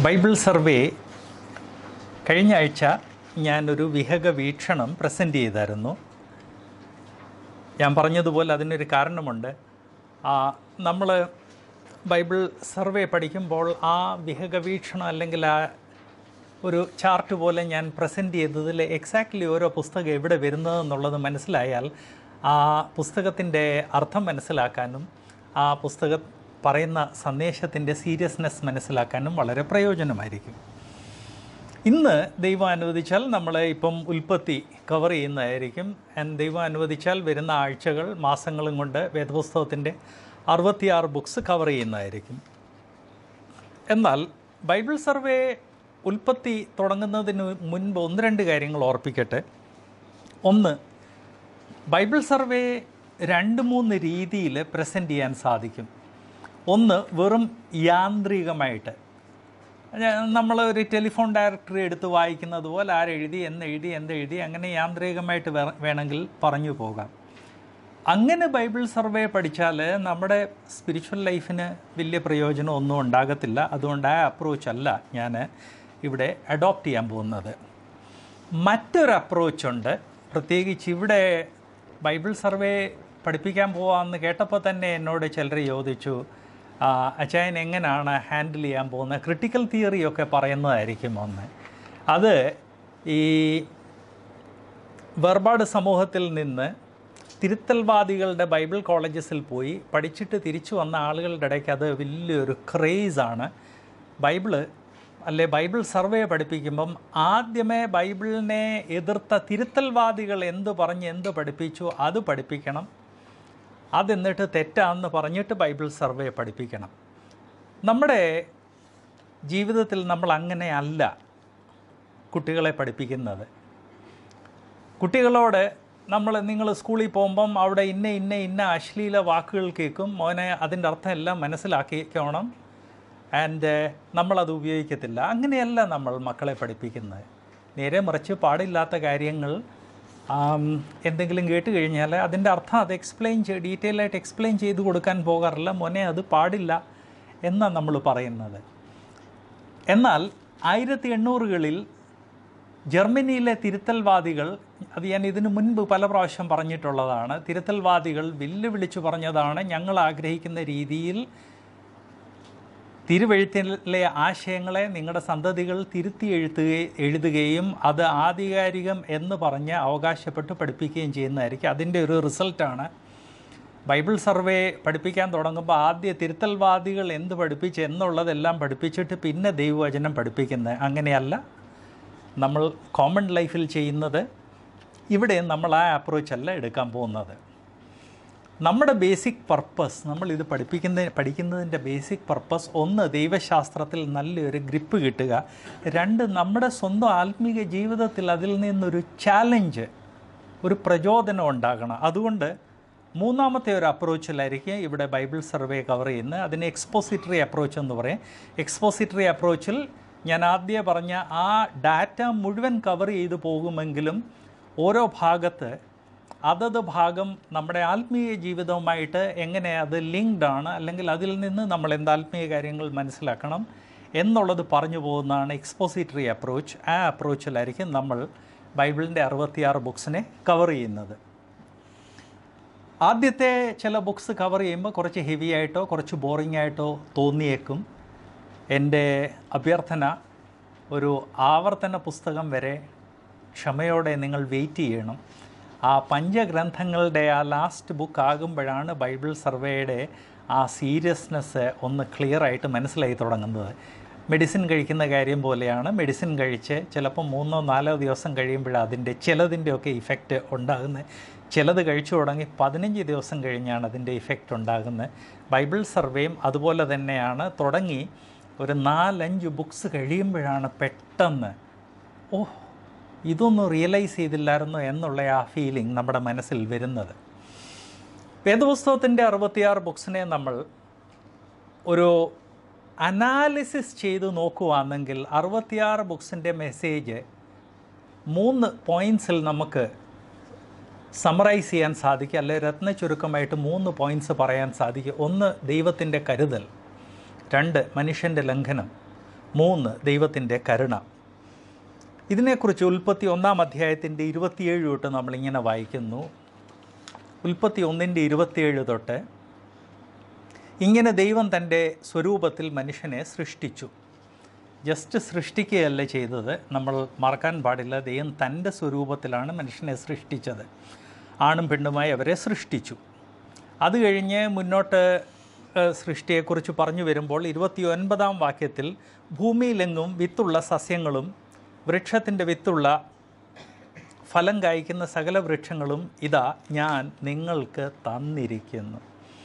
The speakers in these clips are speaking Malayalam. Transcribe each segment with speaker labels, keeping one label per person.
Speaker 1: ബൈബിൾ സർവേ കഴിഞ്ഞ ആഴ്ച ഞാനൊരു വിഹക വീക്ഷണം പ്രസൻറ്റ് ചെയ്തായിരുന്നു ഞാൻ പറഞ്ഞതുപോലെ അതിനൊരു കാരണമുണ്ട് നമ്മൾ ബൈബിൾ സർവേ പഠിക്കുമ്പോൾ ആ വിഹക വീക്ഷണം അല്ലെങ്കിൽ ആ ഒരു ചാർട്ട് പോലെ ഞാൻ പ്രസൻറ്റ് ചെയ്തതിൽ എക്സാക്ട്ലി ഓരോ പുസ്തകം എവിടെ വരുന്നതെന്നുള്ളത് മനസ്സിലായാൽ ആ പുസ്തകത്തിൻ്റെ അർത്ഥം മനസ്സിലാക്കാനും ആ പുസ്തകം പറയുന്ന സന്ദേശത്തിൻ്റെ സീരിയസ്നെസ് മനസ്സിലാക്കാനും വളരെ പ്രയോജനമായിരിക്കും ഇന്ന് ദൈവം അനുവദിച്ചാൽ നമ്മൾ ഇപ്പം ഉൽപ്പത്തി കവർ ചെയ്യുന്നതായിരിക്കും ആൻഡ് ദൈവം അനുവദിച്ചാൽ വരുന്ന ആഴ്ചകൾ മാസങ്ങളും കൊണ്ട് വേദപുസ്തകത്തിൻ്റെ അറുപത്തിയാറ് ബുക്സ് കവർ ചെയ്യുന്നതായിരിക്കും എന്നാൽ ബൈബിൾ സർവേ ഉൽപ്പത്തി തുടങ്ങുന്നതിന് മുൻപ് ഒന്ന് രണ്ട് കാര്യങ്ങൾ ഓർപ്പിക്കട്ടെ ഒന്ന് ബൈബിൾ സർവേ രണ്ട് മൂന്ന് രീതിയിൽ പ്രസൻറ്റ് ചെയ്യാൻ സാധിക്കും ഒന്ന് വെറും യാന്ത്രികമായിട്ട് നമ്മൾ ഒരു ടെലിഫോൺ ഡയറക്ടറി എടുത്ത് വായിക്കുന്നത് പോലെ ആരെഴുതി എന്നെഴുതി എന്തെഴുതി അങ്ങനെ യാന്ത്രികമായിട്ട് വേ- വേണമെങ്കിൽ പറഞ്ഞു പോകാം അങ്ങനെ ബൈബിൾ സർവേ പഠിച്ചാൽ നമ്മുടെ സ്പിരിച്വൽ ലൈഫിന് വലിയ പ്രയോജനം ഒന്നും ഉണ്ടാകത്തില്ല അതുകൊണ്ട് ആ അപ്രോച്ച് അല്ല ഞാൻ ഇവിടെ അഡോപ്റ്റ് ചെയ്യാൻ പോകുന്നത് മറ്റൊരു അപ്രോച്ചുണ്ട് പ്രത്യേകിച്ച് ഇവിടെ ബൈബിൾ സർവേ പഠിപ്പിക്കാൻ പോവാമെന്ന് കേട്ടപ്പോൾ തന്നെ എന്നോട് ചിലർ ചോദിച്ചു "ആ, അച്ചായൻ എങ്ങനെയാണ് ഹാൻഡിൽ ചെയ്യാൻ പോകുന്നത് ക്രിട്ടിക്കൽ തിയറിയൊക്കെ പറയുന്നതായിരിക്കും ഒന്ന് അത് ഈ വേർപാട് സമൂഹത്തിൽ നിന്ന് തിരുത്തൽവാദികളുടെ ബൈബിൾ കോളേജസിൽ പോയി പഠിച്ചിട്ട് തിരിച്ചു വന്ന ആളുകളുടെ ഇടയ്ക്ക് അത് വലിയൊരു ക്രേസാണ് ബൈബിള് അല്ലെ ബൈബിൾ സർവേ പഠിപ്പിക്കുമ്പം ആദ്യമേ ബൈബിളിനെ എതിർത്ത തിരുത്തൽവാദികൾ എന്ത് പറഞ്ഞ് എന്ത് പഠിപ്പിച്ചു അത് പഠിപ്പിക്കണം അതെന്നിട്ട് തെറ്റാന്ന് പറഞ്ഞിട്ട് ബൈബിൾ സർവേ പഠിപ്പിക്കണം നമ്മുടെ ജീവിതത്തിൽ നമ്മൾ അങ്ങനെ അല്ല കുട്ടികളെ പഠിപ്പിക്കുന്നത് കുട്ടികളോട് നമ്മൾ നിങ്ങൾ സ്കൂളിൽ പോകുമ്പം അവിടെ ഇന്ന ഇന്ന ഇന്ന അശ്ലീല വാക്കുകൾ കേൾക്കും മോനെ അതിൻ്റെ അർത്ഥം എല്ലാം മനസ്സിലാക്കിക്കോണം ആൻഡ് നമ്മളത് ഉപയോഗിക്കത്തില്ല അങ്ങനെയല്ല നമ്മൾ മക്കളെ പഠിപ്പിക്കുന്നത് നേരെ മറിച്ച് പാടില്ലാത്ത കാര്യങ്ങൾ ആം, എന്തെങ്കിലും കേട്ട് കഴിഞ്ഞാൽ അതിൻ്റെ അർത്ഥം അത് എക്സ്പ്ലെയിൻ ചെയ്ത് ഡീറ്റെയിൽ ആയിട്ട് എക്സ്പ്ലെയിൻ ചെയ്ത് കൊടുക്കാൻ പോകാറില്ല മോനെ അത് പാടില്ല എന്നാണ് നമ്മൾ പറയുന്നത് എന്നാൽ ആയിരത്തി എണ്ണൂറുകളിൽ ജർമ്മനിയിലെ തിരുത്തൽവാദികൾ അത് ഞാൻ ഇതിനു മുൻപ് പല പ്രാവശ്യം പറഞ്ഞിട്ടുള്ളതാണ് തിരുത്തൽവാദികൾ വെല്ലുവിളിച്ചു പറഞ്ഞതാണ് ഞങ്ങൾ ആഗ്രഹിക്കുന്ന രീതിയിൽ തിരുവെഴുത്തിലെ ആശയങ്ങളെ നിങ്ങളുടെ സന്തതികൾ തിരുത്തി എഴുത്തുകയും എഴുതുകയും അത് ആധികാരികം എന്ന് പറഞ്ഞ് അവകാശപ്പെട്ട് പഠിപ്പിക്കുകയും ചെയ്യുന്നതായിരിക്കും അതിൻ്റെ ഒരു റിസൾട്ടാണ് ബൈബിൾ സർവേ പഠിപ്പിക്കാൻ തുടങ്ങുമ്പോൾ ആദ്യ തിരുത്തൽവാദികൾ എന്ത് പഠിപ്പിച്ച് എന്നുള്ളതെല്ലാം പഠിപ്പിച്ചിട്ട് പിന്നെ ദൈവവചനം പഠിപ്പിക്കുന്നത് അങ്ങനെയല്ല നമ്മൾ കോമൺ ലൈഫിൽ ചെയ്യുന്നത് ഇവിടെ നമ്മൾ ആ അപ്രോച്ച് അല്ല എടുക്കാൻ പോകുന്നത് നമ്മുടെ ബേസിക് പർപ്പസ് നമ്മൾ ഇത് പഠിപ്പിക്കുന്ന പഠിക്കുന്നതിൻ്റെ ബേസിക് പർപ്പസ് ഒന്ന് ദൈവശാസ്ത്രത്തിൽ നല്ലൊരു ഗ്രിപ്പ് കിട്ടുക രണ്ട് നമ്മുടെ സ്വന്തം ആത്മീക ജീവിതത്തിൽ അതിൽ നിന്നൊരു ചാലഞ്ച് ഒരു പ്രചോദനം ഉണ്ടാകണം അതുകൊണ്ട് മൂന്നാമത്തെ ഒരു അപ്രോച്ചിലായിരിക്കും ഇവിടെ ബൈബിൾ സർവേ കവർ ചെയ്യുന്നത് അതിന് എക്സ്പോസിറ്ററി അപ്രോച്ച് എന്ന് പറയും എക്സ്പോസിറ്ററി അപ്രോച്ചിൽ ഞാൻ ആദ്യം പറഞ്ഞ ആ ഡാറ്റ മുഴുവൻ കവർ ചെയ്തു പോകുമെങ്കിലും ഓരോ ഭാഗത്ത് അതത് ഭാഗം നമ്മുടെ ആത്മീയ ജീവിതവുമായിട്ട് എങ്ങനെ അത് ലിങ്ക്ഡ് ആണ് അല്ലെങ്കിൽ അതിൽ നിന്ന് നമ്മൾ എന്ത് ആത്മീയ കാര്യങ്ങൾ മനസ്സിലാക്കണം എന്നുള്ളത് പറഞ്ഞു പോകുന്നതാണ് എക്സ്പോസിറ്ററി അപ്രോച്ച് ആ അപ്രോച്ചിലായിരിക്കും നമ്മൾ ബൈബിളിൻ്റെ അറുപത്തിയാറ് ബുക്സിനെ കവർ ചെയ്യുന്നത് ആദ്യത്തെ ചില ബുക്സ് കവർ ചെയ്യുമ്പോൾ കുറച്ച് ഹെവി ആയിട്ടോ കുറച്ച് ബോറിംഗ് ആയിട്ടോ തോന്നിയേക്കും എൻ്റെ അഭ്യർത്ഥന ഒരു ആവർത്തന പുസ്തകം വരെ ക്ഷമയോടെ നിങ്ങൾ വെയിറ്റ് ചെയ്യണം ആ പഞ്ചഗ്രന്ഥങ്ങളുടെ ആ ലാസ്റ്റ് ബുക്ക് ആകുമ്പോഴാണ് ബൈബിൾ സർവേയുടെ ആ സീരിയസ്നെസ് ഒന്ന് ക്ലിയർ ആയിട്ട് മനസ്സിലായി തുടങ്ങുന്നത് മെഡിസിൻ കഴിക്കുന്ന കാര്യം പോലെയാണ് മെഡിസിൻ കഴിച്ച് ചിലപ്പോൾ മൂന്നോ നാലോ ദിവസം കഴിയുമ്പോഴാണ് അതിൻ്റെ ചിലതിൻ്റെയൊക്കെ ഇഫക്റ്റ് ഉണ്ടാകുന്നത് ചിലത് കഴിച്ചു തുടങ്ങി പതിനഞ്ച് ദിവസം കഴിഞ്ഞാണ് അതിൻ്റെ ഇഫക്റ്റ് ഉണ്ടാകുന്നത് ബൈബിൾ സർവേയും അതുപോലെ തന്നെയാണ് തുടങ്ങി ഒരു നാലഞ്ച് ബുക്സ് കഴിയുമ്പോഴാണ് പെട്ടെന്ന് ഓ ഇതൊന്നും റിയലൈസ് ചെയ്തില്ലായിരുന്നു എന്നുള്ള ആ ഫീലിംഗ് നമ്മുടെ മനസ്സിൽ വരുന്നത് വേദപുസ്തകത്തിൻ്റെ അറുപത്തിയാറ് ബുക്സിനെ നമ്മൾ ഒരു അനാലിസിസ് ചെയ്ത് നോക്കുവാണെങ്കിൽ അറുപത്തിയാറ് ബുക്സിൻ്റെ മെസ്സേജ് മൂന്ന് പോയിൻറ്റ്സിൽ നമുക്ക് സമറൈസ് ചെയ്യാൻ സാധിക്കും അല്ലെ രത്ന ചുരുക്കമായിട്ട് മൂന്ന് പോയിൻറ്റ്സ് പറയാൻ സാധിക്കും ഒന്ന് ദൈവത്തിൻ്റെ കരുതൽ രണ്ട് മനുഷ്യൻ്റെ ലംഘനം മൂന്ന് ദൈവത്തിൻ്റെ കരുണ ഇതിനെക്കുറിച്ച് ഉൽപ്പത്തി ഒന്നാം അധ്യായത്തിൻ്റെ ഇരുപത്തിയേഴ് തൊട്ട് നമ്മളിങ്ങനെ വായിക്കുന്നു ഉൽപ്പത്തി ഒന്നിൻ്റെ ഇരുപത്തിയേഴ് തൊട്ട് ഇങ്ങനെ ദൈവം തൻ്റെ സ്വരൂപത്തിൽ മനുഷ്യനെ സൃഷ്ടിച്ചു ജസ്റ്റ് സൃഷ്ടിക്കുകയല്ല ചെയ്തത് നമ്മൾ മറക്കാൻ പാടില്ല ദൈവം തൻ്റെ സ്വരൂപത്തിലാണ് മനുഷ്യനെ സൃഷ്ടിച്ചത് ആണും പെണ്ണുമായി അവരെ സൃഷ്ടിച്ചു അത് കഴിഞ്ഞ് മുന്നോട്ട് ഏഹ്, സൃഷ്ടിയെക്കുറിച്ച് പറഞ്ഞു വരുമ്പോൾ ഇരുപത്തി ഒൻപതാം വാക്യത്തിൽ ഭൂമിയിലെങ്ങും വിത്തുള്ള സസ്യങ്ങളും വൃക്ഷത്തിൻ്റെ വിത്തുള്ള ഫലം കായ്ക്കുന്ന സകല വൃക്ഷങ്ങളും ഇതാ ഞാൻ നിങ്ങൾക്ക് തന്നിരിക്കുന്നു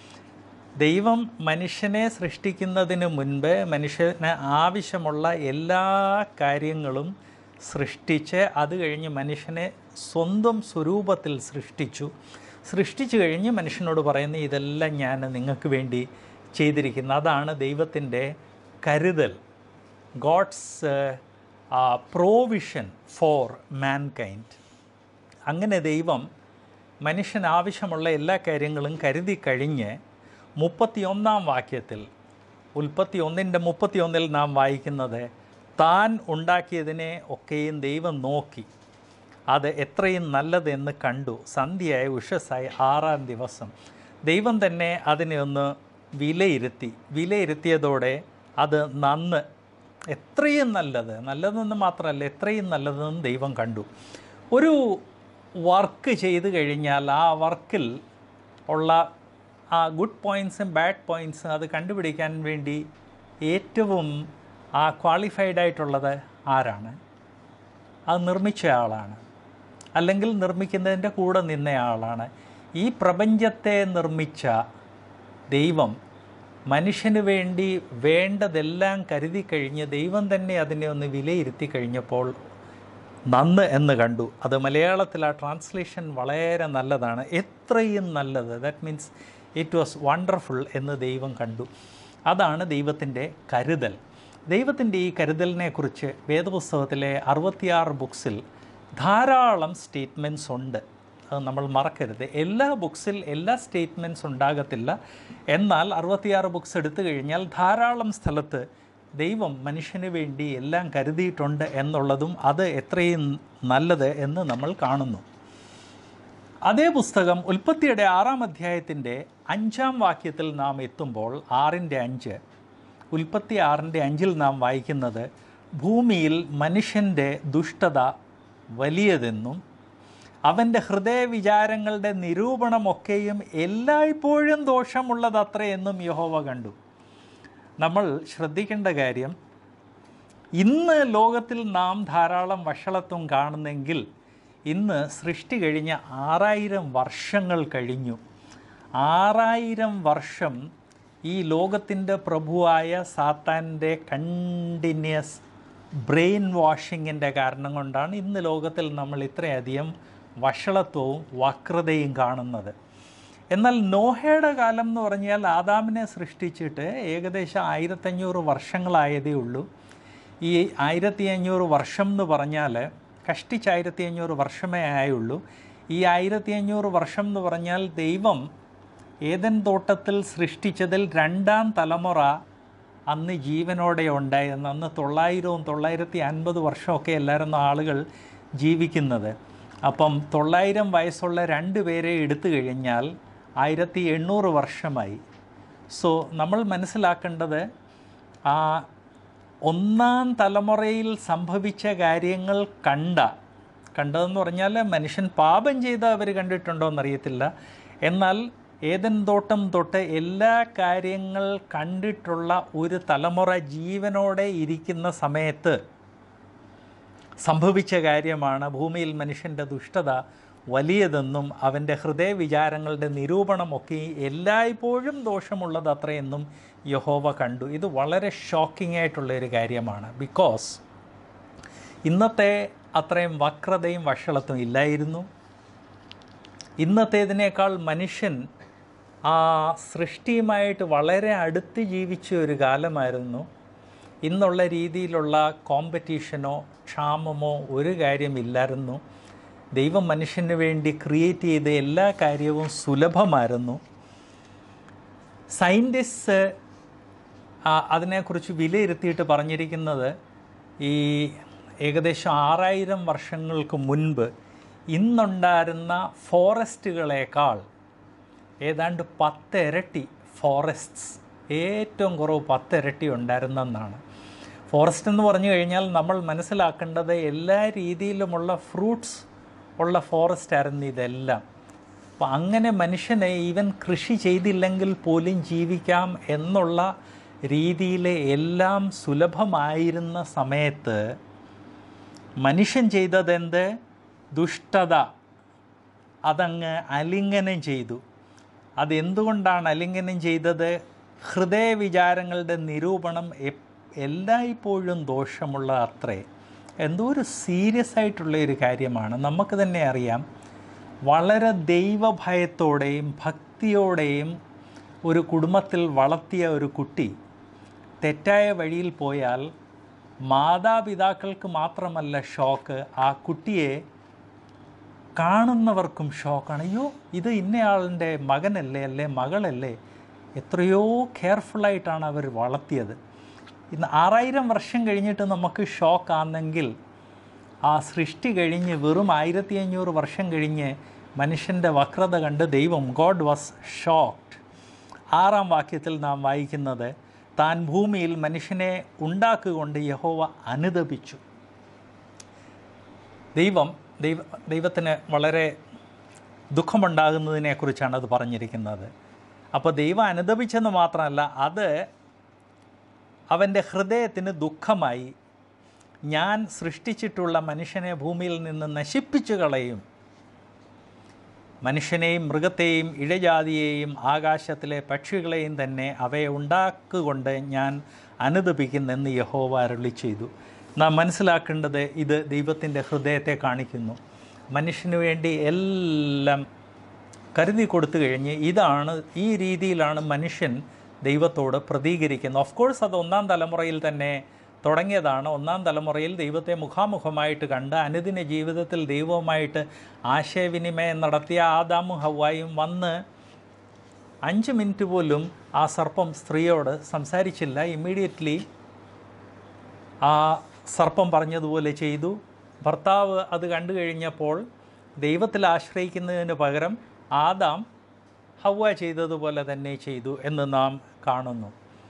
Speaker 1: ദൈവം മനുഷ്യനെ സൃഷ്ടിക്കുന്നതിന് മുൻപ് മനുഷ്യന് ആവശ്യമുള്ള എല്ലാ കാര്യങ്ങളും സൃഷ്ടിച്ച് അത് കഴിഞ്ഞ് മനുഷ്യനെ സ്വന്തം സ്വരൂപത്തിൽ സൃഷ്ടിച്ചു സൃഷ്ടിച്ചു കഴിഞ്ഞ് മനുഷ്യനോട് പറയുന്ന ഇതെല്ലാം ഞാൻ നിങ്ങൾക്ക് വേണ്ടി ചെയ്തിരിക്കുന്നു അതാണ് ദൈവത്തിൻ്റെ കരുതൽ ഗോഡ്സ് പ്രോവിഷൻ ഫോർ മാൻകൈൻഡ് അങ്ങനെ ദൈവം മനുഷ്യന് ആവശ്യമുള്ള എല്ലാ കാര്യങ്ങളും കരുതി കഴിഞ്ഞ് മുപ്പത്തിയൊന്നാം വാക്യത്തിൽ ഉൽപ്പത്തി ഒന്നിൻ്റെ മുപ്പത്തിയൊന്നിൽ നാം വായിക്കുന്നത് താൻ ഉണ്ടാക്കിയതിനെ ഒക്കെയും ദൈവം നോക്കി അത് എത്രയും നല്ലതെന്ന് കണ്ടു സന്ധ്യയായ ഉഷസ്സായി ആറാം ദിവസം ദൈവം തന്നെ അതിനെ ഒന്ന് വിലയിരുത്തി വിലയിരുത്തിയതോടെ അത് നന്ന് എത്രയും നല്ലത് നല്ലതെന്ന് മാത്രമല്ല എത്രയും നല്ലതെന്ന് ദൈവം കണ്ടു ഒരു വർക്ക് ചെയ്ത് കഴിഞ്ഞാൽ ആ വർക്കിൽ ഉള്ള ആ ഗുഡ് പോയിൻറ്സും ബാഡ് പോയിൻറ്സും അത് കണ്ടുപിടിക്കാൻ വേണ്ടി ഏറ്റവും ആ ക്വാളിഫൈഡ് ആയിട്ടുള്ളത് ആരാണ് അത് നിർമ്മിച്ച ആളാണ് അല്ലെങ്കിൽ നിർമ്മിക്കുന്നതിൻ്റെ കൂടെ നിന്നയാളാണ് ഈ പ്രപഞ്ചത്തെ നിർമ്മിച്ച ദൈവം മനുഷ്യന് വേണ്ടി വേണ്ടതെല്ലാം കരുതി കഴിഞ്ഞ് ദൈവം തന്നെ അതിനെ ഒന്ന് വിലയിരുത്തി കഴിഞ്ഞപ്പോൾ നന്ന് എന്ന് കണ്ടു അത് മലയാളത്തിൽ ആ ട്രാൻസ്ലേഷൻ വളരെ നല്ലതാണ് എത്രയും നല്ലത് that means it was wonderful എന്ന് ദൈവം കണ്ടു അതാണ് ദൈവത്തിൻ്റെ കരുതൽ ദൈവത്തിൻ്റെ ഈ കരുതലിനെക്കുറിച്ച് വേദപുസ്തകത്തിലെ അറുപത്തിയാറ് ബുക്സിൽ ധാരാളം സ്റ്റേറ്റ്മെൻറ്റ്സ് ഉണ്ട് അത് നമ്മൾ മറക്കരുത് എല്ലാ ബുക്സിൽ എല്ലാ സ്റ്റേറ്റ്മെൻറ്റ്സ് ഉണ്ടാകത്തില്ല എന്നാൽ അറുപത്തിയാറ് ബുക്സ് എടുത്തു കഴിഞ്ഞാൽ ധാരാളം സ്ഥലത്ത് ദൈവം മനുഷ്യന് വേണ്ടി എല്ലാം കരുതിയിട്ടുണ്ട് എന്നുള്ളതും അത് എത്രയും നല്ലത് എന്ന് നമ്മൾ കാണുന്നു അതേ പുസ്തകം ഉൽപ്പത്തിയുടെ ആറാം അധ്യായത്തിൻ്റെ അഞ്ചാം വാക്യത്തിൽ നാം എത്തുമ്പോൾ ആറിൻ്റെ അഞ്ച് ഉൽപ്പത്തി ആറിൻ്റെ അഞ്ചിൽ നാം വായിക്കുന്നത് ഭൂമിയിൽ മനുഷ്യൻ്റെ ദുഷ്ടത വലിയതെന്നും അവൻ്റെ ഹൃദയവിചാരങ്ങളുടെ നിരൂപണമൊക്കെയും എല്ലായ്പ്പോഴും ദോഷമുള്ളതത്രേ എന്നും യഹോവ കണ്ടു നമ്മൾ ശ്രദ്ധിക്കേണ്ട കാര്യം ഇന്ന് ലോകത്തിൽ നാം ധാരാളം വഷളത്വം കാണുന്നെങ്കിൽ ഇന്ന് സൃഷ്ടി കഴിഞ്ഞ ആറായിരം വർഷങ്ങൾ കഴിഞ്ഞു ആറായിരം വർഷം ഈ ലോകത്തിൻ്റെ പ്രഭുവായ സാത്താൻ്റെ കണ്ടിന്യൂസ് ബ്രെയിൻ വാഷിങ്ങിൻ്റെ കാരണം കൊണ്ടാണ് ഇന്ന് ലോകത്തിൽ നമ്മൾ ഇത്രയധികം വഷളത്വവും വക്രതയും കാണുന്നത് എന്നാൽ നോഹയുടെ കാലം എന്ന് പറഞ്ഞാൽ ആദാമിനെ സൃഷ്ടിച്ചിട്ട് ഏകദേശം ആയിരത്തഞ്ഞൂറ് വർഷങ്ങളായതേ ഉള്ളൂ ഈ ആയിരത്തി അഞ്ഞൂറ് വർഷം എന്ന് പറഞ്ഞാൽ കഷ്ടിച്ച് ആയിരത്തി അഞ്ഞൂറ് വർഷമേ ആയുള്ളൂ ഈ ആയിരത്തി അഞ്ഞൂറ് വർഷം എന്ന് പറഞ്ഞാൽ ദൈവം ഏതൻ തോട്ടത്തിൽ സൃഷ്ടിച്ചതിൽ രണ്ടാം തലമുറ അന്ന് ജീവനോടെ ഉണ്ടായിരുന്നു അന്ന് തൊള്ളായിരവും തൊള്ളായിരത്തി അൻപത് വർഷമൊക്കെ എല്ലാവരും ആളുകൾ ജീവിക്കുന്നത് അപ്പം തൊള്ളായിരം വയസ്സുള്ള രണ്ട് പേരെ എടുത്തു കഴിഞ്ഞാൽ ആയിരത്തി എണ്ണൂറ് വർഷമായി സോ നമ്മൾ മനസ്സിലാക്കേണ്ടത് ആ ഒന്നാം തലമുറയിൽ സംഭവിച്ച കാര്യങ്ങൾ കണ്ട കണ്ടതെന്ന് പറഞ്ഞാൽ മനുഷ്യൻ പാപം ചെയ്ത് അവർ കണ്ടിട്ടുണ്ടോ എന്നറിയത്തില്ല എന്നാൽ ഏതൻ തോട്ടം തൊട്ട് എല്ലാ കാര്യങ്ങൾ കണ്ടിട്ടുള്ള ഒരു തലമുറ ജീവനോടെ ഇരിക്കുന്ന സമയത്ത് സംഭവിച്ച കാര്യമാണ് ഭൂമിയിൽ മനുഷ്യൻ്റെ ദുഷ്ടത വലിയതെന്നും അവൻ്റെ ഹൃദയവിചാരങ്ങളുടെ നിരൂപണമൊക്കെ എല്ലായ്പ്പോഴും ദോഷമുള്ളത് അത്രയെന്നും യഹോവ കണ്ടു ഇത് വളരെ ഷോക്കിംഗ് ആയിട്ടുള്ള ഒരു കാര്യമാണ് ബിക്കോസ് ഇന്നത്തെ അത്രയും വക്രതയും വഷളത്വം ഇല്ലായിരുന്നു ഇന്നത്തേതിനേക്കാൾ മനുഷ്യൻ ആ സൃഷ്ടിയുമായിട്ട് വളരെ അടുത്ത് ജീവിച്ച ഒരു കാലമായിരുന്നു ഇന്നുള്ള രീതിയിലുള്ള കോമ്പറ്റീഷനോ ക്ഷാമമോ ഒരു കാര്യമില്ലായിരുന്നു ദൈവം മനുഷ്യന് വേണ്ടി ക്രിയേറ്റ് ചെയ്ത എല്ലാ കാര്യവും സുലഭമായിരുന്നു സയൻറ്റിസ്റ്റ് ആ, അതിനെക്കുറിച്ച് വിലയിരുത്തിയിട്ട് പറഞ്ഞിരിക്കുന്നത് ഈ ഏകദേശം ആറായിരം വർഷങ്ങൾക്ക് മുൻപ് ഇന്നുണ്ടായിരുന്ന ഫോറസ്റ്റുകളേക്കാൾ ഏതാണ്ട് പത്തിരട്ടി ഫോറസ്റ്റ്സ് ഏറ്റവും കുറവ് പത്തിരട്ടി ഉണ്ടായിരുന്നെന്നാണ് ഫോറസ്റ്റ് എന്ന് പറഞ്ഞു കഴിഞ്ഞാൽ നമ്മൾ മനസ്സിലാക്കേണ്ടത് എല്ലാ രീതിയിലുമുള്ള ഫ്രൂട്ട്സ് ഉള്ള ഫോറസ്റ്റ് ആയിരുന്നു ഇതെല്ലാം അപ്പം അങ്ങനെ മനുഷ്യനെ ഈവൻ കൃഷി ചെയ്തില്ലെങ്കിൽ പോലും ജീവിക്കാം എന്നുള്ള രീതിയിൽ എല്ലാം സുലഭമായിരുന്ന സമയത്ത് മനുഷ്യൻ ചെയ്തതെന്ത് ദുഷ്ടത അതങ്ങ് അലിംഗനം ചെയ്തു അതെന്തുകൊണ്ടാണ് അലിംഗനം ചെയ്തത് ഹൃദയവിചാരങ്ങളുടെ നിരൂപണം എപ്- എല്ലായ്പ്പോഴും ദോഷമുള്ള അത്രേ എന്തോ ഒരു സീരിയസ് ആയിട്ടുള്ള ഒരു കാര്യമാണ് നമുക്ക് തന്നെ അറിയാം വളരെ ദൈവഭയത്തോടെയും ഭക്തിയോടെയും ഒരു കുടുംബത്തിൽ വളർത്തിയ ഒരു കുട്ടി തെറ്റായ വഴിയിൽ പോയാൽ മാതാപിതാക്കൾക്ക് മാത്രമല്ല ഷോക്ക് ആ കുട്ടിയെ കാണുന്നവർക്കും ഷോക്കാണ് അയ്യോ ഇത് ഇന്നയാളിൻ്റെ മകനല്ലേ അല്ലേ മകളല്ലേ എത്രയോ കെയർഫുള്ളായിട്ടാണ് അവർ വളർത്തിയത് ഇന്ന് ആറായിരം വർഷം കഴിഞ്ഞിട്ട് നമുക്ക് ഷോക്കാണെങ്കിൽ ആ സൃഷ്ടി കഴിഞ്ഞ് വെറും ആയിരത്തി അഞ്ഞൂറ് വർഷം കഴിഞ്ഞ് മനുഷ്യൻ്റെ വക്രത കണ്ട് ദൈവം ഗോഡ് വാസ് ഷോക്ഡ് ആറാം വാക്യത്തിൽ നാം വായിക്കുന്നത് താൻ ഭൂമിയിൽ മനുഷ്യനെ ഉണ്ടാക്കുകൊണ്ട് യഹോവ അനുദപിച്ചു ദൈവം ദൈവ ദൈവത്തിന് വളരെ ദുഃഖമുണ്ടാകുന്നതിനെക്കുറിച്ചാണ് അത് പറഞ്ഞിരിക്കുന്നത് അപ്പോൾ ദൈവം അനുദപിച്ചെന്ന് മാത്രമല്ല അത് അവൻ്റെ ഹൃദയത്തിന് ദുഃഖമായി ഞാൻ സൃഷ്ടിച്ചിട്ടുള്ള മനുഷ്യനെ ഭൂമിയിൽ നിന്ന് നശിപ്പിച്ചു കളയും മനുഷ്യനെയും മൃഗത്തെയും ഇഴജാതിയെയും ആകാശത്തിലെ പക്ഷികളെയും തന്നെ അവയെ ഉണ്ടാക്കുകൊണ്ട് ഞാൻ അനുദപിക്കുന്നെന്ന് യഹോവ അരുളി ചെയ്തു നാം മനസ്സിലാക്കേണ്ടത് ഇത് ദൈവത്തിൻ്റെ ഹൃദയത്തെ കാണിക്കുന്നു മനുഷ്യന് വേണ്ടി എല്ലാം കരുതി കൊടുത്തു കഴിഞ്ഞ് ഇതാണ് ഈ രീതിയിലാണ് മനുഷ്യൻ ദൈവത്തോട് പ്രതികരിക്കുന്നത് ഓഫ് കോഴ്സ് അത് ഒന്നാം തലമുറയിൽ തന്നെ തുടങ്ങിയതാണ് ഒന്നാം തലമുറയിൽ ദൈവത്തെ മുഖാമുഖമായിട്ട് കണ്ട് അനുദിന ജീവിതത്തിൽ ദൈവവുമായിട്ട് ആശയവിനിമയം നടത്തിയ ആദാമും ഹവായും വന്ന് അഞ്ച് മിനിറ്റ് പോലും ആ സർപ്പം സ്ത്രീയോട് സംസാരിച്ചില്ല ഇമ്മീഡിയറ്റ്ലി ആ സർപ്പം പറഞ്ഞതുപോലെ ചെയ്തു ഭർത്താവ് അത് കണ്ടു കഴിഞ്ഞപ്പോൾ ദൈവത്തിൽ ആശ്രയിക്കുന്നതിന് പകരം ആദാം ഹവ്വ ചെയ്തതുപോലെ തന്നെ ചെയ്തു എന്ന് നാം കാണുന്നു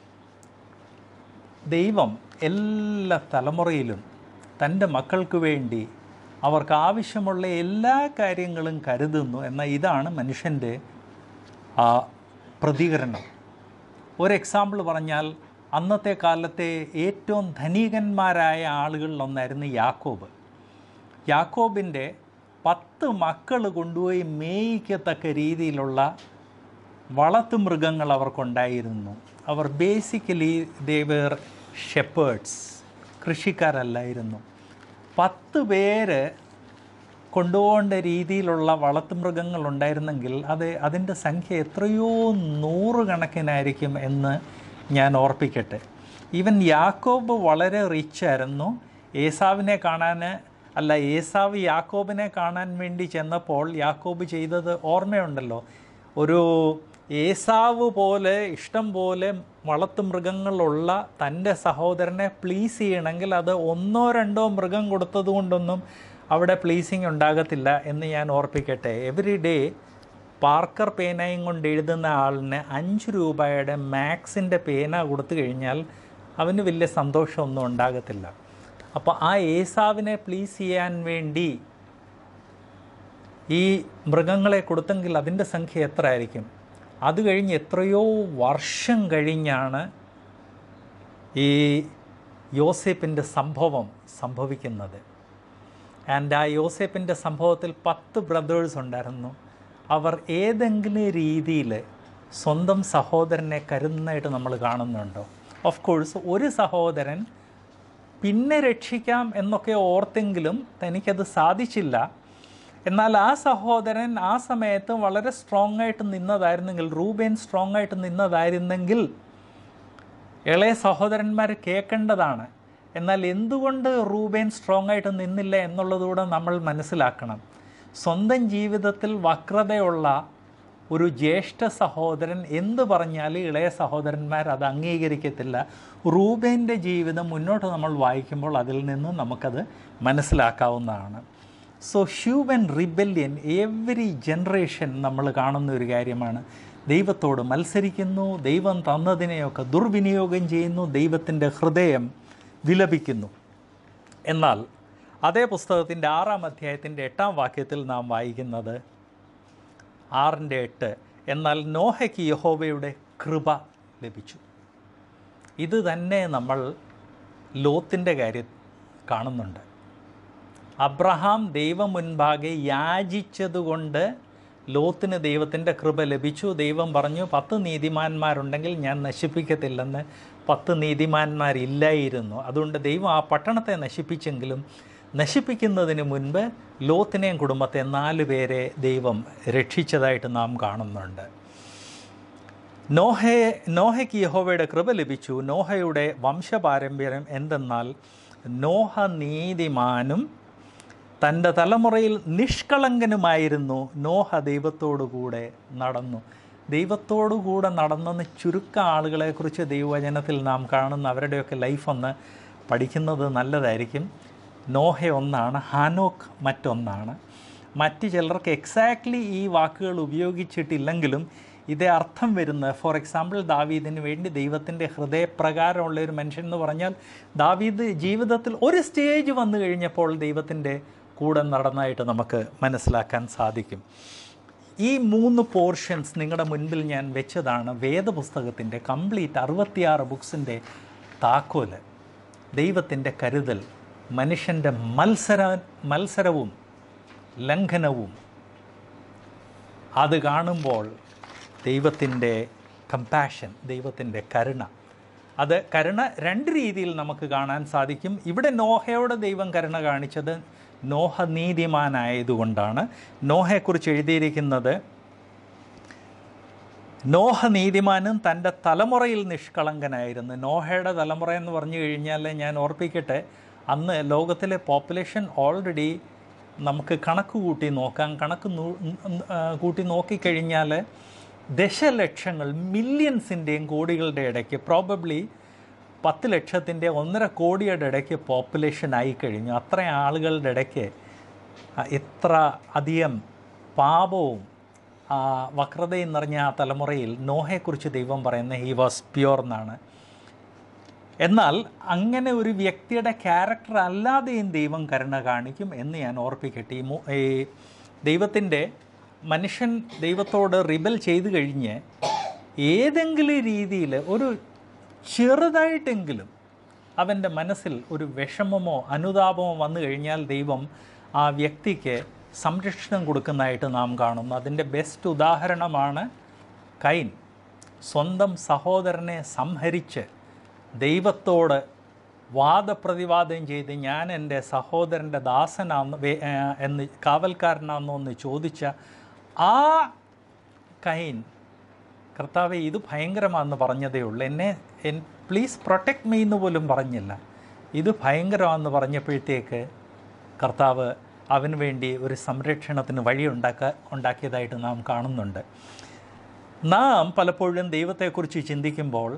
Speaker 1: ദൈവം എല്ലാ തലമുറയിലും തൻ്റെ മക്കൾക്ക് വേണ്ടി അവർക്ക് ആവശ്യമുള്ള എല്ലാ കാര്യങ്ങളും കരുതുന്നു എന്ന ഇതാണ് മനുഷ്യൻ്റെ ആ പ്രതികരണം ഒരു എക്സാമ്പിൾ പറഞ്ഞാൽ അന്നത്തെ കാലത്തെ ഏറ്റവും ധനികന്മാരായ ആളുകളിലൊന്നായിരുന്നു യാക്കോബ് യാക്കോബിൻ്റെ പത്ത് മക്കൾ കൊണ്ടുപോയി മേയിക്കത്തക്ക രീതിയിലുള്ള വളർത്തുമൃഗങ്ങൾ അവർക്കുണ്ടായിരുന്നു അവർ ബേസിക്കലി ദേവർ ഷെപ്പേർഡ്സ് കൃഷിക്കാരല്ലായിരുന്നു പത്ത് പേര് കൊണ്ടുപോകേണ്ട രീതിയിലുള്ള വളർത്തുമൃഗങ്ങൾ ഉണ്ടായിരുന്നെങ്കിൽ അത് അതിൻ്റെ സംഖ്യ എത്രയോ നൂറുകണക്കിനായിരിക്കും എന്ന് ഞാൻ ഓർപ്പിക്കട്ടെ ഈവൻ യാക്കോബ് വളരെ റിച്ച് ആയിരുന്നു ഏസാവിനെ കാണാൻ അല്ല ഏസാവ് യാക്കോബിനെ കാണാൻ വേണ്ടി ചെന്നപ്പോൾ യാക്കോബ് ചെയ്തത് ഓർമ്മയുണ്ടല്ലോ ഒരു ഏസാവ് പോലെ ഇഷ്ടം പോലെ വളർത്തുമൃഗങ്ങളുള്ള തൻ്റെ സഹോദരനെ പ്ലീസ് ചെയ്യണമെങ്കിൽ അത് ഒന്നോ രണ്ടോ മൃഗം കൊടുത്തത് കൊണ്ടൊന്നും അവിടെ പ്ലീസിങ് ഉണ്ടാകത്തില്ല എന്ന് ഞാൻ ഓർപ്പിക്കട്ടെ എവറി ഡേ പാർക്കർ പേനയും കൊണ്ട് എഴുതുന്ന ആളിന് അഞ്ച് രൂപയുടെ മാക്സിൻ്റെ പേന കൊടുത്തു കഴിഞ്ഞാൽ അവന് വലിയ സന്തോഷമൊന്നും ഉണ്ടാകത്തില്ല അപ്പോൾ ആ ഏസാവിനെ പ്ലീസ് ചെയ്യാൻ വേണ്ടി ഈ മൃഗങ്ങളെ കൊടുത്തെങ്കിൽ അതിൻ്റെ സംഖ്യ എത്ര ആയിരിക്കും അത് കഴിഞ്ഞ് എത്രയോ വർഷം കഴിഞ്ഞാണ് ഈ യോസേപ്പിൻ്റെ സംഭവം സംഭവിക്കുന്നത് ആൻഡ് ആ യോസേപ്പിൻ്റെ സംഭവത്തിൽ പത്ത് ബ്രദേഴ്സ് ഉണ്ടായിരുന്നു അവർ ഏതെങ്കിലും രീതിയിൽ സ്വന്തം സഹോദരനെ കരുതുന്നതായിട്ട് നമ്മൾ കാണുന്നുണ്ടോ ഓഫ് കോഴ്സ് ഒരു സഹോദരൻ പിന്നെ രക്ഷിക്കാം എന്നൊക്കെ ഓർത്തെങ്കിലും തനിക്കത് സാധിച്ചില്ല എന്നാൽ ആ സഹോദരൻ ആ സമയത്ത് വളരെ സ്ട്രോങ് ആയിട്ട് നിന്നതായിരുന്നെങ്കിൽ റൂബേൻ സ്ട്രോങ് ആയിട്ട് നിന്നതായിരുന്നെങ്കിൽ ഇളയ സഹോദരന്മാർ കേൾക്കേണ്ടതാണ് എന്നാൽ എന്തുകൊണ്ട് റൂബേൻ സ്ട്രോങ് ആയിട്ട് നിന്നില്ല എന്നുള്ളതുകൂടെ നമ്മൾ മനസ്സിലാക്കണം സ്വന്തം ജീവിതത്തിൽ വക്രതയുള്ള ഒരു ജ്യേഷ്ഠ സഹോദരൻ എന്ത് പറഞ്ഞാലും ഇളയ സഹോദരന്മാർ അത് അംഗീകരിക്കത്തില്ല റൂബേൻ്റെ ജീവിതം മുന്നോട്ട് നമ്മൾ വായിക്കുമ്പോൾ അതിൽ നിന്ന് നമുക്കത് മനസ്സിലാക്കാവുന്നതാണ് so human rebellion every generation നമ്മൾ കാണുന്ന ഒരു കാര്യമാണ് ദൈവത്തോട് മത്സരിക്കുന്നു ദൈവം തന്നതിനെയൊക്കെ ദുർവിനിയോഗം ചെയ്യുന്നു ദൈവത്തിൻ്റെ ഹൃദയം വിലപിക്കുന്നു എന്നാൽ അതേ പുസ്തകത്തിൻ്റെ ആറാം അധ്യായത്തിൻ്റെ എട്ടാം വാക്യത്തിൽ നാം വായിക്കുന്നത് ആറിൻ്റെ എട്ട് എന്നാൽ നോഹയ്ക്ക് യഹോവയുടെ കൃപ ലഭിച്ചു ഇത് തന്നെ നമ്മൾ ലോത്തിൻ്റെ കാര്യം കാണുന്നുണ്ട് അബ്രഹാം ദൈവം മുൻപാകെ യാചിച്ചതുകൊണ്ട് ലോത്തിന് ദൈവത്തിൻ്റെ കൃപ ലഭിച്ചു ദൈവം പറഞ്ഞു പത്ത് നീതിമാന്മാരുണ്ടെങ്കിൽ ഞാൻ നശിപ്പിക്കത്തില്ലെന്ന് പത്ത് നീതിമാന്മാരില്ലായിരുന്നു അതുകൊണ്ട് ദൈവം ആ പട്ടണത്തെ നശിപ്പിച്ചെങ്കിലും നശിപ്പിക്കുന്നതിന് മുൻപ് ലോത്തിനെയും കുടുംബത്തെ നാല് പേരെ ദൈവം രക്ഷിച്ചതായിട്ട് നാം കാണുന്നുണ്ട് നോഹയെ നോഹയ്ക്ക് യഹോവയുടെ കൃപ ലഭിച്ചു നോഹയുടെ വംശപാരമ്പര്യം എന്തെന്നാൽ നോഹ നീതിമാനും തൻ്റെ തലമുറയിൽ നിഷ്കളങ്കനുമായിരുന്നു നോഹ ദൈവത്തോടുകൂടെ നടന്നു ദൈവത്തോടുകൂടെ നടന്നെന്ന് ചുരുക്കം ആളുകളെക്കുറിച്ച് ദൈവവചനത്തിൽ നാം കാണുന്ന അവരുടെയൊക്കെ ലൈഫ് ഒന്ന് പഠിക്കുന്നത് നല്ലതായിരിക്കും നോഹ ഒന്നാണ് ഹാനോക്ക് മറ്റൊന്നാണ് മറ്റ് ചിലർക്ക് എക്സാക്ട്ലി ഈ വാക്കുകൾ ഉപയോഗിച്ചിട്ടില്ലെങ്കിലും ഇതേ അർത്ഥം വരുന്ന ഫോർ എക്സാമ്പിൾ ദാവീദിന് വേണ്ടി ദൈവത്തിൻ്റെ ഹൃദയപ്രകാരമുള്ള ഒരു മനുഷ്യൻ എന്ന് പറഞ്ഞാൽ ദാവീദ് ജീവിതത്തിൽ ഒരു സ്റ്റേജ് വന്നു കഴിഞ്ഞപ്പോൾ ദൈവത്തിൻ്റെ കൂടെ നടന്നതായിട്ട് നമുക്ക് മനസ്സിലാക്കാൻ സാധിക്കും ഈ മൂന്ന് പോർഷൻസ് നിങ്ങളുടെ മുൻപിൽ ഞാൻ വെച്ചതാണ് വേദപുസ്തകത്തിൻ്റെ കംപ്ലീറ്റ് അറുപത്തിയാറ് ബുക്സിൻ്റെ താക്കോല് ദൈവത്തിൻ്റെ കരുതൽ മനുഷ്യൻ്റെ മത്സര മത്സരവും ലംഘനവും അത് കാണുമ്പോൾ ദൈവത്തിൻ്റെ കമ്പാഷൻ ദൈവത്തിൻ്റെ കരുണ അത് കരുണ രണ്ട് രീതിയിൽ നമുക്ക് കാണാൻ സാധിക്കും ഇവിടെ നോഹയോട് ദൈവം കരുണ കാണിച്ചത് നോഹ നീതിമാനായതുകൊണ്ടാണ് നോഹയെക്കുറിച്ച് എഴുതിയിരിക്കുന്നത് നോഹ നീതിമാനും തൻ്റെ തലമുറയിൽ നിഷ്കളങ്കനായിരുന്നു നോഹയുടെ തലമുറ എന്ന് പറഞ്ഞു കഴിഞ്ഞാൽ ഞാൻ ഓർപ്പിക്കട്ടെ അന്ന് ലോകത്തിലെ പോപ്പുലേഷൻ ഓൾറെഡി നമുക്ക് കണക്ക് കൂട്ടി നോക്കാം കണക്ക് നൂ- ആ, കൂട്ടി നോക്കിക്കഴിഞ്ഞാൽ ദശലക്ഷങ്ങൾ മില്യൺസിൻ്റെയും കോടികളുടെ ഇടയ്ക്ക് പ്രോബബ്ലി പത്ത് ലക്ഷത്തിൻ്റെ ഒന്നര കോടിയുടെ ഇടയ്ക്ക് പോപ്പുലേഷൻ ആയിക്കഴിഞ്ഞു അത്രയും ആളുകളുടെ ഇടയ്ക്ക് ആ, എത്ര അധികം പാപവും ആ, വക്രതയും നിറഞ്ഞ ആ തലമുറയിൽ നോഹയെക്കുറിച്ച് ദൈവം പറയുന്ന ഹി വാസ് പ്യുവർ എന്നാണ് എന്നാൽ അങ്ങനെ ഒരു വ്യക്തിയുടെ ക്യാരക്ടർ അല്ലാതെയും ദൈവം കരുണ കാണിക്കും എന്ന് ഞാൻ ഓർപ്പിക്കട്ടെ ഈ മു- ഈ ദൈവത്തിൻ്റെ മനുഷ്യൻ ദൈവത്തോട് റിബൽ ചെയ്തു കഴിഞ്ഞ് ഏതെങ്കിലും രീതിയിൽ ഒരു ചെറുതായിട്ടെങ്കിലും അവൻ്റെ മനസ്സിൽ ഒരു വിഷമമോ അനുതാപമോ വന്നു കഴിഞ്ഞാൽ ദൈവം ആ വ്യക്തിക്ക് സംരക്ഷണം കൊടുക്കുന്നതായിട്ട് നാം കാണുന്നു അതിൻ്റെ ബെസ്റ്റ് ഉദാഹരണമാണ് കൈൻ സ്വന്തം സഹോദരനെ സംഹരിച്ച് ദൈവത്തോട് വാദപ്രതിവാദം ചെയ്ത് ഞാൻ എൻ്റെ സഹോദരൻ്റെ ദാസനാന്ന് വേ- ആ, എന്ന് കാവൽക്കാരനാണെന്നോ എന്ന് ചോദിച്ച ആ കൈൻ കർത്താവെ ഇത് ഭയങ്കരമാണെന്ന് പറഞ്ഞതേ ഉള്ളൂ എന്നെ എൻ പ്ലീസ് പ്രൊട്ടക്ട് മീ എന്ന് പോലും പറഞ്ഞില്ല ഇത് ഭയങ്കരമാണെന്ന് പറഞ്ഞപ്പോഴത്തേക്ക് കർത്താവ് അവന് വേണ്ടി ഒരു സംരക്ഷണത്തിന് വഴി ഉണ്ടാക്ക ഉണ്ടാക്കിയതായിട്ട് നാം കാണുന്നുണ്ട് നാം പലപ്പോഴും ദൈവത്തെക്കുറിച്ച് ചിന്തിക്കുമ്പോൾ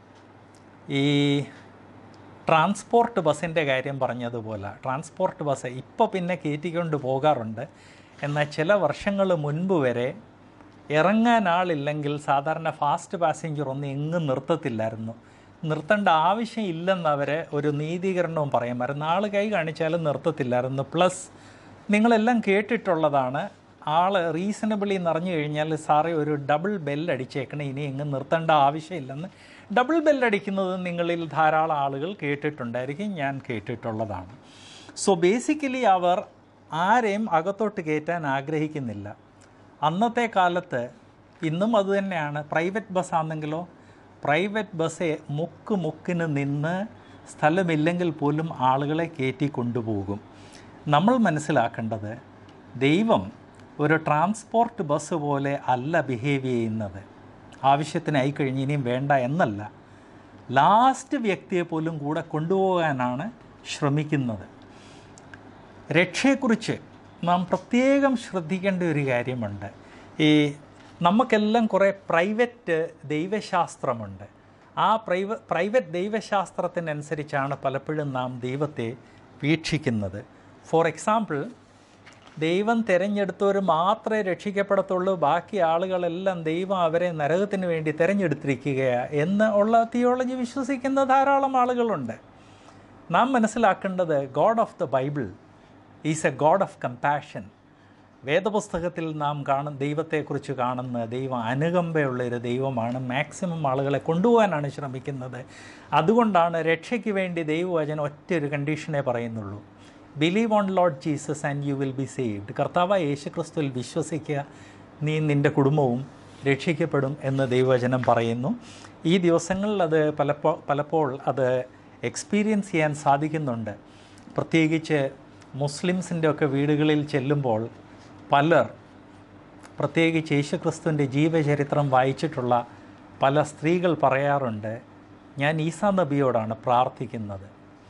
Speaker 1: ഈ ട്രാൻസ്പോർട്ട് ബസ്സിൻ്റെ കാര്യം പറഞ്ഞതുപോലെ ട്രാൻസ്പോർട്ട് ബസ് ഇപ്പോൾ പിന്നെ കയറ്റിക്കൊണ്ട് പോകാറുണ്ട് എന്നാൽ ചില വർഷങ്ങൾ മുൻപ് വരെ ഇറങ്ങാൻ ആളില്ലെങ്കിൽ സാധാരണ ഫാസ്റ്റ് പാസഞ്ചർ ഒന്നും എങ്ങും നിർത്തത്തില്ലായിരുന്നു നിർത്തേണ്ട ആവശ്യം ഇല്ലെന്ന് അവർ ഒരു നീതീകരണവും പറയുമായിരുന്നു ആൾ കൈ കാണിച്ചാലും നിർത്തത്തില്ലായിരുന്നു പ്ലസ് നിങ്ങളെല്ലാം കേട്ടിട്ടുള്ളതാണ് ആൾ റീസണബിളി നിറഞ്ഞു കഴിഞ്ഞാൽ സാറേ ഒരു ഡബിൾ ബെല്ലടിച്ചേക്കണം ഇനി എങ്ങും നിർത്തേണ്ട ആവശ്യമില്ലെന്ന് ഡബിൾ ബെല്ലടിക്കുന്നത് നിങ്ങളിൽ ധാരാളം ആളുകൾ കേട്ടിട്ടുണ്ടായിരിക്കും ഞാൻ കേട്ടിട്ടുള്ളതാണ് സോ ബേസിക്കലി അവർ ആരെയും അകത്തോട്ട് കയറ്റാൻ ആഗ്രഹിക്കുന്നില്ല അന്നത്തെ കാലത്ത് ഇന്നും അതുതന്നെയാണ് പ്രൈവറ്റ് ബസ്സാണെങ്കിലോ പ്രൈവറ്റ് ബസ് മുക്ക് മുക്കിന് നിന്ന് സ്ഥലമില്ലെങ്കിൽ പോലും ആളുകളെ കയറ്റി കൊണ്ടുപോകും നമ്മൾ മനസ്സിലാക്കേണ്ടത് ദൈവം ഒരു ട്രാൻസ്പോർട്ട് ബസ് പോലെ അല്ല ബിഹേവ് ചെയ്യുന്നത് ആവശ്യത്തിനായി കഴിഞ്ഞ് ഇനിയും വേണ്ട എന്നല്ല ലാസ്റ്റ് വ്യക്തിയെ പോലും കൂടെ കൊണ്ടുപോകാനാണ് ശ്രമിക്കുന്നത് രക്ഷയെക്കുറിച്ച് നാം പ്രത്യേകം ശ്രദ്ധിക്കേണ്ട ഒരു കാര്യമുണ്ട് ഈ നമുക്കെല്ലാം കുറേ പ്രൈവറ്റ് ദൈവശാസ്ത്രമുണ്ട് ആ പ്രൈവ പ്രൈവറ്റ് ദൈവശാസ്ത്രത്തിനനുസരിച്ചാണ് പലപ്പോഴും നാം ദൈവത്തെ വീക്ഷിക്കുന്നത് ഫോർ എക്സാമ്പിൾ ദൈവം തിരഞ്ഞെടുത്തവർ മാത്രമേ രക്ഷിക്കപ്പെടത്തുള്ളൂ ബാക്കി ആളുകളെല്ലാം ദൈവം അവരെ നരകത്തിന് വേണ്ടി തിരഞ്ഞെടുത്തിരിക്കുകയാണ് എന്ന് ഉള്ള തിയോളജി വിശ്വസിക്കുന്ന ധാരാളം ആളുകളുണ്ട് നാം മനസ്സിലാക്കേണ്ടത് God of the Bible is a God of compassion വേദപുസ്തകത്തിൽ നാം കാണും ദൈവത്തെക്കുറിച്ച് കാണുന്ന ദൈവം അനുകമ്പയുള്ള ഒരു ദൈവമാണ് മാക്സിമം ആളുകളെ കൊണ്ടുപോകാനാണ് ശ്രമിക്കുന്നത് അതുകൊണ്ടാണ് രക്ഷയ്ക്ക് വേണ്ടി ദൈവവചനം ഒറ്റ ഒരു കണ്ടീഷനെ പറയുന്നുള്ളൂ believe on Lord Jesus and you will be saved കർത്താവ് യേശു ക്രിസ്തുവിൽ വിശ്വസിക്കുക നീ നിൻ്റെ കുടുംബവും രക്ഷിക്കപ്പെടും എന്ന് ദൈവവചനം പറയുന്നു ഈ ദിവസങ്ങളിൽ അത് പലപ്പോ പലപ്പോൾ അത് എക്സ്പീരിയൻസ് ചെയ്യാൻ സാധിക്കുന്നുണ്ട് പ്രത്യേകിച്ച് മുസ്ലിംസിൻ്റെ ഒക്കെ വീടുകളിൽ ചെല്ലുമ്പോൾ പലർ പ്രത്യേകിച്ച് യേശുക്രിസ്തുവിൻ്റെ ജീവചരിത്രം വായിച്ചിട്ടുള്ള പല സ്ത്രീകൾ പറയാറുണ്ട് ഞാൻ ഈസാ നബിയോടാണ് പ്രാർത്ഥിക്കുന്നത്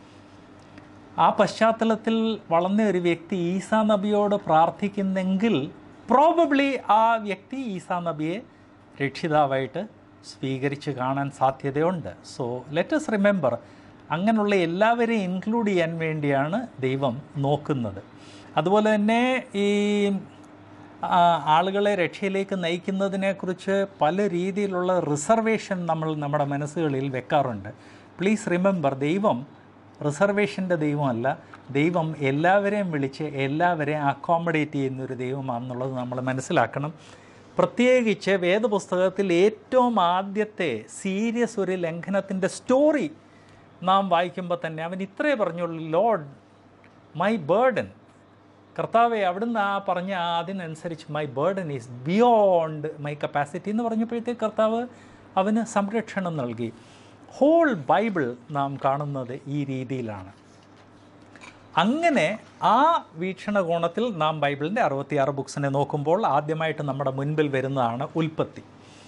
Speaker 1: ആ പശ്ചാത്തലത്തിൽ വളർന്ന ഒരു വ്യക്തി ഈസാ നബിയോട് പ്രാർത്ഥിക്കുന്നെങ്കിൽ പ്രോബബ്ലി ആ വ്യക്തി ഈസാ നബിയെ രക്ഷിതാവായിട്ട് സ്വീകരിച്ച് കാണാൻ സാധ്യതയുണ്ട് സോ ലെറ്റസ് റിമെമ്പർ അങ്ങനെയുള്ള എല്ലാവരെയും ഇൻക്ലൂഡ് ചെയ്യാൻ വേണ്ടിയാണ് ദൈവം നോക്കുന്നത് അതുപോലെ തന്നെ ഈ ആ, ആളുകളെ രക്ഷയിലേക്ക് നയിക്കുന്നതിനെക്കുറിച്ച് പല രീതിയിലുള്ള റിസർവേഷൻ നമ്മൾ നമ്മുടെ മനസ്സുകളിൽ വെക്കാറുണ്ട് പ്ലീസ് റിമെമ്പർ ദൈവം റിസർവേഷൻ്റെ ദൈവമല്ല ദൈവം എല്ലാവരെയും വിളിച്ച് എല്ലാവരെയും അക്കോമഡേറ്റ് ചെയ്യുന്ന ഒരു ദൈവമാണെന്നുള്ളത് നമ്മൾ മനസ്സിലാക്കണം പ്രത്യേകിച്ച് വേദപുസ്തകത്തിൽ ഏറ്റവും ആദ്യത്തെ സീരിയസ് ഒരു ലംഘനത്തിൻ്റെ സ്റ്റോറി നാം വായിക്കുമ്പോൾ തന്നെ അവൻ ഇത്രേ പറഞ്ഞുള്ളൂ ലോഡ് മൈ ബേർഡൻ കർത്താവെ അവിടുന്ന് ആ പറഞ്ഞ ആ അതിനനുസരിച്ച് my burden is beyond my capacity എന്ന് പറഞ്ഞപ്പോഴത്തേക്ക് കർത്താവ് അവന് സംരക്ഷണം നൽകി ഹോൾ ബൈബിൾ നാം കാണുന്നത് ഈ രീതിയിലാണ് അങ്ങനെ ആ വീക്ഷണകോണത്തിൽ നാം ബൈബിളിൻ്റെ അറുപത്തിയാറ് ബുക്സിനെ നോക്കുമ്പോൾ ആദ്യമായിട്ട് നമ്മുടെ മുൻപിൽ വരുന്നതാണ് ഉൽപ്പത്തി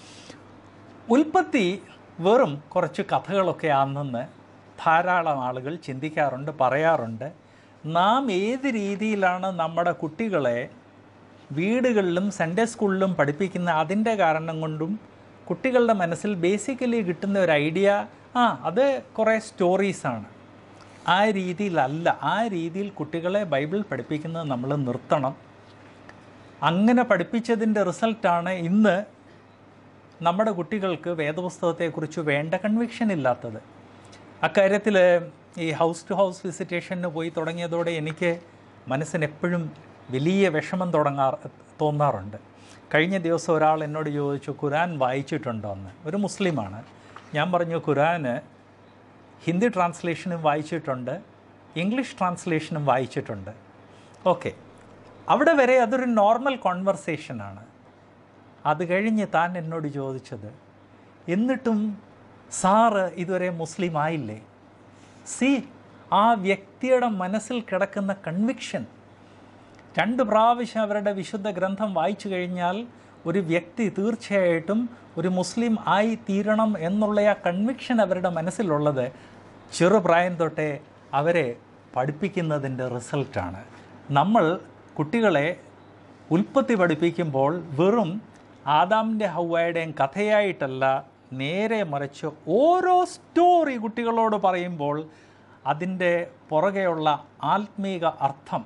Speaker 1: ഉൽപ്പത്തി വെറും കുറച്ച് കഥകളൊക്കെ ആണെന്ന് ധാരാളം ആളുകൾ ചിന്തിക്കാറുണ്ട് പറയാറുണ്ട് നാം ഏത് രീതിയിലാണ് നമ്മുടെ കുട്ടികളെ വീടുകളിലും സൺഡേ സ്കൂളിലും പഠിപ്പിക്കുന്ന അതിൻ്റെ കാരണം കൊണ്ടും കുട്ടികളുടെ മനസ്സിൽ ബേസിക്കലി കിട്ടുന്ന ഒരു ഐഡിയ ആ അത് കുറേ സ്റ്റോറീസാണ് ആ രീതിയിലല്ല ആ രീതിയിൽ കുട്ടികളെ ബൈബിൾ പഠിപ്പിക്കുന്നത് നമ്മൾ നിർത്തണം അങ്ങനെ പഠിപ്പിച്ചതിൻ്റെ റിസൾട്ടാണ് ഇന്ന് നമ്മുടെ കുട്ടികൾക്ക് വേദപുസ്തകത്തെക്കുറിച്ച് വേണ്ട കൺവിക്ഷൻ ഇല്ലാത്തത് അക്കാര്യത്തിൽ ഈ ഹൗസ് ടു ഹൗസ് വിസിറ്റേഷന് പോയി തുടങ്ങിയതോടെ എനിക്ക് മനസ്സിന് എപ്പോഴും വലിയ വിഷമം തുടങ്ങാർ തോന്നാറുണ്ട് കഴിഞ്ഞ ദിവസം ഒരാൾ എന്നോട് ചോദിച്ചു ഖുരാൻ വായിച്ചിട്ടുണ്ടോ എന്ന് ഒരു മുസ്ലിമാണ് ഞാൻ പറഞ്ഞു ഖുരാന് ഹിന്ദി ട്രാൻസ്ലേഷനും വായിച്ചിട്ടുണ്ട് ഇംഗ്ലീഷ് ട്രാൻസ്ലേഷനും വായിച്ചിട്ടുണ്ട് ഓക്കെ അവിടെ വരെ അതൊരു നോർമൽ കോൺവെർസേഷനാണ് അത് കഴിഞ്ഞ് താൻ എന്നോട് ചോദിച്ചത് എന്നിട്ടും സാറ് ഇതുവരെ മുസ്ലിം ആയില്ലേ സി ആ വ്യക്തിയുടെ മനസ്സിൽ കിടക്കുന്ന കൺവിക്ഷൻ രണ്ട് പ്രാവശ്യം അവരുടെ വിശുദ്ധ ഗ്രന്ഥം വായിച്ചു കഴിഞ്ഞാൽ ഒരു വ്യക്തി തീർച്ചയായിട്ടും ഒരു മുസ്ലിം ആയി തീരണം എന്നുള്ള ആ കൺവിക്ഷൻ അവരുടെ മനസ്സിലുള്ളത് ചെറുപ്രായം തൊട്ടേ അവരെ പഠിപ്പിക്കുന്നതിൻ്റെ റിസൾട്ടാണ് നമ്മൾ കുട്ടികളെ ഉൽപ്പത്തി പഠിപ്പിക്കുമ്പോൾ വെറും ആദാമിൻ്റെ ഹൗവയുടെയും കഥയായിട്ടല്ല നേരെ മറിച്ച് ഓരോ സ്റ്റോറി കുട്ടികളോട് പറയുമ്പോൾ അതിൻ്റെ പുറകെയുള്ള ആത്മീക അർത്ഥം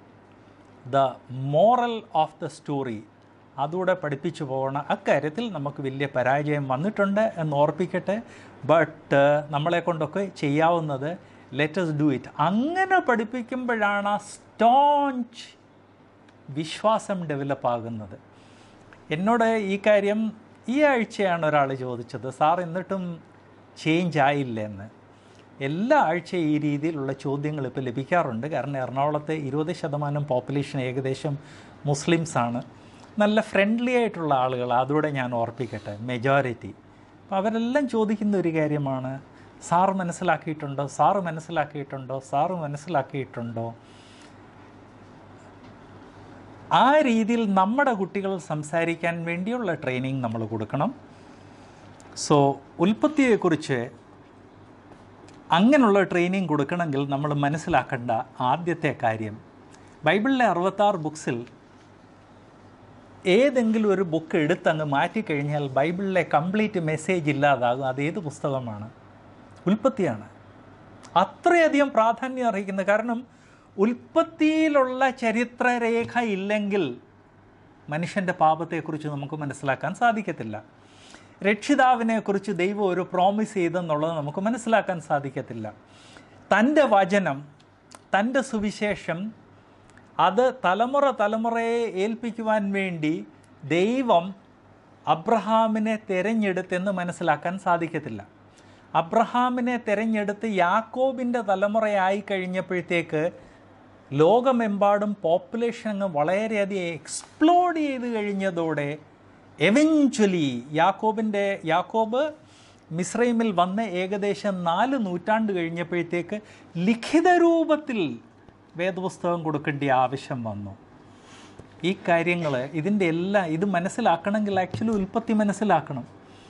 Speaker 1: the moral of the story അതുകൂടെ പഠിപ്പിച്ചു പോകണം അക്കാര്യത്തിൽ നമുക്ക് വലിയ പരാജയം വന്നിട്ടുണ്ട് എന്ന് ഓർപ്പിക്കട്ടെ ബട്ട് നമ്മളെ കൊണ്ടൊക്കെ ചെയ്യാവുന്നത് ലെറ്റസ് ഡു ഇറ്റ് അങ്ങനെ പഠിപ്പിക്കുമ്പോഴാണ് ആ സ്റ്റോഞ്ച് വിശ്വാസം ഡെവലപ്പ് ആകുന്നത് എന്നോട് ഈ കാര്യം ഈ ആഴ്ചയാണ് ഒരാൾ ചോദിച്ചത് സാർ എന്നിട്ടും ചേഞ്ച് ആയില്ല എന്ന് എല്ലാ ആഴ്ചയും ഈ രീതിയിലുള്ള ചോദ്യങ്ങൾ ഇപ്പോൾ ലഭിക്കാറുണ്ട് കാരണം എറണാകുളത്തെ ഇരുപത് ശതമാനം പോപ്പുലേഷൻ ഏകദേശം മുസ്ലിംസാണ് നല്ല ഫ്രണ്ട്ലി ആയിട്ടുള്ള ആളുകൾ അതുകൂടെ ഞാൻ ഓർപ്പിക്കട്ടെ മെജോറിറ്റി അപ്പോൾ അവരെല്ലാം ചോദിക്കുന്ന ഒരു കാര്യമാണ് സാറ് മനസ്സിലാക്കിയിട്ടുണ്ടോ സാറ് മനസ്സിലാക്കിയിട്ടുണ്ടോ സാറ് മനസ്സിലാക്കിയിട്ടുണ്ടോ ആ രീതിയിൽ നമ്മുടെ കുട്ടികൾ സംസാരിക്കാൻ വേണ്ടിയുള്ള ട്രെയിനിങ് നമ്മൾ കൊടുക്കണം സോ ഉൽപ്പത്തിയെക്കുറിച്ച് അങ്ങനെയുള്ള ട്രെയിനിങ് കൊടുക്കണമെങ്കിൽ നമ്മൾ മനസ്സിലാക്കേണ്ട ആദ്യത്തെ കാര്യം ബൈബിളിലെ അറുപത്താറ് ബുക്സിൽ ഏതെങ്കിലും ഒരു ബുക്ക് എടുത്തങ്ങ് മാറ്റിക്കഴിഞ്ഞാൽ ബൈബിളിലെ കംപ്ലീറ്റ് മെസ്സേജ് ഇല്ലാതാകും അത് ഏത് പുസ്തകമാണ് ഉൽപ്പത്തിയാണ് അത്രയധികം പ്രാധാന്യം അർഹിക്കുന്നത് കാരണം ഉൽപ്പത്തിയിലുള്ള ചരിത്രരേഖ ഇല്ലെങ്കിൽ മനുഷ്യൻ്റെ പാപത്തെക്കുറിച്ച് നമുക്ക് മനസ്സിലാക്കാൻ സാധിക്കത്തില്ല രക്ഷിതാവിനെക്കുറിച്ച് ദൈവം ഒരു പ്രോമിസ് ചെയ്തെന്നുള്ളത് നമുക്ക് മനസ്സിലാക്കാൻ സാധിക്കത്തില്ല തൻ്റെ വചനം തൻ്റെ സുവിശേഷം അത് തലമുറ തലമുറയെ ഏൽപ്പിക്കുവാൻ വേണ്ടി ദൈവം അബ്രഹാമിനെ തിരഞ്ഞെടുത്തെന്ന് മനസ്സിലാക്കാൻ സാധിക്കത്തില്ല അബ്രഹാമിനെ തിരഞ്ഞെടുത്ത് യാക്കോബിൻ്റെ തലമുറയായി കഴിഞ്ഞപ്പോഴത്തേക്ക് ലോകമെമ്പാടും പോപ്പുലേഷൻ അങ്ങ് വളരെയധികം എക്സ്പ്ലോഡ് ചെയ്ത് കഴിഞ്ഞതോടെ എവഞ്ച്വലി യാക്കോബിൻ്റെ യാക്കോബ് മിസ്രൈമിൽ വന്ന് ഏകദേശം നാല് നൂറ്റാണ്ട് കഴിഞ്ഞപ്പോഴത്തേക്ക് ലിഖിത രൂപത്തിൽ വേദപുസ്തകം കൊടുക്കേണ്ട ആവശ്യം വന്നു ഈ കാര്യങ്ങൾ ഇതിൻ്റെ എല്ലാം ഇത് മനസ്സിലാക്കണമെങ്കിൽ ആക്ച്വലി ഉൽപ്പത്തി മനസ്സിലാക്കണം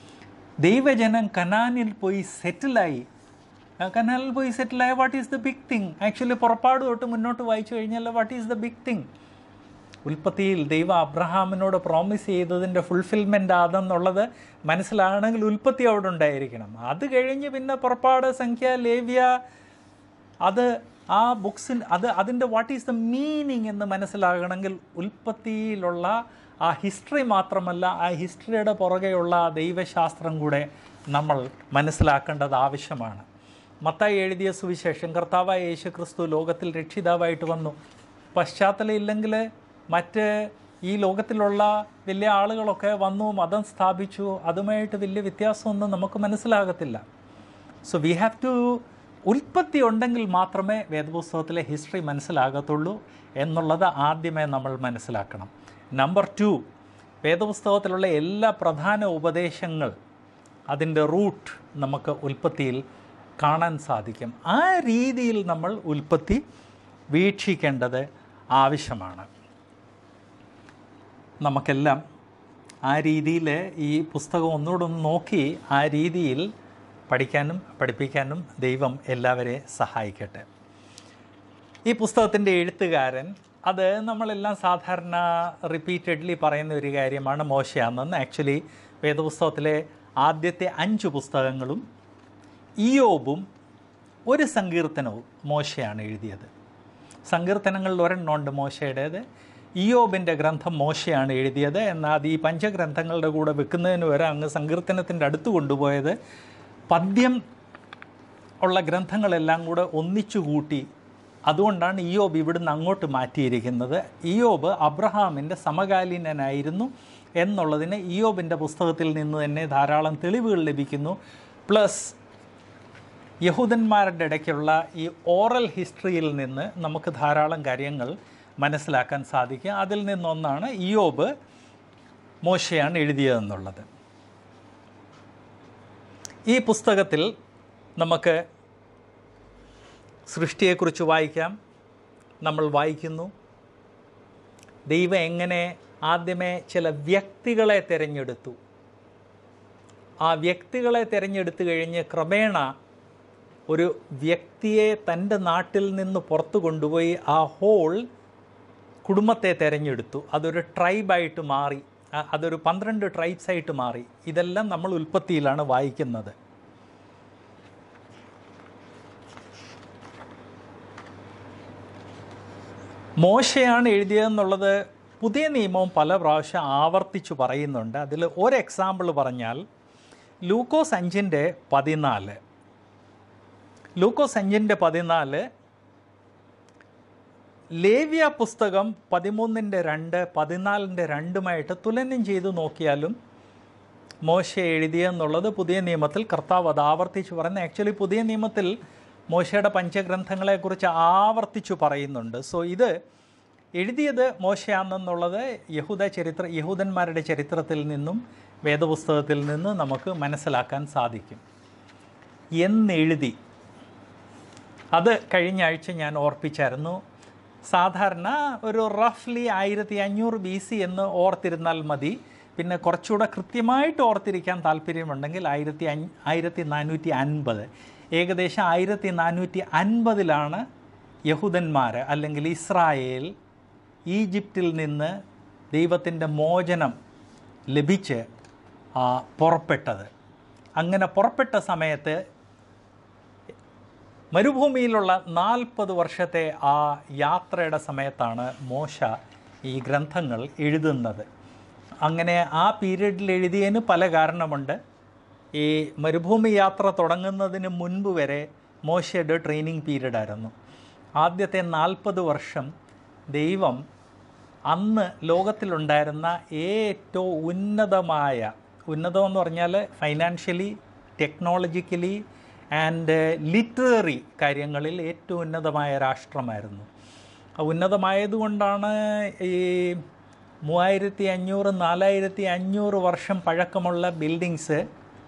Speaker 1: ദൈവജനം കനാനിൽ പോയി സെറ്റിലായി ആ കനാലിൽ പോയി സെറ്റിലായ what is the big thing actually പുറപ്പാട് തൊട്ട് മുന്നോട്ട് വായിച്ചു കഴിഞ്ഞാൽ what is the big thing ഉൽപ്പത്തിയിൽ ദൈവ അബ്രഹാമിനോട് പ്രോമിസ് ചെയ്തതിൻ്റെ ഫുൾഫിൽമെൻ്റ് അതെന്നുള്ളത് മനസ്സിലാകണമെങ്കിൽ ഉൽപ്പത്തി അവിടെ ഉണ്ടായിരിക്കണം അത് കഴിഞ്ഞ് പിന്നെ പുറപ്പാട് സംഖ്യ ലേവ്യ അത് ആ ബുക്സിൻ അത് അതിൻ്റെ വാട്ട് ഈസ് ദ മീനിങ് എന്ന് മനസ്സിലാകണമെങ്കിൽ ഉൽപ്പത്തിയിലുള്ള ആ ഹിസ്റ്ററി മാത്രമല്ല ആ ഹിസ്റ്ററിയുടെ പുറകെയുള്ള ആ ദൈവശാസ്ത്രം കൂടെ നമ്മൾ മനസ്സിലാക്കേണ്ടത് ആവശ്യമാണ് മത്തായി എഴുതിയ സുവിശേഷം കർത്താവായ യേശു ക്രിസ്തു ലോകത്തിൽ രക്ഷിതാവായിട്ട് വന്നു പശ്ചാത്തലം ഇല്ലെങ്കിൽ മറ്റ് ഈ ലോകത്തിലുള്ള വലിയ ആളുകളൊക്കെ വന്നു മതം സ്ഥാപിച്ചു അതുമായിട്ട് വലിയ വ്യത്യാസമൊന്നും നമുക്ക് മനസ്സിലാകത്തില്ല സോ വി ഹാവ് ടു ഉൽപ്പത്തി ഉണ്ടെങ്കിൽ മാത്രമേ വേദപുസ്തകത്തിലെ ഹിസ്റ്ററി മനസ്സിലാകത്തുള്ളൂ എന്നുള്ളത് ആദ്യമേ നമ്മൾ മനസ്സിലാക്കണം നമ്പർ ടു വേദപുസ്തകത്തിലുള്ള എല്ലാ പ്രധാന ഉപദേശങ്ങൾ അതിൻ്റെ റൂട്ട് നമുക്ക് ഉൽപ്പത്തിയിൽ കാണാൻ സാധിക്കും ആ രീതിയിൽ നമ്മൾ ഉൽപ്പത്തി വീക്ഷിക്കേണ്ടത് ആവശ്യമാണ് നമുക്കെല്ലാം ആ രീതിയിൽ ഈ പുസ്തകം ഒന്നുകൂടെ ഒന്ന് നോക്കി ആ രീതിയിൽ പഠിക്കാനും പഠിപ്പിക്കാനും ദൈവം എല്ലാവരെയും സഹായിക്കട്ടെ ഈ പുസ്തകത്തിൻ്റെ എഴുത്തുകാരൻ അത് നമ്മളെല്ലാം സാധാരണ റിപ്പീറ്റഡ്ലി പറയുന്ന ഒരു കാര്യമാണ് മോശയാണെന്ന് ആക്ച്വലി വേദപുസ്തകത്തിലെ ആദ്യത്തെ അഞ്ച് പുസ്തകങ്ങളും ഇയോബും ഒരു സങ്കീർത്തനവും മോശയാണ് എഴുതിയത് സങ്കീർത്തനങ്ങളിൽ ഒരെണ്ണമുണ്ട് മോശയുടേത് ഇയോബിൻ്റെ ഗ്രന്ഥം മോശയാണ് എഴുതിയത് എന്നാൽ അത് ഈ പഞ്ചഗ്രന്ഥങ്ങളുടെ കൂടെ വെക്കുന്നതിന് വരെ അങ്ങ് സങ്കീർത്തനത്തിൻ്റെ അടുത്ത് കൊണ്ടുപോയത് പദ്യം ഉള്ള ഗ്രന്ഥങ്ങളെല്ലാം കൂടെ ഒന്നിച്ചു കൂട്ടി അതുകൊണ്ടാണ് ഇയോബ് ഇവിടുന്ന് അങ്ങോട്ട് മാറ്റിയിരിക്കുന്നത് ഇയോബ് അബ്രഹാമിൻ്റെ സമകാലീനനായിരുന്നു എന്നുള്ളതിന് ഇയോബിൻ്റെ പുസ്തകത്തിൽ നിന്ന് തന്നെ ധാരാളം തെളിവുകൾ ലഭിക്കുന്നു പ്ലസ് യഹൂദന്മാരുടെ ഇടയ്ക്കുള്ള ഈ ഓറൽ ഹിസ്റ്ററിയിൽ നിന്ന് നമുക്ക് ധാരാളം കാര്യങ്ങൾ മനസ്സിലാക്കാൻ സാധിക്കും അതിൽ നിന്നൊന്നാണ് ഇയോബ് മോശയാണ് എഴുതിയതെന്നുള്ളത് ഈ പുസ്തകത്തിൽ നമുക്ക് സൃഷ്ടിയെക്കുറിച്ച് വായിക്കാം നമ്മൾ വായിക്കുന്നു ദൈവം എങ്ങനെ ആദ്യമേ ചില വ്യക്തികളെ തിരഞ്ഞെടുത്തു ആ വ്യക്തികളെ തിരഞ്ഞെടുത്തു കഴിഞ്ഞ് ക്രമേണ ഒരു വ്യക്തിയെ തൻ്റെ നാട്ടിൽ നിന്ന് പുറത്തു കൊണ്ടുപോയി ആ ഹോൾ കുടുംബത്തെ തിരഞ്ഞെടുത്തു അതൊരു ട്രൈബായിട്ട് മാറി അ- അതൊരു പന്ത്രണ്ട് ട്രൈബ്സായിട്ട് മാറി ഇതെല്ലാം നമ്മൾ ഉൽപ്പത്തിയിലാണ് വായിക്കുന്നത് മോശയാണ് എഴുതിയതെന്നുള്ളത് പുതിയ നിയമവും പല പ്രാവശ്യം ആവർത്തിച്ചു പറയുന്നുണ്ട് അതിൽ ഒരു എക്സാമ്പിൾ പറഞ്ഞാൽ ലൂക്കോസ് അഞ്ചിൻ്റെ പതിനാല് ലൂക്കോസ് അഞ്ചിൻ്റെ പതിനാല് ലേവ്യ പുസ്തകം പതിമൂന്നിൻ്റെ രണ്ട് പതിനാലിൻ്റെ രണ്ടുമായിട്ട് തുലനം ചെയ്ത് നോക്കിയാലും മോശ എഴുതിയെന്നുള്ളത് പുതിയ നിയമത്തിൽ കർത്താവ് അത് ആവർത്തിച്ച് പറയുന്നത് ആക്ച്വലി പുതിയ നിയമത്തിൽ മോശയുടെ പഞ്ചഗ്രന്ഥങ്ങളെക്കുറിച്ച് ആവർത്തിച്ചു പറയുന്നുണ്ട് സോ ഇത് എഴുതിയത് മോശയാണെന്നുള്ളത് യഹൂദ ചരിത്ര യഹൂദന്മാരുടെ ചരിത്രത്തിൽ നിന്നും വേദപുസ്തകത്തിൽ നിന്ന് നമുക്ക് മനസ്സിലാക്കാൻ സാധിക്കും എന്നെഴുതി അത് കഴിഞ്ഞ ആഴ്ച ഞാൻ ഓർപ്പിച്ചായിരുന്നു സാധാരണ ഒരു റഫ്ലി ആയിരത്തി അഞ്ഞൂറ് ബി സി എന്ന് ഓർത്തിരുന്നാൽ മതി പിന്നെ കുറച്ചുകൂടെ കൃത്യമായിട്ട് ഓർത്തിരിക്കാൻ താല്പര്യമുണ്ടെങ്കിൽ ആയിരത്തി അഞ്ഞ് ആയിരത്തി നാനൂറ്റി അൻപത് ഏകദേശം ആയിരത്തി നാനൂറ്റി അൻപതിലാണ് യഹൂദന്മാർ അല്ലെങ്കിൽ ഇസ്രായേൽ ഈജിപ്തിൽ നിന്ന് ദൈവത്തിൻ്റെ മോചനം ലഭിച്ച് ആ, പുറപ്പെട്ടത് അങ്ങനെ പുറപ്പെട്ട സമയത്ത് മരുഭൂമിയിലുള്ള നാൽപ്പത് വർഷത്തെ ആ യാത്രയുടെ സമയത്താണ് മോശ ഈ ഗ്രന്ഥങ്ങൾ എഴുതുന്നത് അങ്ങനെ ആ പീരീഡിൽ എഴുതിയതിന് പല കാരണമുണ്ട് ഈ മരുഭൂമി യാത്ര തുടങ്ങുന്നതിന് മുൻപ് വരെ മോശയുടെ ട്രെയിനിങ് പീരീഡായിരുന്നു ആദ്യത്തെ നാൽപ്പത് വർഷം ദൈവം അന്ന് ലോകത്തിലുണ്ടായിരുന്ന ഏറ്റവും ഉന്നതമായ ഉന്നതമെന്ന് പറഞ്ഞാൽ ഫൈനാൻഷ്യലി ടെക്നോളജിക്കലി ആൻഡ് ലിറ്റററി കാര്യങ്ങളിൽ ഏറ്റവും ഉന്നതമായ രാഷ്ട്രമായിരുന്നു ആ ഉന്നതമായതുകൊണ്ടാണ് ഈ മൂവായിരത്തി അഞ്ഞൂറ് നാലായിരത്തി അഞ്ഞൂറ് വർഷം പഴക്കമുള്ള ബിൽഡിങ്സ്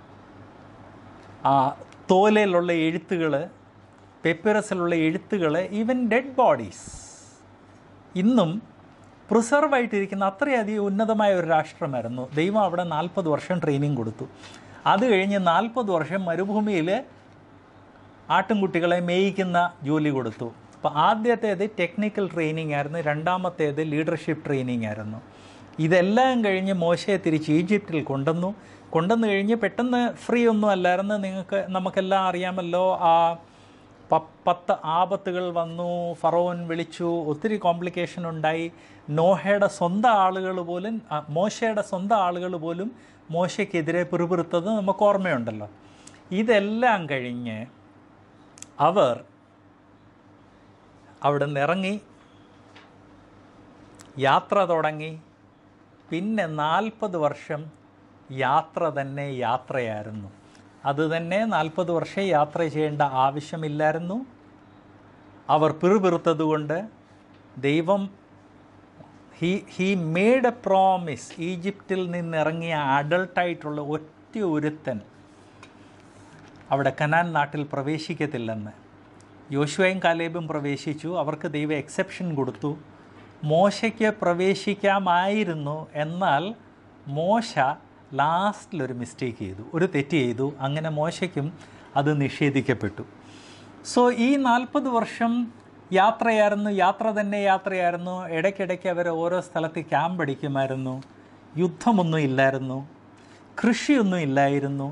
Speaker 1: ആ തോലയിലുള്ള എഴുത്തുകൾ പെപ്പിറസിലുള്ള എഴുത്തുകൾ ഈവൻ ഡെഡ് ബോഡീസ് ഇന്നും പ്രിസർവ് ആയിട്ടിരിക്കുന്ന അത്രയധികം ഉന്നതമായ ഒരു രാഷ്ട്രമായിരുന്നു ദൈവം അവിടെ നാൽപ്പത് വർഷം ട്രെയിനിങ് കൊടുത്തു അത് കഴിഞ്ഞ് നാൽപ്പത് വർഷം മരുഭൂമിയിൽ ആട്ടിൻകുട്ടികളെ മേയിക്കുന്ന ജോലി കൊടുത്തു അപ്പോൾ ആദ്യത്തേത് ടെക്നിക്കൽ ട്രെയിനിങ് ആയിരുന്നു രണ്ടാമത്തേത് ലീഡർഷിപ്പ് ട്രെയിനിങ് ആയിരുന്നു ഇതെല്ലാം കഴിഞ്ഞ് മോശയെ തിരിച്ച് ഈജിപ്തിൽ കൊണ്ടുവന്നു കൊണ്ടുവന്നു കഴിഞ്ഞ് പെട്ടെന്ന് ഫ്രീ ഒന്നും അല്ലായിരുന്നു നിങ്ങൾക്ക് നമുക്കെല്ലാം അറിയാമല്ലോ ആ പ- പത്ത് ആപത്തുകൾ വന്നു ഫറോൻ വിളിച്ചു ഒത്തിരി കോംപ്ലിക്കേഷൻ ഉണ്ടായി നോഹയുടെ സ്വന്തം ആളുകൾ പോലും ആ, മോശയുടെ സ്വന്തം ആളുകൾ പോലും മോശയ്ക്കെതിരെ പിറുപിറുത്തത് നമുക്ക് ഓർമ്മയുണ്ടല്ലോ ഇതെല്ലാം കഴിഞ്ഞ് അവർ അവിടെ നിന്ന് ഇറങ്ങി യാത്ര തുടങ്ങി പിന്നെ നാൽപ്പത് വർഷം യാത്ര തന്നെ യാത്രയായിരുന്നു അത് തന്നെ നാൽപ്പത് വർഷം യാത്ര ചെയ്യേണ്ട ആവശ്യമില്ലായിരുന്നു അവർ പിറുപിറുത്തതുകൊണ്ട് ദൈവം he he made a promise ഈജിപ്തിൽ നിന്നിറങ്ങിയ അഡൾട്ടായിട്ടുള്ള ഒറ്റ ഒരുത്തൻ അവിടെ കനാൻ നാട്ടിൽ പ്രവേശിക്കത്തില്ലെന്ന് യോശുവയും കാലേബും പ്രവേശിച്ചു അവർക്ക് ദൈവം എക്സെപ്ഷൻ കൊടുത്തു മോശയ്ക്ക് പ്രവേശിക്കാമായിരുന്നു എന്നാൽ മോശ ലാസ്റ്റിലൊരു മിസ്റ്റേക്ക് ചെയ്തു ഒരു തെറ്റ് ചെയ്തു അങ്ങനെ മോശയ്ക്കും അത് നിഷേധിക്കപ്പെട്ടു സോ ഈ നാൽപ്പത് വർഷം യാത്രയായിരുന്നു യാത്ര തന്നെ യാത്രയായിരുന്നു ഇടയ്ക്കിടയ്ക്ക് അവർ ഓരോ സ്ഥലത്ത് ക്യാമ്പ് അടിക്കുമായിരുന്നു യുദ്ധമൊന്നും ഇല്ലായിരുന്നു കൃഷിയൊന്നും ഇല്ലായിരുന്നു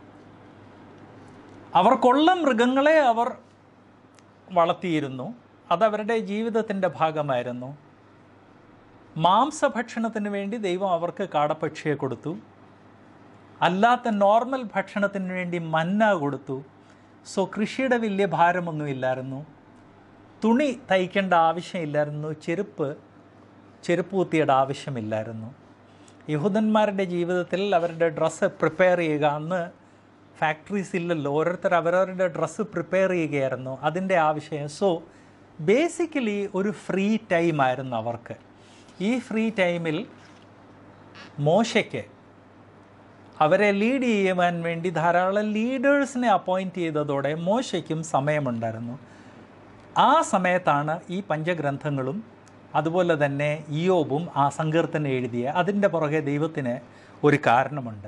Speaker 1: അവർക്കുള്ള മൃഗങ്ങളെ അവർ വളർത്തിയിരുന്നു അതവരുടെ ജീവിതത്തിൻ്റെ ഭാഗമായിരുന്നു മാംസഭക്ഷണത്തിന് വേണ്ടി ദൈവം അവർക്ക് കാടപ്പക്ഷിയെ കൊടുത്തു അല്ലാത്ത നോർമൽ ഭക്ഷണത്തിന് വേണ്ടി മന്ന കൊടുത്തു സോ കൃഷിയുടെ വലിയ ഭാരമൊന്നുമില്ലായിരുന്നു തുണി തയ്ക്കേണ്ട ആവശ്യമില്ലായിരുന്നു ചെരുപ്പ് ചെരുപ്പ് കുത്തിയുടെ ആവശ്യമില്ലായിരുന്നു യഹൂദന്മാരുടെ ജീവിതത്തിൽ അവരുടെ ഡ്രസ്സ് പ്രിപ്പയർ ചെയ്യുക അന്ന് ഫാക്ടറീസ് ഇല്ലല്ലോ ഓരോരുത്തർ അവരവരുടെ ഡ്രസ്സ് പ്രിപ്പയർ ചെയ്യുകയായിരുന്നു അതിൻ്റെ ആവശ്യം സോ ബേസിക്കലി ഒരു ഫ്രീ ടൈം ആയിരുന്നു അവർക്ക് ഈ ഫ്രീ ടൈമിൽ മോശയ്ക്ക് അവരെ ലീഡ് ചെയ്യുവാൻ വേണ്ടി ധാരാളം ലീഡേഴ്സിനെ അപ്പോയിൻറ്റ് ചെയ്തതോടെ മോശയ്ക്കും സമയമുണ്ടായിരുന്നു ആ സമയത്താണ് ഈ പഞ്ചഗ്രന്ഥങ്ങളും അതുപോലെ തന്നെ ഇയോബും ആ സങ്കീർത്തനം എഴുതിയ അതിൻ്റെ പുറകെ ദൈവത്തിന് ഒരു കാരണമുണ്ട്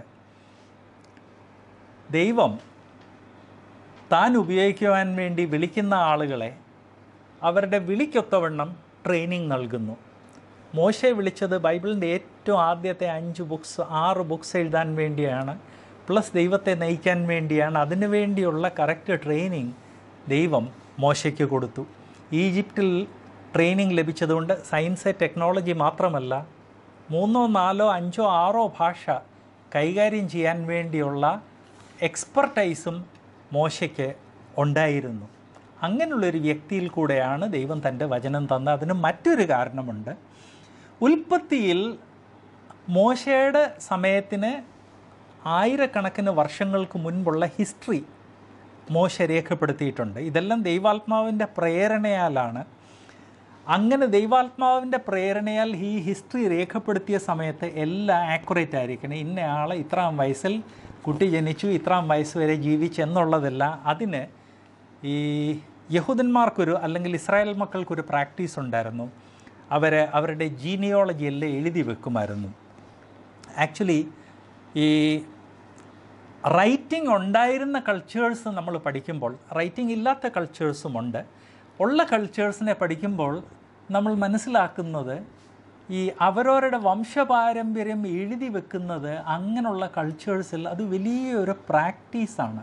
Speaker 1: ദൈവം താൻ ഉപയോഗിക്കുവാൻ വേണ്ടി വിളിക്കുന്ന ആളുകളെ അവരുടെ വിളിക്കൊത്തവണ്ണം ട്രെയിനിങ് നൽകുന്നു മോശയെ വിളിച്ചത് ബൈബിളിൻ്റെ ഏറ്റവും ആദ്യത്തെ അഞ്ച് ബുക്സ് ആറ് ബുക്സ് എഴുതാൻ വേണ്ടിയാണ് പ്ലസ് ദൈവത്തെ നയിക്കാൻ വേണ്ടിയാണ് അതിനു വേണ്ടിയുള്ള കറക്റ്റ് ട്രെയിനിങ് ദൈവം മോശയ്ക്ക് കൊടുത്തു ഈജിപ്തിൽ ട്രെയിനിങ് ലഭിച്ചതുകൊണ്ട് സയൻസ് ടെക്നോളജി മാത്രമല്ല മൂന്നോ നാലോ അഞ്ചോ ആറോ ഭാഷ കൈകാര്യം ചെയ്യാൻ വേണ്ടിയുള്ള എക്സ്പെർട്ടൈസും മോശയ്ക്ക് ഉണ്ടായിരുന്നു അങ്ങനെയുള്ളൊരു വ്യക്തിയിൽ കൂടെയാണ് ദൈവം തൻ്റെ വചനം തന്നത് അതിന് മറ്റൊരു കാരണമുണ്ട് ഉൽപ്പത്തിയിൽ മോശയുടെ സമയത്തിന് ആയിരക്കണക്കിന് വർഷങ്ങൾക്ക് മുൻപുള്ള ഹിസ്റ്ററി മോശ രേഖപ്പെടുത്തിയിട്ടുണ്ട് ഇതെല്ലാം ദൈവാത്മാവിൻ്റെ പ്രേരണയാലാണ് അങ്ങനെ ദൈവാത്മാവിൻ്റെ പ്രേരണയാൽ ഈ ഹിസ്റ്ററി രേഖപ്പെടുത്തിയ സമയത്ത് എല്ലാം ആക്യുറേറ്റ് ആയിരിക്കണം ഇന്ന ആൾ ഇത്രാം വയസ്സിൽ കുട്ടി ജനിച്ചു ഇത്രാം വയസ്സ് വരെ ജീവിച്ചു എന്നുള്ളതല്ല അതിന് ഈ യഹൂദന്മാർക്കൊരു അല്ലെങ്കിൽ ഇസ്രായേൽ മക്കൾക്കൊരു പ്രാക്ടീസ് ഉണ്ടായിരുന്നു അവർ അവരുടെ ജീനിയോളജി എല്ലാം എഴുതി വെക്കുമായിരുന്നു ആക്ച്വലി ഈ റൈറ്റിംഗ് ഉണ്ടായിരുന്ന കൾച്ചേഴ്സ് നമ്മൾ പഠിക്കുമ്പോൾ റൈറ്റിംഗ് ഇല്ലാത്ത കൾച്ചേഴ്സും ഉണ്ട് ഉള്ള കൾച്ചേഴ്സിനെ പഠിക്കുമ്പോൾ നമ്മൾ മനസ്സിലാക്കുന്നത് ഈ അവരവരുടെ വംശപാരമ്പര്യം എഴുതി വെക്കുന്നത് അങ്ങനെയുള്ള കൾച്ചേഴ്സിൽ അത് വലിയൊരു പ്രാക്ടീസാണ്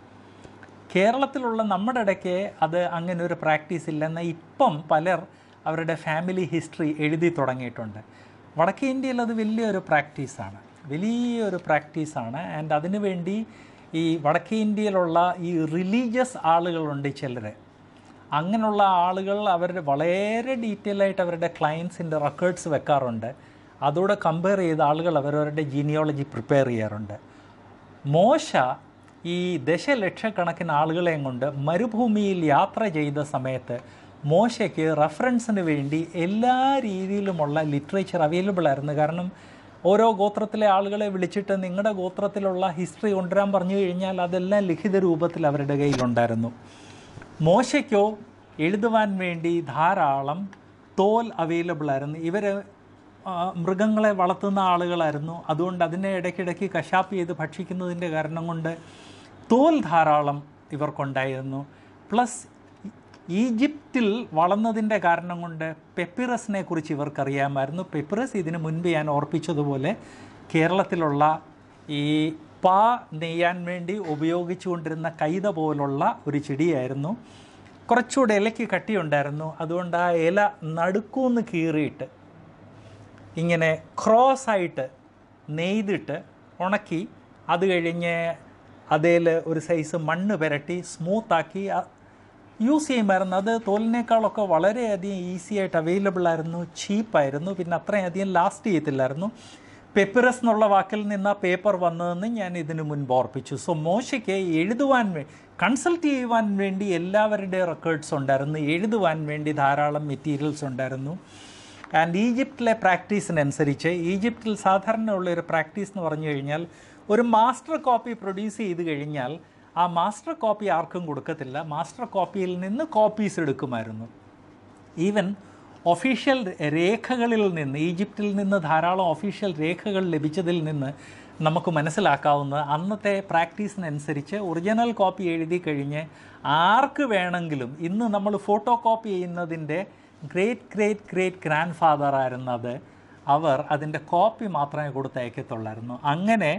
Speaker 1: കേരളത്തിലുള്ള നമ്മുടെ ഇടയ്ക്ക് അത് അങ്ങനെ ഒരു പ്രാക്ടീസ് ഇല്ല എന്നാൽ ഇപ്പം പലർ അവരുടെ ഫാമിലി ഹിസ്റ്ററി എഴുതി തുടങ്ങിയിട്ടുണ്ട് വടക്കേ ഇന്ത്യയിൽ അത് വലിയൊരു പ്രാക്ടീസാണ് വലിയൊരു പ്രാക്ടീസാണ് ആൻഡ് അതിനുവേണ്ടി ഈ വടക്കേ ഇന്ത്യയിലുള്ള ഈ റിലീജിയസ് ആളുകളുണ്ട് ചിലർ അങ്ങനെയുള്ള ആളുകൾ അവരുടെ വളരെ ഡീറ്റെയിൽ ആയിട്ട് അവരുടെ ക്ലയൻസിൻ്റെ റെക്കോർഡ്സ് വെക്കാറുണ്ട് അതോടെ കമ്പയർ ചെയ്ത ആളുകൾ അവരവരുടെ ജീനിയോളജി പ്രിപ്പയർ ചെയ്യാറുണ്ട് മോശ ഈ ദശലക്ഷക്കണക്കിന് ആളുകളെയും കൊണ്ട് മരുഭൂമിയിൽ യാത്ര ചെയ്ത സമയത്ത് മോശയ്ക്ക് റെഫറൻസിന് വേണ്ടി എല്ലാ രീതിയിലുമുള്ള ലിറ്ററേച്ചർ അവൈലബിൾ ആയിരുന്നു കാരണം ഓരോ ഗോത്രത്തിലെ ആളുകളെ വിളിച്ചിട്ട് നിങ്ങളുടെ ഗോത്രത്തിലുള്ള ഹിസ്റ്ററി കൊണ്ടുവരാൻ പറഞ്ഞു കഴിഞ്ഞാൽ അതെല്ലാം ലിഖിത രൂപത്തിൽ അവരുടെ കയ്യിലുണ്ടായിരുന്നു മോശയ്ക്കോ എഴുതുവാൻ വേണ്ടി ധാരാളം തോൽ അവൈലബിൾ ആയിരുന്നു ഇവർ മൃഗങ്ങളെ വളർത്തുന്ന ആളുകളായിരുന്നു അതുകൊണ്ട് അതിനെ ഇടയ്ക്കിടയ്ക്ക് കശാപ്പ് ചെയ്ത് ഭക്ഷിക്കുന്നതിൻ്റെ കാരണം കൊണ്ട് തോൽ ധാരാളം ഇവർക്കുണ്ടായിരുന്നു പ്ലസ് ഈജിപ്തിൽ വളർന്നതിൻ്റെ കാരണം കൊണ്ട് പെപ്പിറസിനെ കുറിച്ച് ഇവർക്കറിയാമായിരുന്നു പെപ്പിറസ് ഇതിന് മുൻപ് ഞാൻ ഓർപ്പിച്ചതുപോലെ കേരളത്തിലുള്ള ഈ പാ നെയ്യാൻ വേണ്ടി ഉപയോഗിച്ചുകൊണ്ടിരുന്ന കൈത പോലുള്ള ഒരു ചെടിയായിരുന്നു കുറച്ചുകൂടെ ഇലയ്ക്ക് കട്ടിയുണ്ടായിരുന്നു അതുകൊണ്ട് ആ ഇല നടുക്കൂന്ന് കീറിയിട്ട് ഇങ്ങനെ ക്രോസ് ആയിട്ട് നെയ്തിട്ട് ഉണക്കി അത് കഴിഞ്ഞ് അതിൽ ഒരു സൈസ് മണ്ണ് പുരട്ടി സ്മൂത്താക്കി യൂസ് ചെയ്യുമായിരുന്നു അത് തോലിനേക്കാളൊക്കെ വളരെയധികം ഈസി ആയിട്ട് അവൈലബിൾ ആയിരുന്നു ചീപ്പായിരുന്നു പിന്നെ അത്രയധികം ലാസ്റ്റ് ചെയ്യത്തില്ലായിരുന്നു പെപ്പിറസ് എന്നുള്ള വാക്കിൽ നിന്ന് ആ പേപ്പർ വന്നതെന്ന് ഞാൻ ഇതിനു മുൻപ് ഓർപ്പിച്ചു സോ മോശയ്ക്ക് എഴുതുവാൻ വേ കൺസൾട്ട് ചെയ്യുവാൻ വേണ്ടി എല്ലാവരുടെ റെക്കോർഡ്സ് ഉണ്ടായിരുന്നു എഴുതുവാൻ വേണ്ടി ധാരാളം മെറ്റീരിയൽസ് ഉണ്ടായിരുന്നു ആൻഡ് ഈജിപ്തിലെ പ്രാക്ടീസിനനുസരിച്ച് ഈജിപ്തിൽ സാധാരണ ഉള്ള ഒരു പ്രാക്ടീസ് എന്ന് പറഞ്ഞു കഴിഞ്ഞാൽ ഒരു മാസ്റ്റർ കോപ്പി പ്രൊഡ്യൂസ് ചെയ്ത് കഴിഞ്ഞാൽ ആ മാസ്റ്റർ കോപ്പി ആർക്കും കൊടുക്കത്തില്ല മാസ്റ്റർ കോപ്പിയിൽ നിന്ന് കോപ്പീസ് എടുക്കുമായിരുന്നു ഈവൻ ഒഫീഷ്യൽ രേഖകളിൽ നിന്ന് ഈജിപ്തിൽ നിന്ന് ധാരാളം ഒഫീഷ്യൽ രേഖകൾ ലഭിച്ചതിൽ നിന്ന് നമുക്ക് മനസ്സിലാക്കാവുന്ന അന്നത്തെ പ്രാക്ടീസിനനുസരിച്ച് ഒറിജിനൽ കോപ്പി എഴുതി കഴിഞ്ഞ് ആർക്ക് വേണമെങ്കിലും ഇന്ന് നമ്മൾ ഫോട്ടോ കോപ്പി ചെയ്യുന്നതിൻ്റെ great great great grand father ആയിരുന്നത് അവർ അതിൻ്റെ കോപ്പി മാത്രമേ കൊടുത്തയക്കത്തുള്ളായിരുന്നു അങ്ങനെ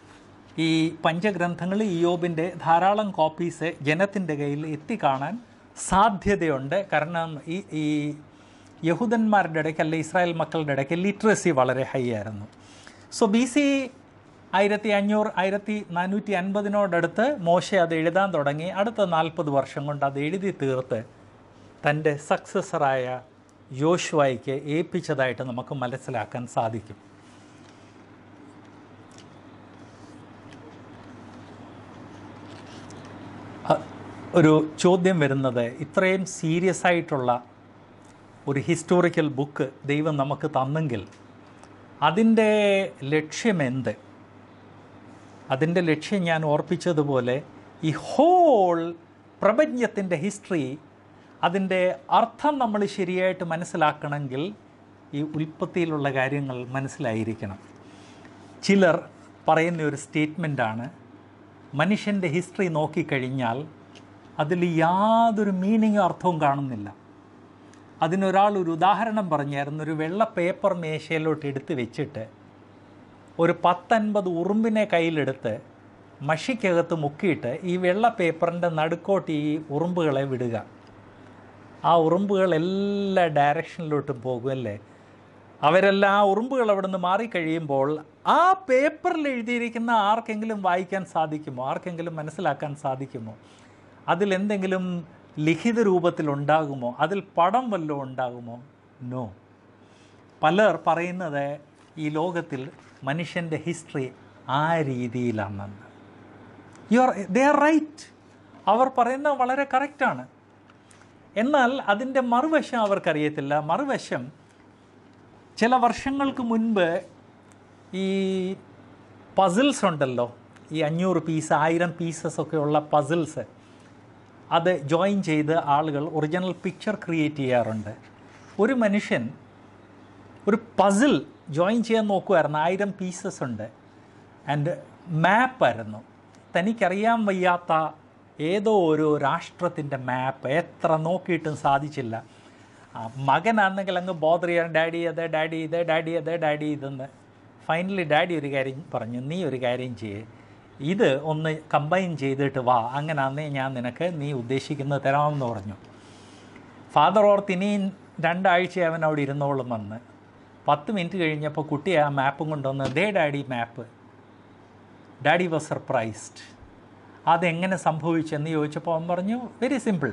Speaker 1: ഈ പഞ്ചഗ്രന്ഥങ്ങൾ ഇയോബിൻ്റെ ധാരാളം കോപ്പീസ് ജനത്തിൻ്റെ കയ്യിൽ എത്തിക്കാണാൻ സാധ്യതയുണ്ട് കാരണം ഈ ഈ യഹൂദന്മാരുടെ ഇടയ്ക്ക് അല്ലെ ഇസ്രായേൽ മക്കളുടെ ഇടയ്ക്ക് ലിറ്ററസി വളരെ ഹൈ ആയിരുന്നു സോ ബി സി ആയിരത്തി അഞ്ഞൂറ് ആയിരത്തി നാനൂറ്റി അൻപതിനോടടുത്ത് മോശ അത് എഴുതാൻ തുടങ്ങി അടുത്ത നാൽപ്പത് വർഷം കൊണ്ട് അത് എഴുതി തീർത്ത് തൻ്റെ സക്സസറായ യോശുവായിക്ക് ഏൽപ്പിച്ചതായിട്ട് നമുക്ക് മനസ്സിലാക്കാൻ സാധിക്കും അ- ഒരു ചോദ്യം വരുന്നത് ഇത്രയും സീരിയസ് ആയിട്ടുള്ള ഒരു ഹിസ്റ്റോറിക്കൽ ബുക്ക് ദൈവം നമുക്ക് തന്നെങ്കിൽ അതിൻ്റെ ലക്ഷ്യമെന്ത് അതിൻ്റെ ലക്ഷ്യം ഞാൻ ഓർപ്പിച്ചതുപോലെ ഈ ഹോൾ പ്രപഞ്ചത്തിൻ്റെ ഹിസ്റ്ററി അതിൻ്റെ അർത്ഥം നമ്മൾ ശരിയായിട്ട് മനസ്സിലാക്കണമെങ്കിൽ ഈ ഉൽപ്പത്തിയിലുള്ള കാര്യങ്ങൾ മനസ്സിലായിരിക്കണം ചിലർ പറയുന്ന ഒരു സ്റ്റേറ്റ്മെൻറ്റാണ് മനുഷ്യൻ്റെ ഹിസ്റ്ററി നോക്കിക്കഴിഞ്ഞാൽ അതിൽ യാതൊരു മീനിങ്ങും അർത്ഥവും കാണുന്നില്ല അതിനൊരാൾ ഒരു ഉദാഹരണം പറഞ്ഞായിരുന്നു ഒരു വെള്ള പേപ്പർ മേശയിലോട്ട് എടുത്ത് വെച്ചിട്ട് ഒരു പത്തൻപത് ഉറുമ്പിനെ കയ്യിലെടുത്ത് മഷിക്കകത്ത് മുക്കിയിട്ട് ഈ വെള്ള പേപ്പറിൻ്റെ നടുക്കോട്ട് ഈ ഉറുമ്പുകളെ വിടുക ആ ഉറുമ്പുകൾ എല്ലാ ഡയറക്ഷനിലോട്ടും പോകും അല്ലേ അവരെല്ലാം ആ ഉറുമ്പുകൾ അവിടെ നിന്ന് മാറിക്കഴിയുമ്പോൾ ആ പേപ്പറിൽ എഴുതിയിരിക്കുന്ന ആർക്കെങ്കിലും വായിക്കാൻ സാധിക്കുമോ ആർക്കെങ്കിലും മനസ്സിലാക്കാൻ സാധിക്കുമോ അതിലെന്തെങ്കിലും ലിഖിത രൂപത്തിൽ ഉണ്ടാകുമോ അതിൽ പടം വല്ലതും ഉണ്ടാകുമോ നോ പലർ പറയുന്നത് ഈ ലോകത്തിൽ മനുഷ്യൻ്റെ ഹിസ്റ്ററി ആ രീതിയിലാണെന്ന് you are they are right അവർ പറയുന്നത് വളരെ കറക്റ്റാണ് എന്നാൽ അതിൻ്റെ മറുവശം അവർക്കറിയത്തില്ല മറുവശം ചില വർഷങ്ങൾക്ക് മുൻപ് ഈ പസിൽസ് ഉണ്ടല്ലോ ഈ അഞ്ഞൂറ് പീസ് ആയിരം പീസസ് ഒക്കെ ഉള്ള പസിൽസ് അത് ജോയിൻ ചെയ്ത് ആളുകൾ ഒറിജിനൽ പിക്ചർ ക്രിയേറ്റ് ചെയ്യാറുണ്ട് ഒരു മനുഷ്യൻ ഒരു പസിൽ ജോയിൻ ചെയ്യാൻ നോക്കുമായിരുന്നു ആയിരം പീസസ് ഉണ്ട് ആൻഡ് മാപ്പായിരുന്നു തനിക്കറിയാൻ വയ്യാത്ത ഏതോ ഒരു രാഷ്ട്രത്തിൻ്റെ മാപ്പ് എത്ര നോക്കിയിട്ടും സാധിച്ചില്ല ആ മകനാണെങ്കിൽ അങ്ങ് ബോധർ ചെയ്യാൻ ഡാഡി അത് ഡാഡി ഇത് ഡാഡി അത് ഡാഡി ഇതെന്ന് ഫൈനലി ഡാഡി ഒരു കാര്യം പറഞ്ഞു നീ ഒരു കാര്യം ചെയ്യേ ഇത് ഒന്ന് കമ്പൈൻ ചെയ്തിട്ട് വാ അങ്ങനാന്നേ ഞാൻ നിനക്ക് നീ ഉദ്ദേശിക്കുന്നത് തരാമെന്ന് പറഞ്ഞു ഫാദർ ഓർത്ത് ഇനിയും രണ്ടാഴ്ച അവൻ അവിടെ ഇരുന്നോളും വന്ന് പത്ത് മിനിറ്റ് കഴിഞ്ഞപ്പോൾ കുട്ടി ആ മാപ്പും കൊണ്ടുവന്ന് ദേ daddy map daddy was surprised അതെങ്ങനെ സംഭവിച്ചെന്ന് ചോദിച്ചപ്പോൾ അവൻ പറഞ്ഞു വെരി സിമ്പിൾ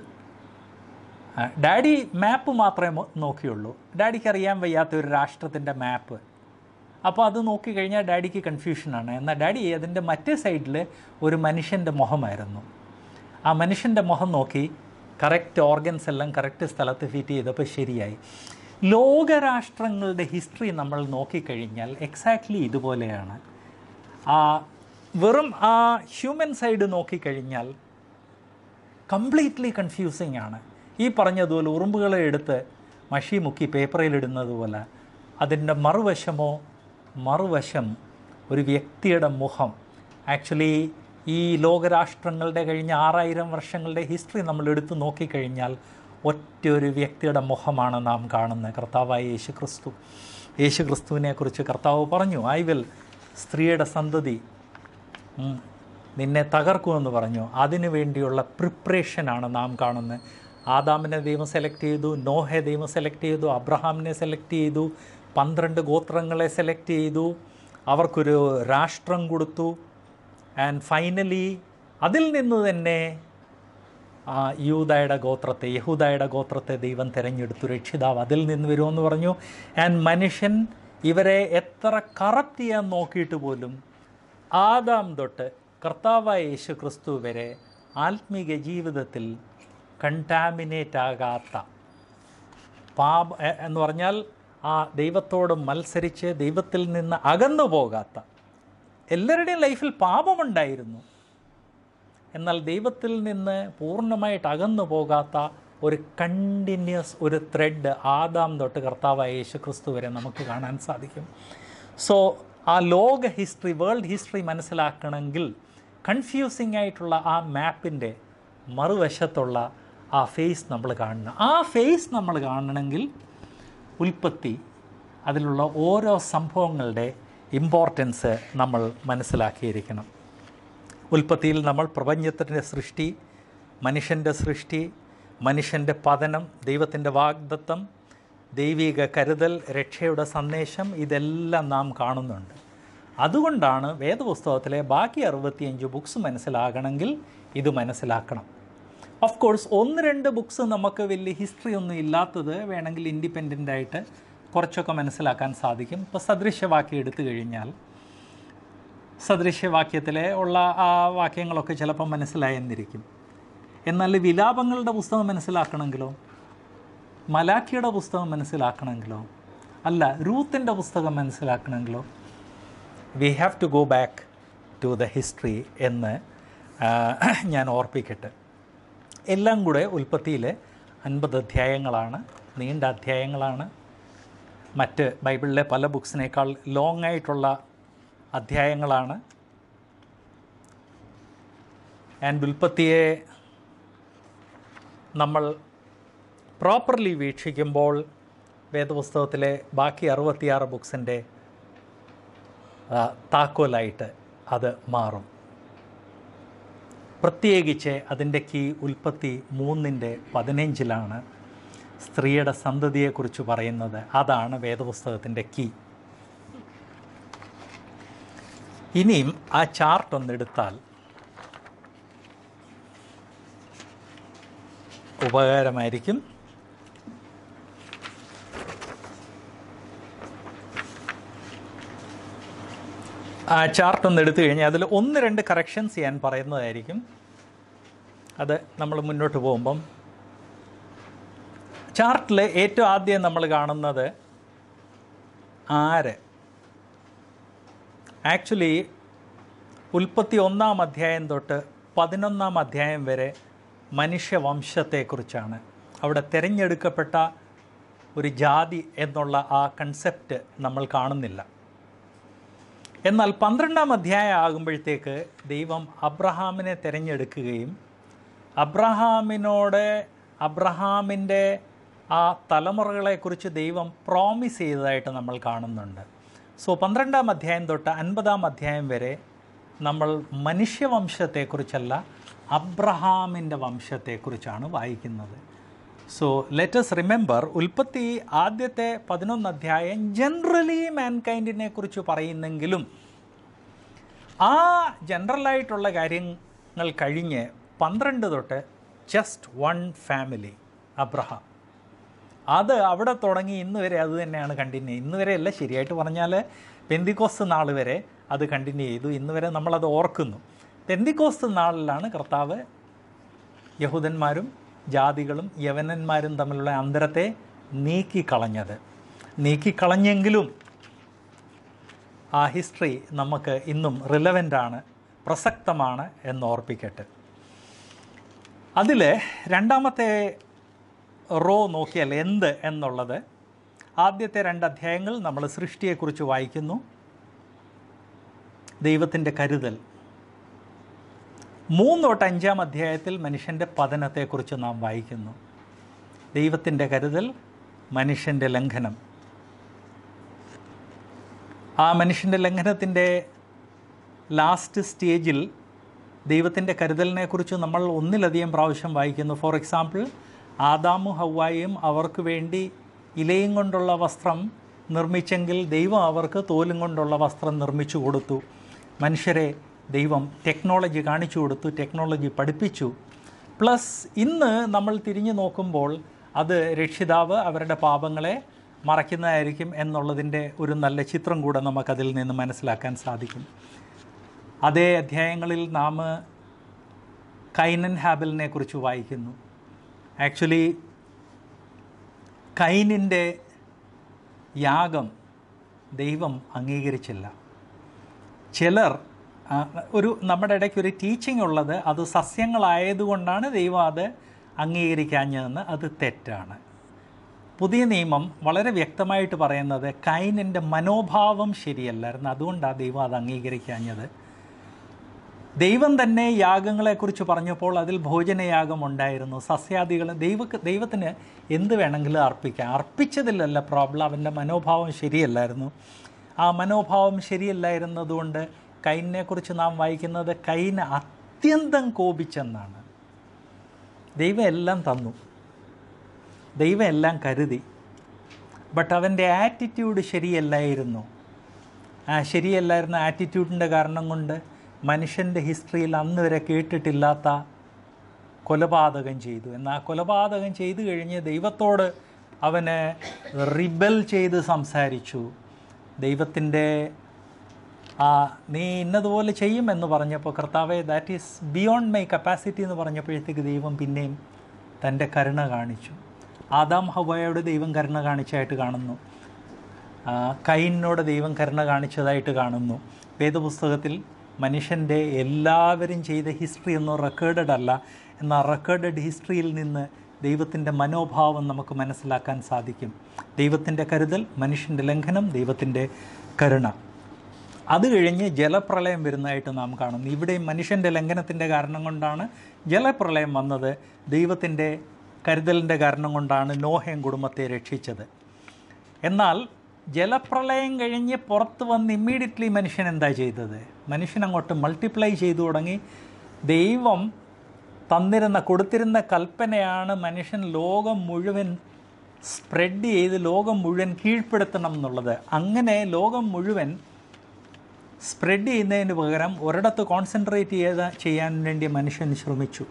Speaker 1: ഡാഡി മാപ്പ് മാത്രമേ മോ- നോക്കിയുള്ളൂ ഡാഡിക്ക് അറിയാൻ വയ്യാത്ത ഒരു രാഷ്ട്രത്തിൻ്റെ മാപ്പ് അപ്പോൾ അത് നോക്കിക്കഴിഞ്ഞാൽ ഡാഡിക്ക് കൺഫ്യൂഷനാണ് എന്നാൽ ഡാഡി അതിൻ്റെ മറ്റേ സൈഡിൽ ഒരു മനുഷ്യൻ്റെ മുഖമായിരുന്നു ആ മനുഷ്യൻ്റെ മുഖം നോക്കി കറക്റ്റ് ഓർഗൻസ് എല്ലാം കറക്റ്റ് സ്ഥലത്ത് ഫിറ്റ് ചെയ്തപ്പോൾ ശരിയായി ലോകരാഷ്ട്രങ്ങളുടെ ഹിസ്റ്ററി നമ്മൾ നോക്കിക്കഴിഞ്ഞാൽ എക്സാക്ട്ലി ഇതുപോലെയാണ് ആ വെറും ആ ഹ്യൂമൻ സൈഡ് നോക്കിക്കഴിഞ്ഞാൽ കംപ്ലീറ്റ്ലി കൺഫ്യൂസിങ് ആണ് ഈ പറഞ്ഞതുപോലെ ഉറുമ്പുകളെ എടുത്ത് മഷി മുക്കി പേപ്പറിലിടുന്നത് പോലെ അതിൻ്റെ മറുവശമോ മറുവശം ഒരു വ്യക്തിയുടെ മുഖം ആക്ച്വലി ഈ ലോകരാഷ്ട്രങ്ങളുടെ കഴിഞ്ഞ ആറായിരം വർഷങ്ങളുടെ ഹിസ്റ്ററി നമ്മൾ എടുത്തു നോക്കിക്കഴിഞ്ഞാൽ ഒറ്റ ഒരു വ്യക്തിയുടെ മുഖമാണ് നാം കാണുന്നത് കർത്താവായ യേശു ക്രിസ്തു യേശു ക്രിസ്തുവിനെക്കുറിച്ച് കർത്താവ് പറഞ്ഞു ഐ വിൽ സ്ത്രീയുടെ സന്തതി ഉം. നിന്നെ തകർക്കുമെന്ന് പറഞ്ഞു അതിനു വേണ്ടിയുള്ള പ്രിപ്പറേഷനാണ് നാം കാണുന്നത് ആദാമിനെ ദൈവം സെലക്ട് ചെയ്തു നോഹെ ദൈവം സെലക്ട് ചെയ്തു അബ്രഹാമിനെ സെലക്ട് ചെയ്തു പന്ത്രണ്ട് ഗോത്രങ്ങളെ സെലക്ട് ചെയ്തു അവർക്കൊരു രാഷ്ട്രം കൊടുത്തു ആൻഡ് ഫൈനലി അതിൽ നിന്ന് തന്നെ ആ യൂതായുടെ ഗോത്രത്തെ യഹൂദായുടെ ഗോത്രത്തെ ദൈവം തിരഞ്ഞെടുത്തു രക്ഷിതാവ് അതിൽ നിന്ന് വരുമെന്ന് പറഞ്ഞു ആൻഡ് മനുഷ്യൻ ഇവരെ എത്ര കറപ്റ്റ് ചെയ്യാൻ നോക്കിയിട്ട് പോലും ആദാം തൊട്ട് കർത്താവായ യേശു ക്രിസ്തു വരെ ആത്മീക ജീവിതത്തിൽ കണ്ടാമിനേറ്റ് ആകാത്ത പാപ എ- എന്ന് പറഞ്ഞാൽ ആ ദൈവത്തോട് മത്സരിച്ച് ദൈവത്തിൽ നിന്ന് അകന്നു പോകാത്ത എല്ലാവരുടെയും ലൈഫിൽ പാപമുണ്ടായിരുന്നു എന്നാൽ ദൈവത്തിൽ നിന്ന് പൂർണ്ണമായിട്ട് അകന്നു പോകാത്ത ഒരു കണ്ടിന്യൂസ് ഒരു ത്രെഡ് ആദാം തൊട്ട് കർത്താവായ യേശു ക്രിസ്തു വരെ നമുക്ക് കാണാൻ സാധിക്കും സോ ആ ലോക ഹിസ്റ്ററി വേൾഡ് ഹിസ്റ്ററി മനസ്സിലാക്കണമെങ്കിൽ കൺഫ്യൂസിംഗ് ആയിട്ടുള്ള ആ മാപ്പിൻ്റെ മറുവശത്തുള്ള ആ ഫേസ് നമ്മൾ കാണണം ആ ഫേസ് നമ്മൾ കാണണമെങ്കിൽ ഉൽപ്പത്തി അതിലുള്ള ഓരോ സംഭവങ്ങളുടെ ഇമ്പോർട്ടൻസ് നമ്മൾ മനസ്സിലാക്കിയിരിക്കണം ഉൽപ്പത്തിയിൽ നമ്മൾ പ്രപഞ്ചത്തിൻ്റെ സൃഷ്ടി മനുഷ്യൻ്റെ സൃഷ്ടി മനുഷ്യൻ്റെ പതനം ദൈവത്തിൻ്റെ വാഗ്ദത്തം ദൈവിക കരുതൽ രക്ഷയുടെ സന്ദേശം ഇതെല്ലാം നാം കാണുന്നുണ്ട് അതുകൊണ്ടാണ് വേദപുസ്തകത്തിലെ ബാക്കി അറുപത്തിയഞ്ച് ബുക്സ് മനസ്സിലാകണമെങ്കിൽ ഇത് മനസ്സിലാക്കണം ഓഫ് കോഴ്സ് ഒന്ന് രണ്ട് ബുക്സ് നമുക്ക് വലിയ ഹിസ്റ്ററി ഒന്നും ഇല്ലാത്തത് വേണമെങ്കിൽ ഇൻഡിപെൻഡൻ്റ് ആയിട്ട് കുറച്ചൊക്കെ മനസ്സിലാക്കാൻ സാധിക്കും ഇപ്പോൾ സദൃശ്യവാക്യം എടുത്തു കഴിഞ്ഞാൽ സദൃശ്യവാക്യത്തിലെ ഉള്ള ആ വാക്യങ്ങളൊക്കെ ചിലപ്പോൾ മനസ്സിലായെന്നിരിക്കും എന്നാൽ വിലാപങ്ങളുടെ പുസ്തകം മനസ്സിലാക്കണമെങ്കിലോ മലാഖിയുടെ പുസ്തകം മനസ്സിലാക്കണമെങ്കിലോ അല്ല റൂത്തിൻ്റെ പുസ്തകം മനസ്സിലാക്കണമെങ്കിലോ we have to go back to the history എന്ന് ആ, ഞാൻ ഓർപ്പിക്കട്ടെ എല്ലാം കൂടെ ഉൽപ്പത്തിയിൽ അൻപത് അധ്യായങ്ങളാണ് നീണ്ട അധ്യായങ്ങളാണ് മറ്റ് ബൈബിളിലെ പല ബുക്സിനേക്കാൾ ലോങ് ആയിട്ടുള്ള അധ്യായങ്ങളാണ് ആൻഡ് ഉൽപ്പത്തിയെ നമ്മൾ പ്രോപ്പർലി വീക്ഷിക്കുമ്പോൾ വേദപുസ്തകത്തിലെ ബാക്കി അറുപത്തിയാറ് ബുക്സിൻ്റെ താക്കോലായിട്ട് അത് മാറും പ്രത്യേകിച്ച് അതിൻ്റെ കീ ഉൽപ്പത്തി മൂന്നിൻ്റെ പതിനഞ്ചിലാണ് സ്ത്രീയുടെ സന്തതിയെക്കുറിച്ച് പറയുന്നത് അതാണ് വേദപുസ്തകത്തിൻ്റെ കീ ഇനിയും ആ ചാർട്ട് ഒന്നെടുത്താൽ ഉപകാരമായിരിക്കും ആ ചാർട്ട് ഒന്ന് എടുത്തു കഴിഞ്ഞാൽ അതിൽ ഒന്ന് രണ്ട് കറക്ഷൻസ് ചെയ്യാൻ പറയുന്നതായിരിക്കും അത് നമ്മൾ മുന്നോട്ട് പോകുമ്പം ചാർട്ടിൽ ഏറ്റവും ആദ്യം നമ്മൾ കാണുന്നത് ആര് ആക്ച്വലി ഉൽപ്പത്തി ഒന്നാം അധ്യായം തൊട്ട് പതിനൊന്നാം അധ്യായം വരെ മനുഷ്യവംശത്തെക്കുറിച്ചാണ് അവിടെ തിരഞ്ഞെടുക്കപ്പെട്ട ഒരു ജാതി എന്നുള്ള ആ കൺസെപ്റ്റ് നമ്മൾ കാണുന്നില്ല എന്നാൽ പന്ത്രണ്ടാം അധ്യായം ആകുമ്പോഴത്തേക്ക് ദൈവം അബ്രഹാമിനെ തിരഞ്ഞെടുക്കുകയും അബ്രഹാമിനോട് അബ്രഹാമിൻ്റെ ആ തലമുറകളെക്കുറിച്ച് ദൈവം പ്രോമിസ് ചെയ്തതായിട്ട് നമ്മൾ കാണുന്നുണ്ട് സോ പന്ത്രണ്ടാം അധ്യായം തൊട്ട് അൻപതാം അധ്യായം വരെ നമ്മൾ മനുഷ്യവംശത്തെക്കുറിച്ചല്ല അബ്രഹാമിൻ്റെ വംശത്തെക്കുറിച്ചാണ് വായിക്കുന്നത് സോ ലെറ്റസ് റിമെമ്പർ ഉൽപ്പത്തി ആദ്യത്തെ പതിനൊന്ന് അധ്യായം ജനറലി മാൻകൈൻഡിനെ കുറിച്ച് പറയുന്നെങ്കിലും ആ ജനറലായിട്ടുള്ള കാര്യങ്ങൾ കഴിഞ്ഞ് പന്ത്രണ്ട് തൊട്ട് ജസ്റ്റ് വൺ ഫാമിലി അബ്രഹാം അത് അവിടെ തുടങ്ങി ഇന്ന് വരെ അത് തന്നെയാണ് കണ്ടിന്യൂ ഇന്ന് വരെ അല്ല ശരിയായിട്ട് പറഞ്ഞാൽ പെന്തിക്കോസ് നാൾ വരെ അത് കണ്ടിന്യൂ ചെയ്തു ഇന്ന് വരെ നമ്മളത് ഓർക്കുന്നു പെന്തിക്കോസ് നാളിലാണ് കർത്താവ് യഹൂദന്മാരും ജാതികളും യവനന്മാരും തമ്മിലുള്ള അന്തരത്തെ നീക്കിക്കളഞ്ഞത് നീക്കിക്കളഞ്ഞെങ്കിലും ആ ഹിസ്റ്ററി നമുക്ക് ഇന്നും റിലവൻ്റ് ആണ് പ്രസക്തമാണ് എന്ന് ഓർപ്പിക്കട്ടെ അതിൽ രണ്ടാമത്തെ റോ നോക്കിയാൽ എന്ത് എന്നുള്ളത് ആദ്യത്തെ രണ്ട് അധ്യായങ്ങൾ നമ്മൾ സൃഷ്ടിയെക്കുറിച്ച് വായിക്കുന്നു ദൈവത്തിൻ്റെ കരുതൽ മൂന്ന് തൊട്ട് അഞ്ചാം അധ്യായത്തിൽ മനുഷ്യൻ്റെ പതനത്തെക്കുറിച്ച് നാം വായിക്കുന്നു ദൈവത്തിൻ്റെ കരുതൽ മനുഷ്യൻ്റെ ലംഘനം ആ മനുഷ്യൻ്റെ ലംഘനത്തിൻ്റെ ലാസ്റ്റ് സ്റ്റേജിൽ ദൈവത്തിൻ്റെ കരുതലിനെക്കുറിച്ച് നമ്മൾ ഒന്നിലധികം പ്രാവശ്യം വായിക്കുന്നു ഫോർ എക്സാമ്പിൾ ആദാമു ഹവ്വായും അവർക്ക് വേണ്ടി ഇലയും കൊണ്ടുള്ള വസ്ത്രം നിർമ്മിച്ചെങ്കിൽ ദൈവം അവർക്ക് തോലും കൊണ്ടുള്ള വസ്ത്രം നിർമ്മിച്ചു കൊടുത്തു മനുഷ്യരെ ദൈവം ടെക്നോളജി കാണിച്ചു കൊടുത്തു ടെക്നോളജി പഠിപ്പിച്ചു പ്ലസ് ഇന്ന് നമ്മൾ തിരിഞ്ഞു നോക്കുമ്പോൾ അത് രക്ഷിതാവ് അവരുടെ പാപങ്ങളെ മറയ്ക്കുന്നതായിരിക്കും എന്നുള്ളതിൻ്റെ ഒരു നല്ല ചിത്രം കൂടെ നമുക്കതിൽ നിന്ന് മനസ്സിലാക്കാൻ സാധിക്കും അതേ അധ്യായങ്ങളിൽ നാം കൈനൻ ഹാബലിനെ കുറിച്ച് വായിക്കുന്നു ആക്ച്വലി കൈനിൻ്റെ യാഗം ദൈവം അംഗീകരിച്ചില്ല ചിലർ ആ, ഒരു നമ്മുടെ ഇടയ്ക്ക് ഒരു ടീച്ചിങ് ഉള്ളത് അത് സസ്യങ്ങളായതുകൊണ്ടാണ് ദൈവം അത് അംഗീകരിക്കാഞ്ഞതെന്ന് അത് തെറ്റാണ് പുതിയ നിയമം വളരെ വ്യക്തമായിട്ട് പറയുന്നത് കൈനിൻ്റെ മനോഭാവം ശരിയല്ലായിരുന്നു അതുകൊണ്ടാണ് ദൈവം അത് അംഗീകരിക്കാഞ്ഞത് ദൈവം തന്നെ യാഗങ്ങളെക്കുറിച്ച് പറഞ്ഞപ്പോൾ അതിൽ ഭോജനയാഗം ഉണ്ടായിരുന്നു സസ്യാദികൾ ദൈവ ദൈവത്തിന് എന്ത് വേണമെങ്കിലും അർപ്പിക്കാം അർപ്പിച്ചതിലല്ല പ്രോബ്ലം അവൻ്റെ മനോഭാവം ശരിയല്ലായിരുന്നു ആ മനോഭാവം ശരിയല്ലായിരുന്നതുകൊണ്ട് കൈനിനെക്കുറിച്ച് നാം വായിക്കുന്നത് കൈന് അത്യന്തം കോപിച്ചെന്നാണ് ദൈവം എല്ലാം തന്നു ദൈവം എല്ലാം കരുതി ബട്ട് അവൻ്റെ ആറ്റിറ്റ്യൂഡ് ശരിയല്ലായിരുന്നു ആ ശരിയല്ലായിരുന്ന ആറ്റിറ്റ്യൂഡിൻ്റെ കാരണം കൊണ്ട് മനുഷ്യൻ്റെ ഹിസ്റ്ററിയിൽ അന്ന് വരെ കേട്ടിട്ടില്ലാത്ത കൊലപാതകം ചെയ്തു എന്നാൽ കൊലപാതകം ചെയ്തു കഴിഞ്ഞ് ദൈവത്തോട് അവന് റിബൽ ചെയ്ത് സംസാരിച്ചു ദൈവത്തിൻ്റെ ആ നീ ഇന്നതുപോലെ ചെയ്യുമെന്ന് പറഞ്ഞപ്പോൾ കർത്താവെ that is beyond my capacity എന്ന് പറഞ്ഞപ്പോഴത്തേക്ക് ദൈവം പിന്നെയും തൻ്റെ കരുണ കാണിച്ചു ആദാം ഹവയോട് ദൈവം കരുണ കാണിച്ചായിട്ട് കാണുന്നു ആ, കൈനോട് ദൈവം കരുണ കാണിച്ചതായിട്ട് കാണുന്നു വേദപുസ്തകത്തിൽ മനുഷ്യൻ്റെ എല്ലാവരും ചെയ്ത ഹിസ്റ്ററി ഒന്നും റെക്കോർഡഡ് അല്ല എന്നാൽ റെക്കോർഡഡ് ഹിസ്റ്ററിയിൽ നിന്ന് ദൈവത്തിൻ്റെ മനോഭാവം നമുക്ക് മനസ്സിലാക്കാൻ സാധിക്കും ദൈവത്തിൻ്റെ കരുതൽ മനുഷ്യൻ്റെ ലംഘനം ദൈവത്തിൻ്റെ കരുണ അത് കഴിഞ്ഞ് ജലപ്രളയം വരുന്നതായിട്ട് നാം കാണുന്നു ഇവിടെയും മനുഷ്യൻ്റെ ലംഘനത്തിൻ്റെ കാരണം കൊണ്ടാണ് ജലപ്രളയം വന്നത് ദൈവത്തിൻ്റെ കരുതലിൻ്റെ കാരണം കൊണ്ടാണ് നോഹയും കുടുംബത്തെ രക്ഷിച്ചത് എന്നാൽ ജലപ്രളയം കഴിഞ്ഞ് പുറത്ത് വന്ന് ഇമ്മീഡിയറ്റ്ലി മനുഷ്യൻ എന്താ ചെയ്തത് മനുഷ്യൻ അങ്ങോട്ട് മൾട്ടിപ്ലൈ ചെയ്തു തുടങ്ങി ദൈവം തന്നിരുന്ന കൊടുത്തിരുന്ന കൽപ്പനയാണ് മനുഷ്യൻ ലോകം മുഴുവൻ സ്പ്രെഡ് ചെയ്ത് ലോകം മുഴുവൻ കീഴ്പ്പെടുത്തണം എന്നുള്ളത് അങ്ങനെ ലോകം മുഴുവൻ സ്പ്രെഡ് ചെയ്യുന്നതിന് പകരം ഒരിടത്ത് കോൺസെൻട്രേറ്റ് ചെയ്ത ചെയ്യാൻ വേണ്ടി മനുഷ്യൻ ശ്രമിച്ചു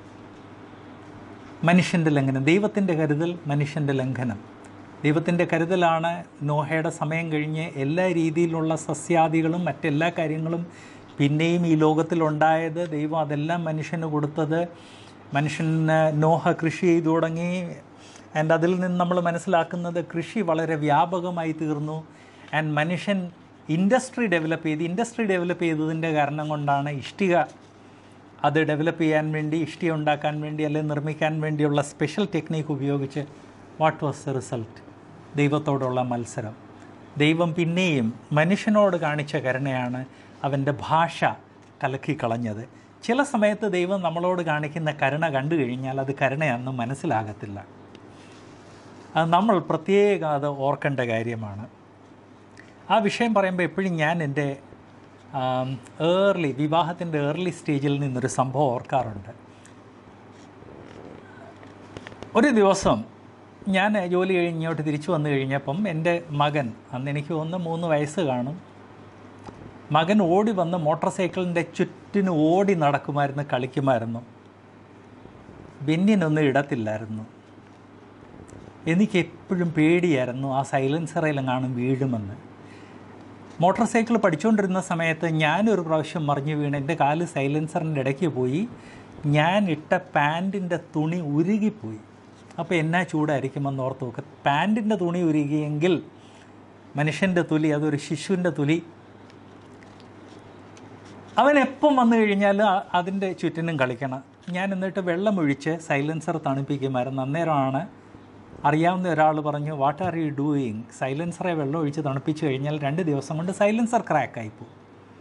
Speaker 1: മനുഷ്യൻ്റെ ലംഘനം ദൈവത്തിൻ്റെ കരുതൽ മനുഷ്യൻ്റെ ലംഘനം ദൈവത്തിൻ്റെ കരുതലാണ് നോഹയുടെ സമയം കഴിഞ്ഞ് എല്ലാ രീതിയിലുള്ള സസ്യാദികളും മറ്റെല്ലാ കാര്യങ്ങളും പിന്നെയും ഈ ലോകത്തിലുണ്ടായത് ദൈവം അതെല്ലാം മനുഷ്യന് കൊടുത്തത് മനുഷ്യന് നോഹ കൃഷി ചെയ്തു തുടങ്ങി ആൻഡ് അതിൽ നിന്ന് നമ്മൾ മനസ്സിലാക്കുന്നത് കൃഷി വളരെ വ്യാപകമായി തീർന്നു ആൻഡ് മനുഷ്യൻ ഇൻഡസ്ട്രി ഡെവലപ്പ് ചെയ്ത് ഇൻഡസ്ട്രി ഡെവലപ്പ് ചെയ്തതിൻ്റെ കാരണം കൊണ്ടാണ് ഇഷ്ടിക അത് ഡെവലപ്പ് ചെയ്യാൻ വേണ്ടി ഇഷ്ടിക ഉണ്ടാക്കാൻ വേണ്ടി അല്ലെങ്കിൽ നിർമ്മിക്കാൻ വേണ്ടിയുള്ള സ്പെഷ്യൽ ടെക്നീക്ക് ഉപയോഗിച്ച് വാട്ട് വാസ് ദ റിസൾട്ട് ദൈവത്തോടുള്ള മത്സരം ദൈവം പിന്നെയും മനുഷ്യനോട് കാണിച്ച കരുണയാണ് അവൻ്റെ ഭാഷ കലക്കിക്കളഞ്ഞത് ചില സമയത്ത് ദൈവം നമ്മളോട് കാണിക്കുന്ന കരുണ കണ്ടു കഴിഞ്ഞാൽ അത് കരുണയാണെന്ന് മനസ്സിലാകത്തില്ല അത് നമ്മൾ പ്രത്യേകം അത് ഓർക്കേണ്ട കാര്യമാണ് ആ വിഷയം പറയുമ്പോൾ എപ്പോഴും ഞാൻ എൻ്റെ ഏർലി വിവാഹത്തിൻ്റെ ഏർലി സ്റ്റേജിൽ നിന്നൊരു സംഭവം ഓർക്കാറുണ്ട് ഒരു ദിവസം ഞാൻ ജോലി കഴിഞ്ഞ് ഇങ്ങോട്ട് തിരിച്ചു വന്നു കഴിഞ്ഞപ്പം എൻ്റെ മകൻ അന്ന് എനിക്ക് ഒന്ന് മൂന്ന് വയസ്സ് കാണും മകൻ ഓടി വന്ന് മോട്ടോർ സൈക്കിളിൻ്റെ ചുറ്റിന് ഓടി നടക്കുമായിരുന്നു കളിക്കുമായിരുന്നു ബെന്നിനൊന്നും ഇടത്തില്ലായിരുന്നു എനിക്ക് എപ്പോഴും പേടിയായിരുന്നു ആ സൈലൻസറിലെങ്ങാനും വീഴുമെന്ന് മോട്ടോർ സൈക്കിൾ പഠിച്ചുകൊണ്ടിരുന്ന സമയത്ത് ഞാനൊരു പ്രാവശ്യം മറിഞ്ഞു വീണ് എൻ്റെ കാല് സൈലൻസറിൻ്റെ ഇടയ്ക്ക് പോയി ഞാൻ ഇട്ട പാൻറ്റിൻ്റെ തുണി ഉരുകിപ്പോയി അപ്പോൾ എന്നാ ചൂടായിരിക്കുമെന്ന് ഓർത്ത് നോക്കുക പാൻറ്റിൻ്റെ തുണി ഉരുകിയെങ്കിൽ മനുഷ്യൻ്റെ തുലി അതൊരു ശിശുവിൻ്റെ തുലി അവൻ എപ്പം വന്നു കഴിഞ്ഞാൽ അതിൻ്റെ ചുറ്റിനും കളിക്കണം ഞാൻ എന്നിട്ട് വെള്ളമൊഴിച്ച് സൈലൻസർ തണുപ്പിക്കുമായിരുന്നു അന്നേരമാണ് അറിയാവുന്ന ഒരാൾ പറഞ്ഞു വാട്ട് ആർ യു ഡൂയിങ് സൈലൻസറെ വെള്ളം ഒഴിച്ച് തണുപ്പിച്ച് കഴിഞ്ഞാൽ രണ്ട് ദിവസം കൊണ്ട് സൈലൻസർ ക്രാക്കായി പോകും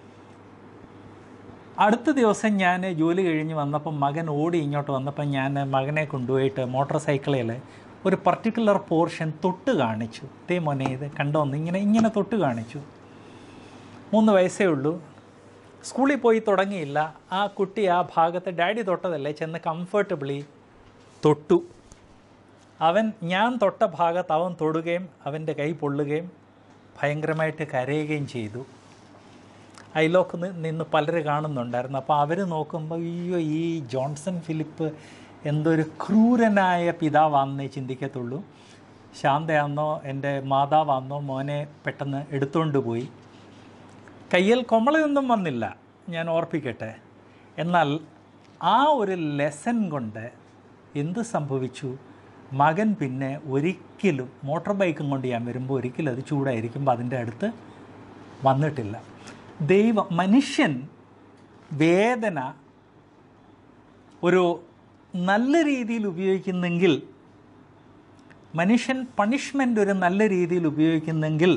Speaker 1: അടുത്ത ദിവസം ഞാൻ ജോലി കഴിഞ്ഞ് വന്നപ്പം മകൻ ഓടി ഇങ്ങോട്ട് വന്നപ്പം ഞാൻ മകനെ കൊണ്ടുപോയിട്ട് മോട്ടോർ സൈക്കിളിൽ ഒരു പർട്ടിക്കുലർ പോർഷൻ തൊട്ട് കാണിച്ചു തേ മോനെ ഇത് കണ്ടോന്ന് ഇങ്ങനെ ഇങ്ങനെ തൊട്ട് കാണിച്ചു മൂന്ന് വയസ്സേ ഉള്ളൂ സ്കൂളിൽ പോയി തുടങ്ങിയില്ല ആ കുട്ടി ആ ഭാഗത്ത് ഡാഡി തൊട്ടതല്ലേ ചെന്ന് കംഫർട്ടബിളി തൊട്ടു അവൻ ഞാൻ തൊട്ട ഭാഗത്ത് അവൻ തൊടുകയും അവൻ്റെ കൈ പൊള്ളുകയും ഭയങ്കരമായിട്ട് കരയുകയും ചെയ്തു അയലോക്ക് നി- നിന്ന് പലര് കാണുന്നുണ്ടായിരുന്നു അപ്പോൾ അവർ നോക്കുമ്പോൾ അയ്യോ ഈ ജോൺസൺ ഫിലിപ്പ് എന്തൊരു ക്രൂരനായ പിതാവാണെന്നേ ചിന്തിക്കത്തുള്ളൂ ശാന്തയാണെന്നോ എൻ്റെ മാതാവാണെന്നോ മോനെ പെട്ടെന്ന് എടുത്തുകൊണ്ട് പോയി കയ്യിൽ കൊമളയൊന്നും വന്നില്ല ഞാൻ ഓർപ്പിക്കട്ടെ എന്നാൽ ആ ഒരു ലെസൺ കൊണ്ട് എന്ത് സംഭവിച്ചു മകൻ പിന്നെ ഒരിക്കലും മോട്ടോർ ബൈക്കും കൊണ്ട് ഞാൻ വരുമ്പോൾ ഒരിക്കലും അത് ചൂടായിരിക്കുമ്പോൾ അതിൻ്റെ അടുത്ത് വന്നിട്ടില്ല ദൈവ മനുഷ്യൻ വേദന ഒരു നല്ല രീതിയിൽ ഉപയോഗിക്കുന്നെങ്കിൽ മനുഷ്യൻ പണിഷ്മെൻ്റ് ഒരു നല്ല രീതിയിൽ ഉപയോഗിക്കുന്നെങ്കിൽ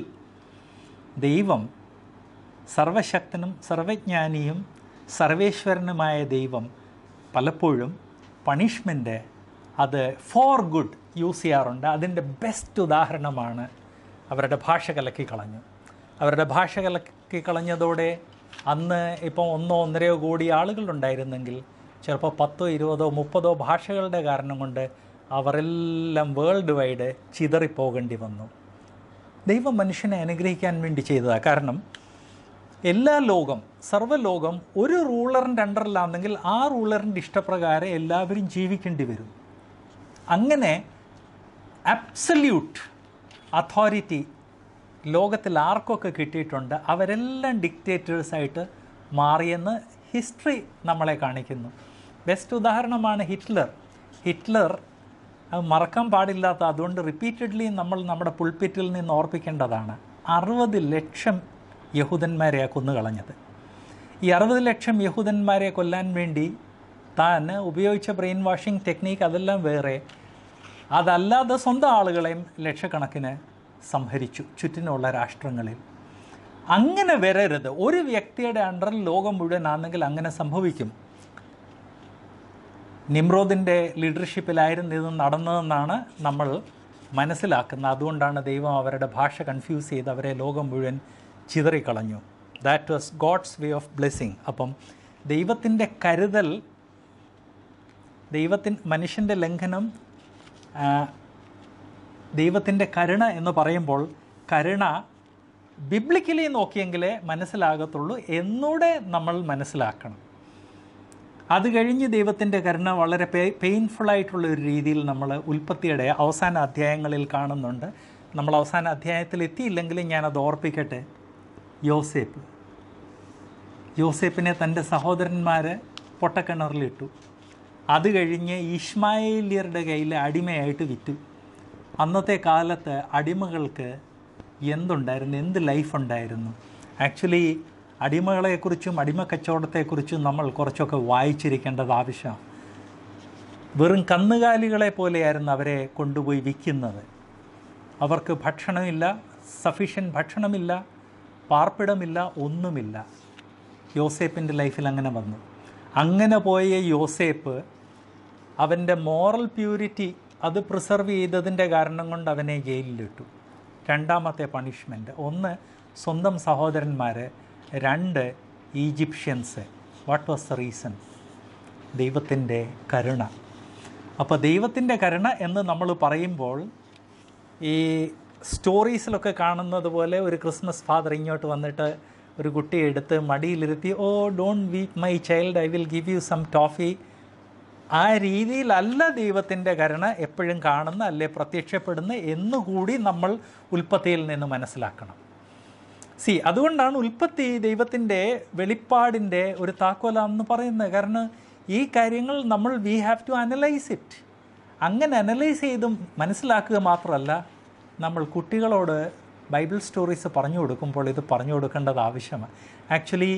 Speaker 1: ദൈവം സർവശക്തനും സർവജ്ഞാനിയും സർവേശ്വരനുമായ ദൈവം പലപ്പോഴും പണിഷ്മെൻ്റ് അത് ഫോർ ഗുഡ് യൂസ് ചെയ്യാറുണ്ട് അതിൻ്റെ ബെസ്റ്റ് ഉദാഹരണമാണ് അവരുടെ ഭാഷ കലക്കി കളഞ്ഞു അവരുടെ ഭാഷ കലക്കി കളഞ്ഞതോടെ അന്ന് ഇപ്പം ഒന്നോ ഒന്നരയോ കോടി ആളുകളുണ്ടായിരുന്നെങ്കിൽ ചിലപ്പോൾ പത്തോ ഇരുപതോ മുപ്പതോ ഭാഷകളുടെ കാരണം കൊണ്ട് അവരെല്ലാം വേൾഡ് വൈഡ് ചിതറിപ്പോകേണ്ടി വന്നു ദൈവം മനുഷ്യനെ അനുഗ്രഹിക്കാൻ വേണ്ടി ചെയ്തതാണ് കാരണം എല്ലാ ലോകം സർവ്വലോകം ഒരു റൂളറിൻ്റെ അണ്ടറിലാണെങ്കിൽ ആ റൂളറിൻ്റെ ഇഷ്ടപ്രകാരം എല്ലാവരും ജീവിക്കേണ്ടി വരും അങ്ങനെ അബ്സല്യൂട്ട് അതോറിറ്റി ലോകത്തിൽ ആർക്കൊക്കെ കിട്ടിയിട്ടുണ്ട് അവരെല്ലാം ഡിക്റ്റേറ്റേഴ്സായിട്ട് മാറിയെന്ന് ഹിസ്റ്ററി നമ്മളെ കാണിക്കുന്നു ബെസ്റ്റ് ഉദാഹരണമാണ് ഹിറ്റ്ലർ ഹിറ്റ്ലർ അത് മറക്കാൻ പാടില്ലാത്ത അതുകൊണ്ട് റിപ്പീറ്റഡ്ലി നമ്മൾ നമ്മുടെ പുൾപ്പിറ്റിൽ നിന്ന് ഓർപ്പിക്കേണ്ടതാണ് അറുപത് ലക്ഷം യഹൂദന്മാരെ കൊന്നുകളഞ്ഞത് ഈ അറുപത് ലക്ഷം യഹൂദന്മാരെ കൊല്ലാൻ വേണ്ടി താൻ ഉപയോഗിച്ച ബ്രെയിൻ വാഷിംഗ് ടെക്നീക്ക് അതെല്ലാം വേറെ അതല്ലാതെ സ്വന്തം ആളുകളെയും ലക്ഷക്കണക്കിന് സംഹരിച്ചു ചുറ്റിനുള്ള രാഷ്ട്രങ്ങളിൽ അങ്ങനെ വരരുത് ഒരു വ്യക്തിയുടെ അണ്ടറിൽ ലോകം മുഴുവനാണെങ്കിൽ അങ്ങനെ സംഭവിക്കും നിമ്രോദിൻ്റെ ലീഡർഷിപ്പിലായിരുന്നു ഇത് നടന്നതെന്നാണ് നമ്മൾ മനസ്സിലാക്കുന്നത് അതുകൊണ്ടാണ് ദൈവം അവരുടെ ഭാഷ കൺഫ്യൂസ് ചെയ്ത് അവരെ ലോകം മുഴുവൻ ചിതറിക്കളഞ്ഞു that was God's way of blessing അപ്പം ദൈവത്തിൻ്റെ കരുതൽ ദൈവത്തിൻ മനുഷ്യൻ്റെ ലംഘനം ആ, ദൈവത്തിൻ്റെ കരുണ എന്ന് പറയുമ്പോൾ കരുണ ബിബ്ലിക്കലി നോക്കിയെങ്കിലേ മനസ്സിലാകത്തുള്ളൂ എന്നൂടെ നമ്മൾ മനസ്സിലാക്കണം അത് കഴിഞ്ഞ് ദൈവത്തിൻ്റെ കരുണ വളരെ പേ പെയിൻഫുള്ളായിട്ടുള്ള ഒരു രീതിയിൽ നമ്മൾ ഉൽപ്പത്തിയുടെ അവസാന അധ്യായങ്ങളിൽ കാണുന്നുണ്ട് നമ്മൾ അവസാന അധ്യായത്തിൽ എത്തിയില്ലെങ്കിലും ഞാനത് ഓർപ്പിക്കട്ടെ യോസേപ്പ് യോസേപ്പിനെ തൻ്റെ സഹോദരന്മാർ പൊട്ടക്കിണറിലിട്ടു അത് കഴിഞ്ഞ് ഇഷ്മായേലിയരുടെ കയ്യിൽ അടിമയായിട്ട് വിറ്റു അന്നത്തെ കാലത്ത് അടിമകൾക്ക് എന്തുണ്ടായിരുന്നു എന്ത് ലൈഫ് ഉണ്ടായിരുന്നു ആക്ച്വലി അടിമകളെക്കുറിച്ചും അടിമ കച്ചവടത്തെക്കുറിച്ചും നമ്മൾ കുറച്ചൊക്കെ വായിച്ചിരിക്കേണ്ടത് ആവശ്യമാണ് വെറും കന്നുകാലികളെ പോലെയായിരുന്നു അവരെ കൊണ്ടുപോയി വിൽക്കുന്നത് അവർക്ക് ഭക്ഷണമില്ല സഫീഷ്യൻ ഭക്ഷണമില്ല പാർപ്പിടമില്ല ഒന്നുമില്ല യോസേപ്പിൻ്റെ ലൈഫിൽ അങ്ങനെ വന്നു അങ്ങനെ പോയ യോസേപ്പ് അവൻ്റെ മോറൽ പ്യൂരിറ്റി അത് പ്രിസർവ് ചെയ്തതിൻ്റെ കാരണം കൊണ്ട് അവനെ ജയിലിലിട്ടു രണ്ടാമത്തെ പണിഷ്മെൻറ്റ് ഒന്ന് സ്വന്തം സഹോദരന്മാർ രണ്ട് Egyptians what was the reason ദൈവത്തിൻ്റെ കരുണ അപ്പോൾ ദൈവത്തിൻ്റെ കരുണ എന്ന് നമ്മൾ പറയുമ്പോൾ ഈ സ്റ്റോറീസിലൊക്കെ കാണുന്നത് പോലെ ഒരു ക്രിസ്മസ് ഫാദർ ഇങ്ങോട്ട് വന്നിട്ട് ഒരു കുട്ടിയെ എടുത്ത് മടിയിലിരുത്തി oh don't weep my child I will give you some toffee ആ രീതിയിലല്ല ദൈവത്തിൻ്റെ കരുണ എപ്പോഴും കാണുന്ന അല്ലെ പ്രത്യക്ഷപ്പെടുന്ന എന്നുകൂടി നമ്മൾ ഉൽപ്പത്തിയിൽ നിന്ന് മനസ്സിലാക്കണം സി അതുകൊണ്ടാണ് ഉൽപ്പത്തി ദൈവത്തിൻ്റെ വെളിപ്പാടിൻ്റെ ഒരു താക്കോലാണെന്ന് പറയുന്നത് കാരണം ഈ കാര്യങ്ങൾ നമ്മൾ we have to analyse it അങ്ങനെ അനലൈസ് ചെയ്ത് മനസ്സിലാക്കുക മാത്രമല്ല നമ്മൾ കുട്ടികളോട് ബൈബിൾ സ്റ്റോറീസ് പറഞ്ഞു കൊടുക്കുമ്പോൾ ഇത് പറഞ്ഞു കൊടുക്കേണ്ടത് ആവശ്യമാണ് ആക്ച്വലി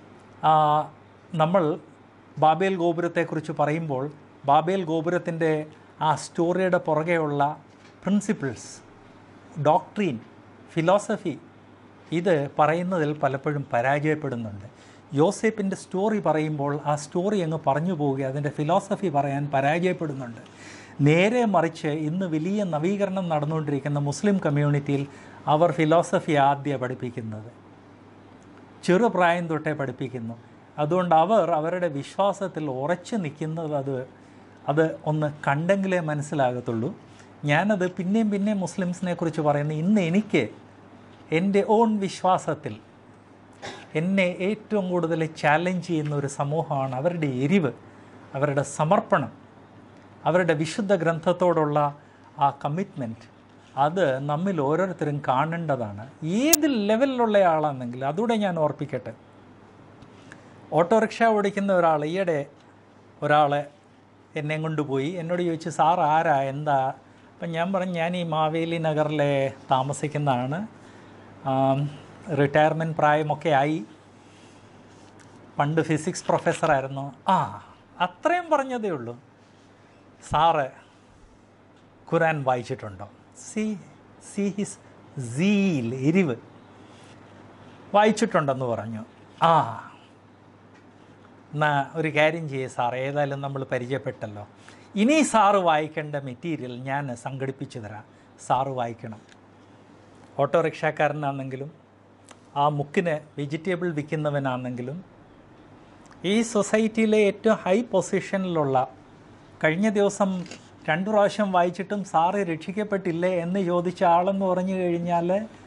Speaker 1: നമ്മൾ ബാബേൽ ഗോപുരത്തെക്കുറിച്ച് പറയുമ്പോൾ ബാബേൽ ഗോപുരത്തിൻ്റെ ആ സ്റ്റോറിയുടെ പുറകെയുള്ള പ്രിൻസിപ്പിൾസ് ഡോക്ട്രീൻ ഫിലോസഫി ഇത് പറയുന്നതിൽ പലപ്പോഴും പരാജയപ്പെടുന്നുണ്ട് യോസേപ്പിൻ്റെ സ്റ്റോറി പറയുമ്പോൾ ആ സ്റ്റോറി അങ്ങ് പറഞ്ഞു പോവുക അതിൻ്റെ ഫിലോസഫി പറയാൻ പരാജയപ്പെടുന്നുണ്ട് നേരെ മറിച്ച് ഇന്ന് വലിയ നവീകരണം നടന്നുകൊണ്ടിരിക്കുന്ന മുസ്ലിം കമ്മ്യൂണിറ്റിയിൽ അവർ ഫിലോസഫി ആദ്യം പഠിപ്പിക്കുന്നത് ചെറുപ്രായം തൊട്ടേ പഠിപ്പിക്കുന്നു അതുകൊണ്ട് അവർ അവരുടെ വിശ്വാസത്തിൽ ഉറച്ചു നിൽക്കുന്നത് അത് അത് ഒന്ന് കണ്ടെങ്കിലേ മനസ്സിലാകത്തുള്ളൂ ഞാനത് പിന്നെയും പിന്നെയും മുസ്ലിംസിനെ കുറിച്ച് പറയുന്നു ഇന്ന് എനിക്ക് എൻ്റെ ഓൺ വിശ്വാസത്തിൽ എന്നെ ഏറ്റവും കൂടുതൽ ചാലഞ്ച് ചെയ്യുന്ന ഒരു സമൂഹമാണ് അവരുടെ എരിവ് അവരുടെ സമർപ്പണം അവരുടെ വിശുദ്ധ ഗ്രന്ഥത്തോടുള്ള ആ കമ്മിറ്റ്മെൻറ്റ് അത് നമ്മിൽ ഓരോരുത്തരും കാണേണ്ടതാണ് ഏത് ലെവലിലുള്ള ആളാണെങ്കിൽ അതുകൂടെ ഞാൻ ഓർപ്പിക്കട്ടെ ഓട്ടോറിക്ഷ ഓടിക്കുന്ന ഒരാൾ ഈയിടെ ഒരാൾ എന്നെ കൊണ്ടുപോയി എന്നോട് ചോദിച്ചു സാർ ആരാ എന്താ അപ്പം ഞാൻ പറഞ്ഞു ഞാൻ ഈ മാവേലി നഗറിലെ താമസിക്കുന്നതാണ് റിട്ടയർമെൻറ്റ് പ്രായമൊക്കെ ആയി പണ്ട് ഫിസിക്സ് പ്രൊഫസറായിരുന്നു ആ അത്രയും പറഞ്ഞതേ ഉള്ളൂ സാറ് ഖുറാൻ വായിച്ചിട്ടുണ്ടോ സി സി ഹിസ് സീൽ എരിവ് വായിച്ചിട്ടുണ്ടെന്ന് പറഞ്ഞു ആ എന്നാ ഒരു കാര്യം ചെയ്യേ സാർ ഏതായാലും നമ്മൾ പരിചയപ്പെട്ടല്ലോ ഇനി സാറ് വായിക്കേണ്ട മെറ്റീരിയൽ ഞാൻ സംഘടിപ്പിച്ചു തരാം സാറ് വായിക്കണം ഓട്ടോറിക്ഷക്കാരനാണെങ്കിലും ആ മുക്കിന് വെജിറ്റബിൾ വിൽക്കുന്നവനാണെങ്കിലും ഈ സൊസൈറ്റിയിലെ ഏറ്റവും ഹൈ പൊസിഷനിലുള്ള കഴിഞ്ഞ ദിവസം രണ്ടു പ്രാവശ്യം വായിച്ചിട്ടും സാറ് രക്ഷിക്കപ്പെട്ടില്ലേ എന്ന് ചോദിച്ച ആളെന്ന് പറഞ്ഞു കഴിഞ്ഞാൽ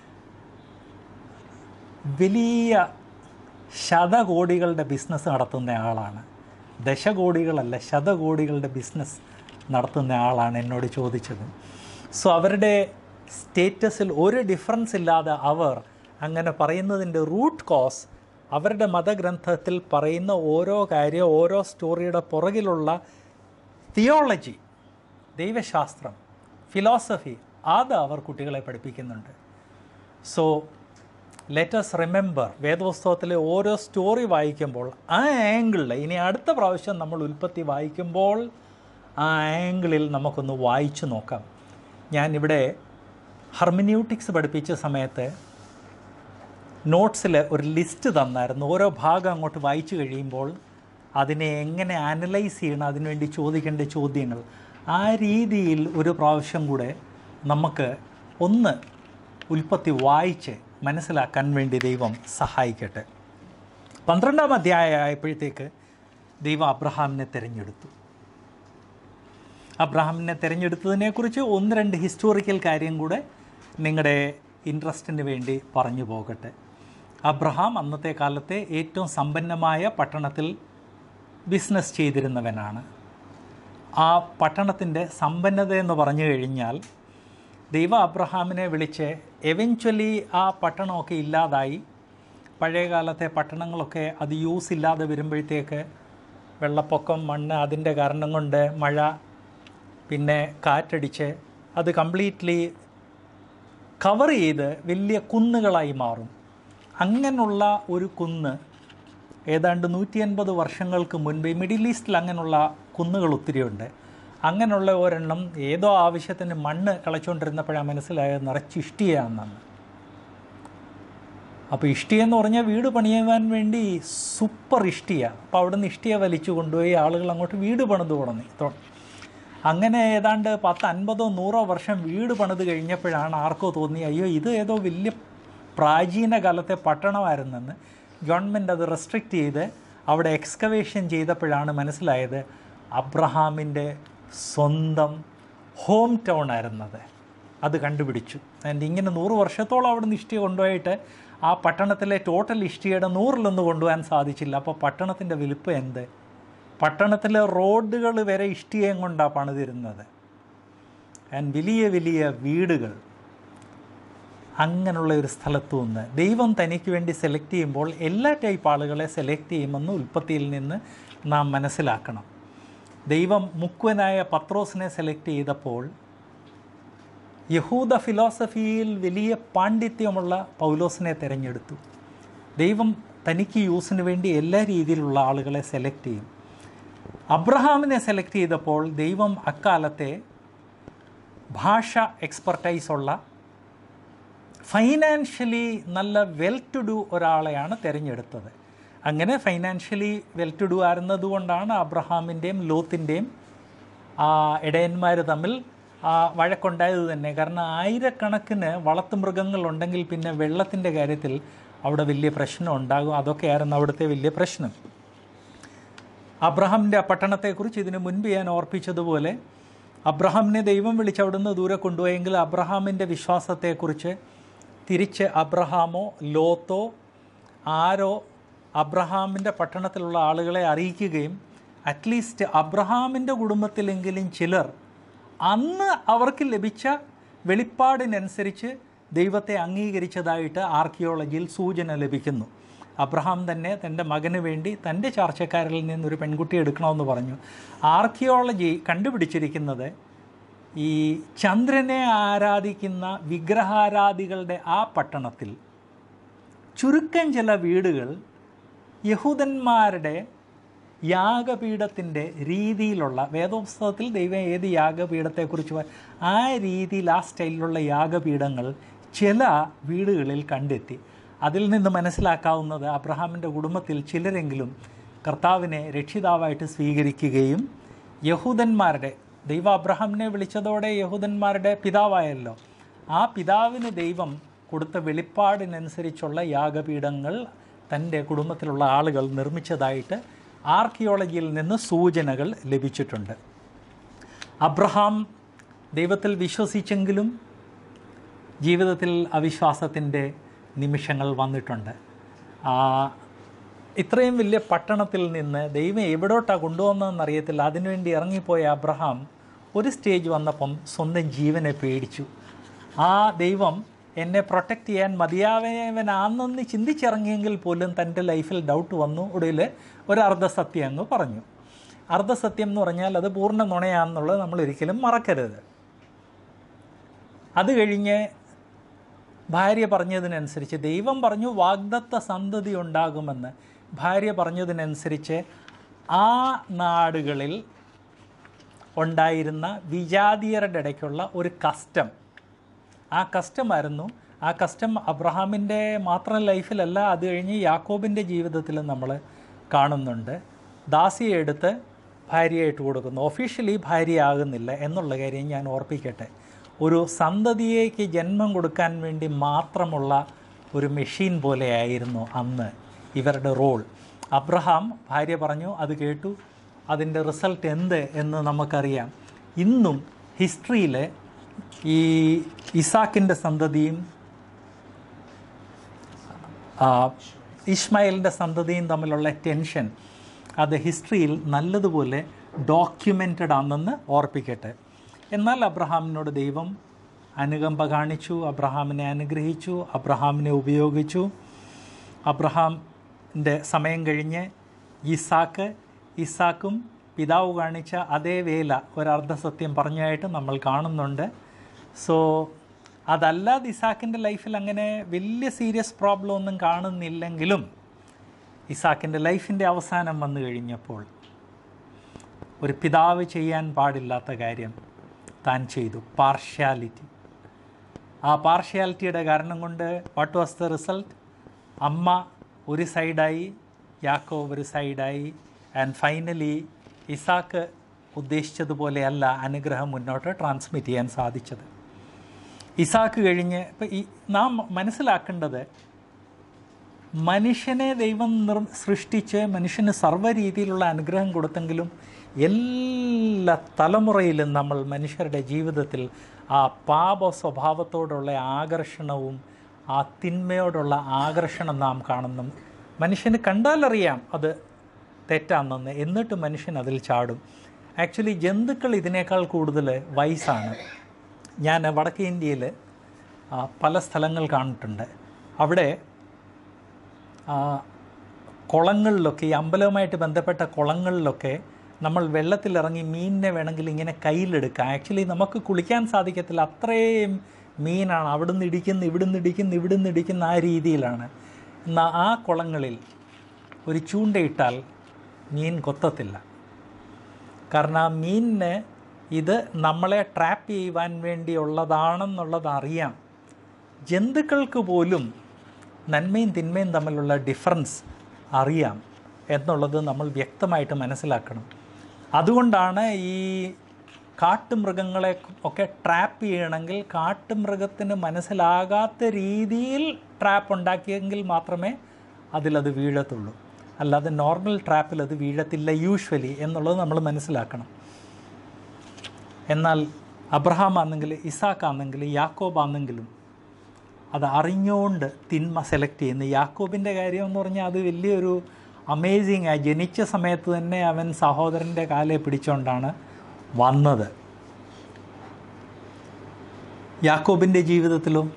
Speaker 1: വലിയ ശതകോടികളുടെ ബിസിനസ് നടത്തുന്ന ആളാണ് ദശകോടികളല്ല ശതകോടികളുടെ ബിസിനസ് നടത്തുന്ന ആളാണ് എന്നോട് ചോദിച്ചത് സോ അവരുടെ സ്റ്റേറ്റസിൽ ഒരു ഡിഫറൻസ് ഇല്ലാതെ അവർ അങ്ങനെ പറയുന്നതിൻ്റെ റൂട്ട് കോസ് അവരുടെ മതഗ്രന്ഥത്തിൽ പറയുന്ന ഓരോ കാര്യം ഓരോ സ്റ്റോറിയുടെ പുറകിലുള്ള തിയോളജി ദൈവശാസ്ത്രം ഫിലോസഫി അത് അവർ കുട്ടികളെ പഠിപ്പിക്കുന്നുണ്ട് സോ ലെറ്റസ് റിമെമ്പർ വേദപുസ്തകത്തിലെ ഓരോ സ്റ്റോറി വായിക്കുമ്പോൾ ആ ആംഗിളിൽ ഇനി അടുത്ത പ്രാവശ്യം നമ്മൾ ഉൽപ്പത്തി വായിക്കുമ്പോൾ ആ ആംഗിളിൽ നമുക്കൊന്ന് വായിച്ചു നോക്കാം ഞാനിവിടെ ഹർമിന്യൂട്ടിക്സ് പഠിപ്പിച്ച സമയത്ത് നോട്ട്സിൽ ഒരു ലിസ്റ്റ് തന്നായിരുന്നു ഓരോ ഭാഗം അങ്ങോട്ട് വായിച്ചു കഴിയുമ്പോൾ അതിനെ എങ്ങനെ അനലൈസ് ചെയ്യണം അതിനുവേണ്ടി ചോദിക്കേണ്ട ചോദ്യങ്ങൾ ആ രീതിയിൽ ഒരു പ്രാവശ്യം കൂടെ നമുക്ക് ഒന്ന് ഉൽപ്പത്തി വായിച്ച് മനസ്സിലാക്കാൻ വേണ്ടി ദൈവം സഹായിക്കട്ടെ പന്ത്രണ്ടാം അധ്യായം ആയപ്പോഴത്തേക്ക് ദൈവം അബ്രഹാമിനെ തിരഞ്ഞെടുത്തു അബ്രഹാമിനെ തിരഞ്ഞെടുത്തതിനെക്കുറിച്ച് ഒന്ന് രണ്ട് ഹിസ്റ്റോറിക്കൽ കാര്യം കൂടെ നിങ്ങളുടെ ഇൻട്രസ്റ്റിന് വേണ്ടി പറഞ്ഞു പോകട്ടെ അബ്രഹാം അന്നത്തെ കാലത്തെ ഏറ്റവും സമ്പന്നമായ പട്ടണത്തിൽ ബിസിനസ് ചെയ്തിരുന്നവനാണ് ആ പട്ടണത്തിൻ്റെ സമ്പന്നത എന്ന് പറഞ്ഞു കഴിഞ്ഞാൽ ദൈവ അബ്രഹാമിനെ വിളിച്ച് എവൻച്വലി ആ പട്ടണമൊക്കെ ഇല്ലാതായി പഴയകാലത്തെ പട്ടണങ്ങളൊക്കെ അത് യൂസ് ഇല്ലാതെ വരുമ്പോഴത്തേക്ക് വെള്ളപ്പൊക്കം മണ്ണ് അതിൻ്റെ കാരണം കൊണ്ട് മഴ പിന്നെ കാറ്റടിച്ച് അത് കംപ്ലീറ്റ്ലി കവർ ചെയ്ത് വലിയ കുന്നുകളായി മാറും അങ്ങനെയുള്ള ഒരു കുന്ന് ഏതാണ്ട് നൂറ്റി അൻപത് വർഷങ്ങൾക്ക് മുൻപ് ഈ മിഡിൽ ഈസ്റ്റിൽ അങ്ങനെയുള്ള കുന്നുകൾ ഒത്തിരിയുണ്ട് അങ്ങനെയുള്ള ഒരെണ്ണം ഏതോ ആവശ്യത്തിന് മണ്ണ് കളച്ചുകൊണ്ടിരുന്നപ്പോഴാണ് മനസ്സിലായത് നിറച്ച് ഇഷ്ടിയാണെന്ന് അപ്പോൾ ഇഷ്ടിയ എന്ന് പറഞ്ഞാൽ വീട് പണിയാൻ വേണ്ടി സൂപ്പർ ഇഷ്ടിയ അപ്പോൾ അവിടെ നിന്ന് ഇഷ്ടിയ വലിച്ചു കൊണ്ടുപോയി ആളുകൾ അങ്ങോട്ട് വീട് പണിത് തുടങ്ങി തൊ- അങ്ങനെ ഏതാണ്ട് പത്ത് അൻപതോ നൂറോ വർഷം വീട് പണിത് കഴിഞ്ഞപ്പോഴാണ് ആർക്കോ തോന്നി അയ്യോ ഇത് ഏതോ വലിയ പ്രാചീന കാലത്തെ പട്ടണമായിരുന്നെന്ന് ഗവൺമെൻറ് അത് റെസ്ട്രിക്റ്റ് ചെയ്ത് അവിടെ എക്സ്കവേഷൻ ചെയ്തപ്പോഴാണ് മനസ്സിലായത് അബ്രഹാമിൻ്റെ സ്വന്തം ഹോം ടൗൺ ആയിരുന്നത് അത് കണ്ടുപിടിച്ചു ആൻഡ് ഇങ്ങനെ നൂറ് വർഷത്തോളം അവിടെ നിന്ന് ഇഷ്ടിക കൊണ്ടുപോയിട്ട് ആ പട്ടണത്തിലെ ടോട്ടൽ ഇഷ്ടികയുടെ നൂറിലൊന്ന് കൊണ്ടുപോകാൻ സാധിച്ചില്ല അപ്പോൾ പട്ടണത്തിൻ്റെ വലുപ്പം എന്ത് പട്ടണത്തിലെ റോഡുകൾ വരെ ഇഷ്ടികയും കൊണ്ടാണ് പണിതിരുന്നത് ആൻഡ് വലിയ വലിയ വീടുകൾ അങ്ങനെയുള്ള ഒരു സ്ഥലത്തു നിന്ന് ദൈവം തനിക്ക് വേണ്ടി സെലക്ട് ചെയ്യുമ്പോൾ എല്ലാ ടൈപ്പ് ആളുകളെ സെലക്ട് ചെയ്യുമെന്ന് ഉൽപ്പത്തിയിൽ നിന്ന് നാം മനസ്സിലാക്കണം ദൈവം മുക്കുവനായ പത്രോസിനെ സെലക്ട് ചെയ്തപ്പോൾ യഹൂദ ഫിലോസഫിയിൽ വലിയ പാണ്ഡിത്യമുള്ള പൗലോസിനെ തിരഞ്ഞെടുത്തു ദൈവം തനിക്ക് യൂസിന് വേണ്ടി എല്ലാ രീതിയിലുള്ള ആളുകളെ സെലക്ട് ചെയ്യും അബ്രഹാമിനെ സെലക്ട് ചെയ്തപ്പോൾ ദൈവം അക്കാലത്തെ ഭാഷ എക്സ്പെർട്ടൈസ് ഉള്ള ഫൈനാൻഷ്യലി നല്ല വെൽ ടു ഡു ഒരാളെയാണ് തിരഞ്ഞെടുത്തത് അങ്ങനെ ഫൈനാൻഷ്യലി വെൽ ടു ഡു ആയിരുന്നതുകൊണ്ടാണ് അബ്രഹാമിൻ്റെയും ലോത്തിൻ്റെയും ഇടയന്മാർ തമ്മിൽ ആ വഴക്കുണ്ടായത് തന്നെ കാരണം ആയിരക്കണക്കിന് വളർത്തുമൃഗങ്ങളുണ്ടെങ്കിൽ പിന്നെ വെള്ളത്തിൻ്റെ കാര്യത്തിൽ അവിടെ വലിയ പ്രശ്നം ഉണ്ടാകും അതൊക്കെയായിരുന്നു അവിടുത്തെ വലിയ പ്രശ്നം അബ്രഹാമിൻ്റെ ആ പട്ടണത്തെക്കുറിച്ച് ഇതിനു മുൻപ് ഞാൻ ഓർപ്പിച്ചതുപോലെ അബ്രഹാമിനെ ദൈവം വിളിച്ച് അവിടുന്ന് ദൂരെ കൊണ്ടുപോയെങ്കിൽ അബ്രഹാമിൻ്റെ വിശ്വാസത്തെക്കുറിച്ച് തിരിച്ച് അബ്രഹാമോ ലോത്തോ ആരോ അബ്രഹാമിൻ്റെ പട്ടണത്തിലുള്ള ആളുകളെ അറിയിക്കുകയും അറ്റ്ലീസ്റ്റ് അബ്രഹാമിൻ്റെ കുടുംബത്തിലെങ്കിലും ചിലർ അന്ന് അവർക്ക് ലഭിച്ച വെളിപ്പാടിനനുസരിച്ച് ദൈവത്തെ അംഗീകരിച്ചതായിട്ട് ആർക്കിയോളജിയിൽ സൂചന ലഭിക്കുന്നു അബ്രഹാം തന്നെ തൻ്റെ മകന് വേണ്ടി തൻ്റെ ചാർച്ചക്കാരിൽ നിന്നൊരു പെൺകുട്ടി എടുക്കണമെന്ന് പറഞ്ഞു ആർക്കിയോളജി കണ്ടുപിടിച്ചിരിക്കുന്നത് ഈ ചന്ദ്രനെ ആരാധിക്കുന്ന വിഗ്രഹാരാധികളുടെ ആ പട്ടണത്തിൽ ചുരുക്കം ചില വീടുകൾ യഹൂദന്മാരുടെ യാഗപീഠത്തിൻ്റെ രീതിയിലുള്ള വേദോത്സവത്തിൽ ദൈവം ഏത് യാഗപീഠത്തെക്കുറിച്ച് പ- ആ രീതിയിൽ ആ സ്റ്റൈലിലുള്ള യാഗപീഠങ്ങൾ ചില വീടുകളിൽ കണ്ടെത്തി അതിൽ നിന്ന് മനസ്സിലാക്കാവുന്നത് അബ്രഹാമിൻ്റെ കുടുംബത്തിൽ ചിലരെങ്കിലും കർത്താവിനെ രക്ഷിതാവായിട്ട് സ്വീകരിക്കുകയും യഹൂദന്മാരുടെ ദൈവം അബ്രഹാമിനെ വിളിച്ചതോടെ യഹൂദന്മാരുടെ പിതാവായല്ലോ ആ പിതാവിന് ദൈവം കൊടുത്ത വെളിപ്പാടിനനുസരിച്ചുള്ള യാഗപീഠങ്ങൾ തൻ്റെ കുടുംബത്തിലുള്ള ആളുകൾ നിർമ്മിച്ചതായിട്ട് ആർക്കിയോളജിയിൽ നിന്ന് സൂചനകൾ ലഭിച്ചിട്ടുണ്ട് അബ്രഹാം ദൈവത്തിൽ വിശ്വസിച്ചെങ്കിലും ജീവിതത്തിൽ അവിശ്വാസത്തിൻ്റെ നിമിഷങ്ങൾ വന്നിട്ടുണ്ട് ആ, ഇത്രയും വലിയ പട്ടണത്തിൽ നിന്ന് ദൈവം എവിടോട്ടാണ് കൊണ്ടുവന്നതെന്ന് അറിയത്തില്ല അതിനുവേണ്ടി ഇറങ്ങിപ്പോയ അബ്രഹാം ഒരു സ്റ്റേജ് വന്നപ്പം സ്വന്തം ജീവനെ പേടിച്ചു ആ ദൈവം എന്നെ പ്രൊട്ടക്റ്റ് ചെയ്യാൻ മതിയാവനവനാണെന്ന് ചിന്തിച്ചിറങ്ങിയെങ്കിൽ പോലും തൻ്റെ ലൈഫിൽ ഡൗട്ട് വന്നു ഒടുവിൽ ഒരു അർദ്ധസത്യം അങ്ങ് പറഞ്ഞു അർദ്ധസത്യം എന്ന് പറഞ്ഞാൽ അത് പൂർണ്ണ നുണയാണെന്നുള്ളത് നമ്മൾ ഒരിക്കലും മറക്കരുത് അത് കഴിഞ്ഞ് ഭാര്യ പറഞ്ഞതിനനുസരിച്ച് ദൈവം പറഞ്ഞു വാഗ്ദത്ത സന്തതി ഉണ്ടാകുമെന്ന് ഭാര്യ പറഞ്ഞതിനനുസരിച്ച് ആ നാടുകളിൽ ഉണ്ടായിരുന്ന വിജാതീയരുടെ ഇടയ്ക്കുള്ള ഒരു കസ്റ്റം ആ കസ്റ്റമായിരുന്നു ആ കസ്റ്റം അബ്രഹാമിൻ്റെ മാത്രം ലൈഫിലല്ല അത് കഴിഞ്ഞ് യാക്കോബിൻ്റെ ജീവിതത്തിൽ നമ്മൾ കാണുന്നുണ്ട് ദാസിയെ എടുത്ത് ഭാര്യയായിട്ട് കൊടുക്കുന്നു ഒഫീഷ്യലി ഭാര്യയാകുന്നില്ല എന്നുള്ള കാര്യം ഞാൻ ഓർപ്പിക്കട്ടെ ഒരു സന്തതിയേക്ക് ജന്മം കൊടുക്കാൻ വേണ്ടി മാത്രമുള്ള ഒരു മെഷീൻ പോലെയായിരുന്നു അന്ന് ഇവരുടെ റോൾ അബ്രഹാം ഭാര്യ പറഞ്ഞു അത് കേട്ടു അതിൻ്റെ റിസൾട്ട് എന്ത് എന്ന് നമുക്കറിയാം ഇന്നും ഹിസ്റ്ററിയിൽ ഈ ഇസാക്കിൻ്റെ സന്തതിയും ആ, ഇസ്മായിലിൻ്റെ സന്തതിയും തമ്മിലുള്ള ടെൻഷൻ അത് ഹിസ്റ്ററിയിൽ നല്ലതുപോലെ ഡോക്യുമെൻറ്റഡ് ആണെന്ന് ഓർപ്പിക്കട്ടെ എന്നാൽ അബ്രഹാമിനോട് ദൈവം അനുകമ്പ കാണിച്ചു അബ്രഹാമിനെ അനുഗ്രഹിച്ചു അബ്രഹാമിനെ ഉപയോഗിച്ചു അബ്രഹാമിൻ്റെ സമയം കഴിഞ്ഞ് ഇസാക്ക് ഇസാക്കും പിതാവ് കാണിച്ച അതേ വേല ഒരർദ്ധസത്യം പറഞ്ഞായിട്ട് നമ്മൾ കാണുന്നുണ്ട് സോ അതല്ലാതെ ഇസാക്കിൻ്റെ ലൈഫിൽ അങ്ങനെ വലിയ സീരിയസ് പ്രോബ്ലം ഒന്നും കാണുന്നില്ലെങ്കിലും ഇസാക്കിൻ്റെ ലൈഫിൻ്റെ അവസാനം വന്നു കഴിഞ്ഞപ്പോൾ ഒരു പിതാവ് ചെയ്യാൻ പാടില്ലാത്ത കാര്യം താൻ ചെയ്തു പാർഷ്യാലിറ്റി ആ പാർഷ്യാലിറ്റിയുടെ കാരണം കൊണ്ട് വാട്ട് വാസ് ദ റിസൾട്ട് അമ്മ ഒരു സൈഡായി യാക്കോബ് ഒരു സൈഡായി ആൻഡ് ഫൈനലി ഇസാക്ക് ഉദ്ദേശിച്ചതുപോലെയല്ല അനുഗ്രഹം മുന്നോട്ട് ട്രാൻസ്മിറ്റ് ചെയ്യാൻ സാധിച്ചത് ഇസാക്ക് കഴിഞ്ഞ് ഇപ്പം ഈ നാം മനസ്സിലാക്കേണ്ടത് മനുഷ്യനെ ദൈവം നിർ സൃഷ്ടിച്ച് മനുഷ്യന് സർവ്വ രീതിയിലുള്ള അനുഗ്രഹം കൊടുത്തെങ്കിലും എല്ലാ തലമുറയിലും നമ്മൾ മനുഷ്യരുടെ ജീവിതത്തിൽ ആ പാപ സ്വഭാവത്തോടുള്ള ആകർഷണവും ആ തിന്മയോടുള്ള ആകർഷണം നാം കാണുന്നു മനുഷ്യന് കണ്ടാലറിയാം അത് തെറ്റാണെന്ന് എന്നിട്ട് മനുഷ്യൻ അതിൽ ചാടും ആക്ച്വലി ജന്തുക്കൾ ഇതിനേക്കാൾ കൂടുതൽ വയസ്സാണ് ഞാൻ വടക്കേ ഇന്ത്യയിൽ പല സ്ഥലങ്ങൾ കണ്ടിട്ടുണ്ട് അവിടെ ആ, കുളങ്ങളിലൊക്കെ ഈ അമ്പലവുമായിട്ട് ബന്ധപ്പെട്ട കുളങ്ങളിലൊക്കെ നമ്മൾ വെള്ളത്തിലിറങ്ങി മീനിനെ വേണമെങ്കിൽ ഇങ്ങനെ കയ്യിലെടുക്കാം ആക്ച്വലി നമുക്ക് കുളിക്കാൻ സാധിക്കത്തില്ല അത്രയും മീനാണ് അവിടുന്ന് ഇടിക്കുന്ന ഇവിടുന്ന് ഇടിക്കുന്ന ഇവിടുന്ന് ഇടിക്കുന്ന ആ രീതിയിലാണ് എന്നാൽ ആ കുളങ്ങളിൽ ഒരു ചൂണ്ടയിട്ടാൽ മീൻ കൊത്തത്തില്ല കാരണം ആ മീനിന് ഇത് നമ്മളെ ട്രാപ്പ് ചെയ്യുവാൻ വേണ്ടിയുള്ളതാണെന്നുള്ളത് അറിയാം ജന്തുക്കൾക്ക് പോലും നന്മയും തിന്മയും തമ്മിലുള്ള ഡിഫറൻസ് അറിയാം എന്നുള്ളത് നമ്മൾ വ്യക്തമായിട്ട് മനസ്സിലാക്കണം അതുകൊണ്ടാണ് ഈ കാട്ടുമൃഗങ്ങളെ ഒക്കെ ട്രാപ്പ് ചെയ്യണമെങ്കിൽ കാട്ടുമൃഗത്തിന് മനസ്സിലാകാത്ത രീതിയിൽ ട്രാപ്പ് ഉണ്ടാക്കിയെങ്കിൽ മാത്രമേ അതിലത് വീഴത്തുള്ളൂ അല്ലാതെ നോർമൽ ട്രാപ്പിൽ അത് വീഴത്തില്ല യൂഷ്വലി എന്നുള്ളത് നമ്മൾ മനസ്സിലാക്കണം എന്നാൽ അബ്രഹാം ആണെങ്കിൽ ഇസാക്ക് ആണെങ്കിൽ യാക്കോബ് ആണെങ്കിലും അത് അറിഞ്ഞുകൊണ്ട് തിന്മ സെലക്ട് ചെയ്യുന്നു യാക്കോബിൻ്റെ കാര്യം എന്ന് പറഞ്ഞാൽ അത് വലിയൊരു അമേസിങ് ആ ജനിച്ച സമയത്ത് തന്നെ അവൻ സഹോദരൻ്റെ കാലെ പിടിച്ചുകൊണ്ടാണ് വന്നത് യാക്കോബിൻ്റെ ജീവിതത്തിലും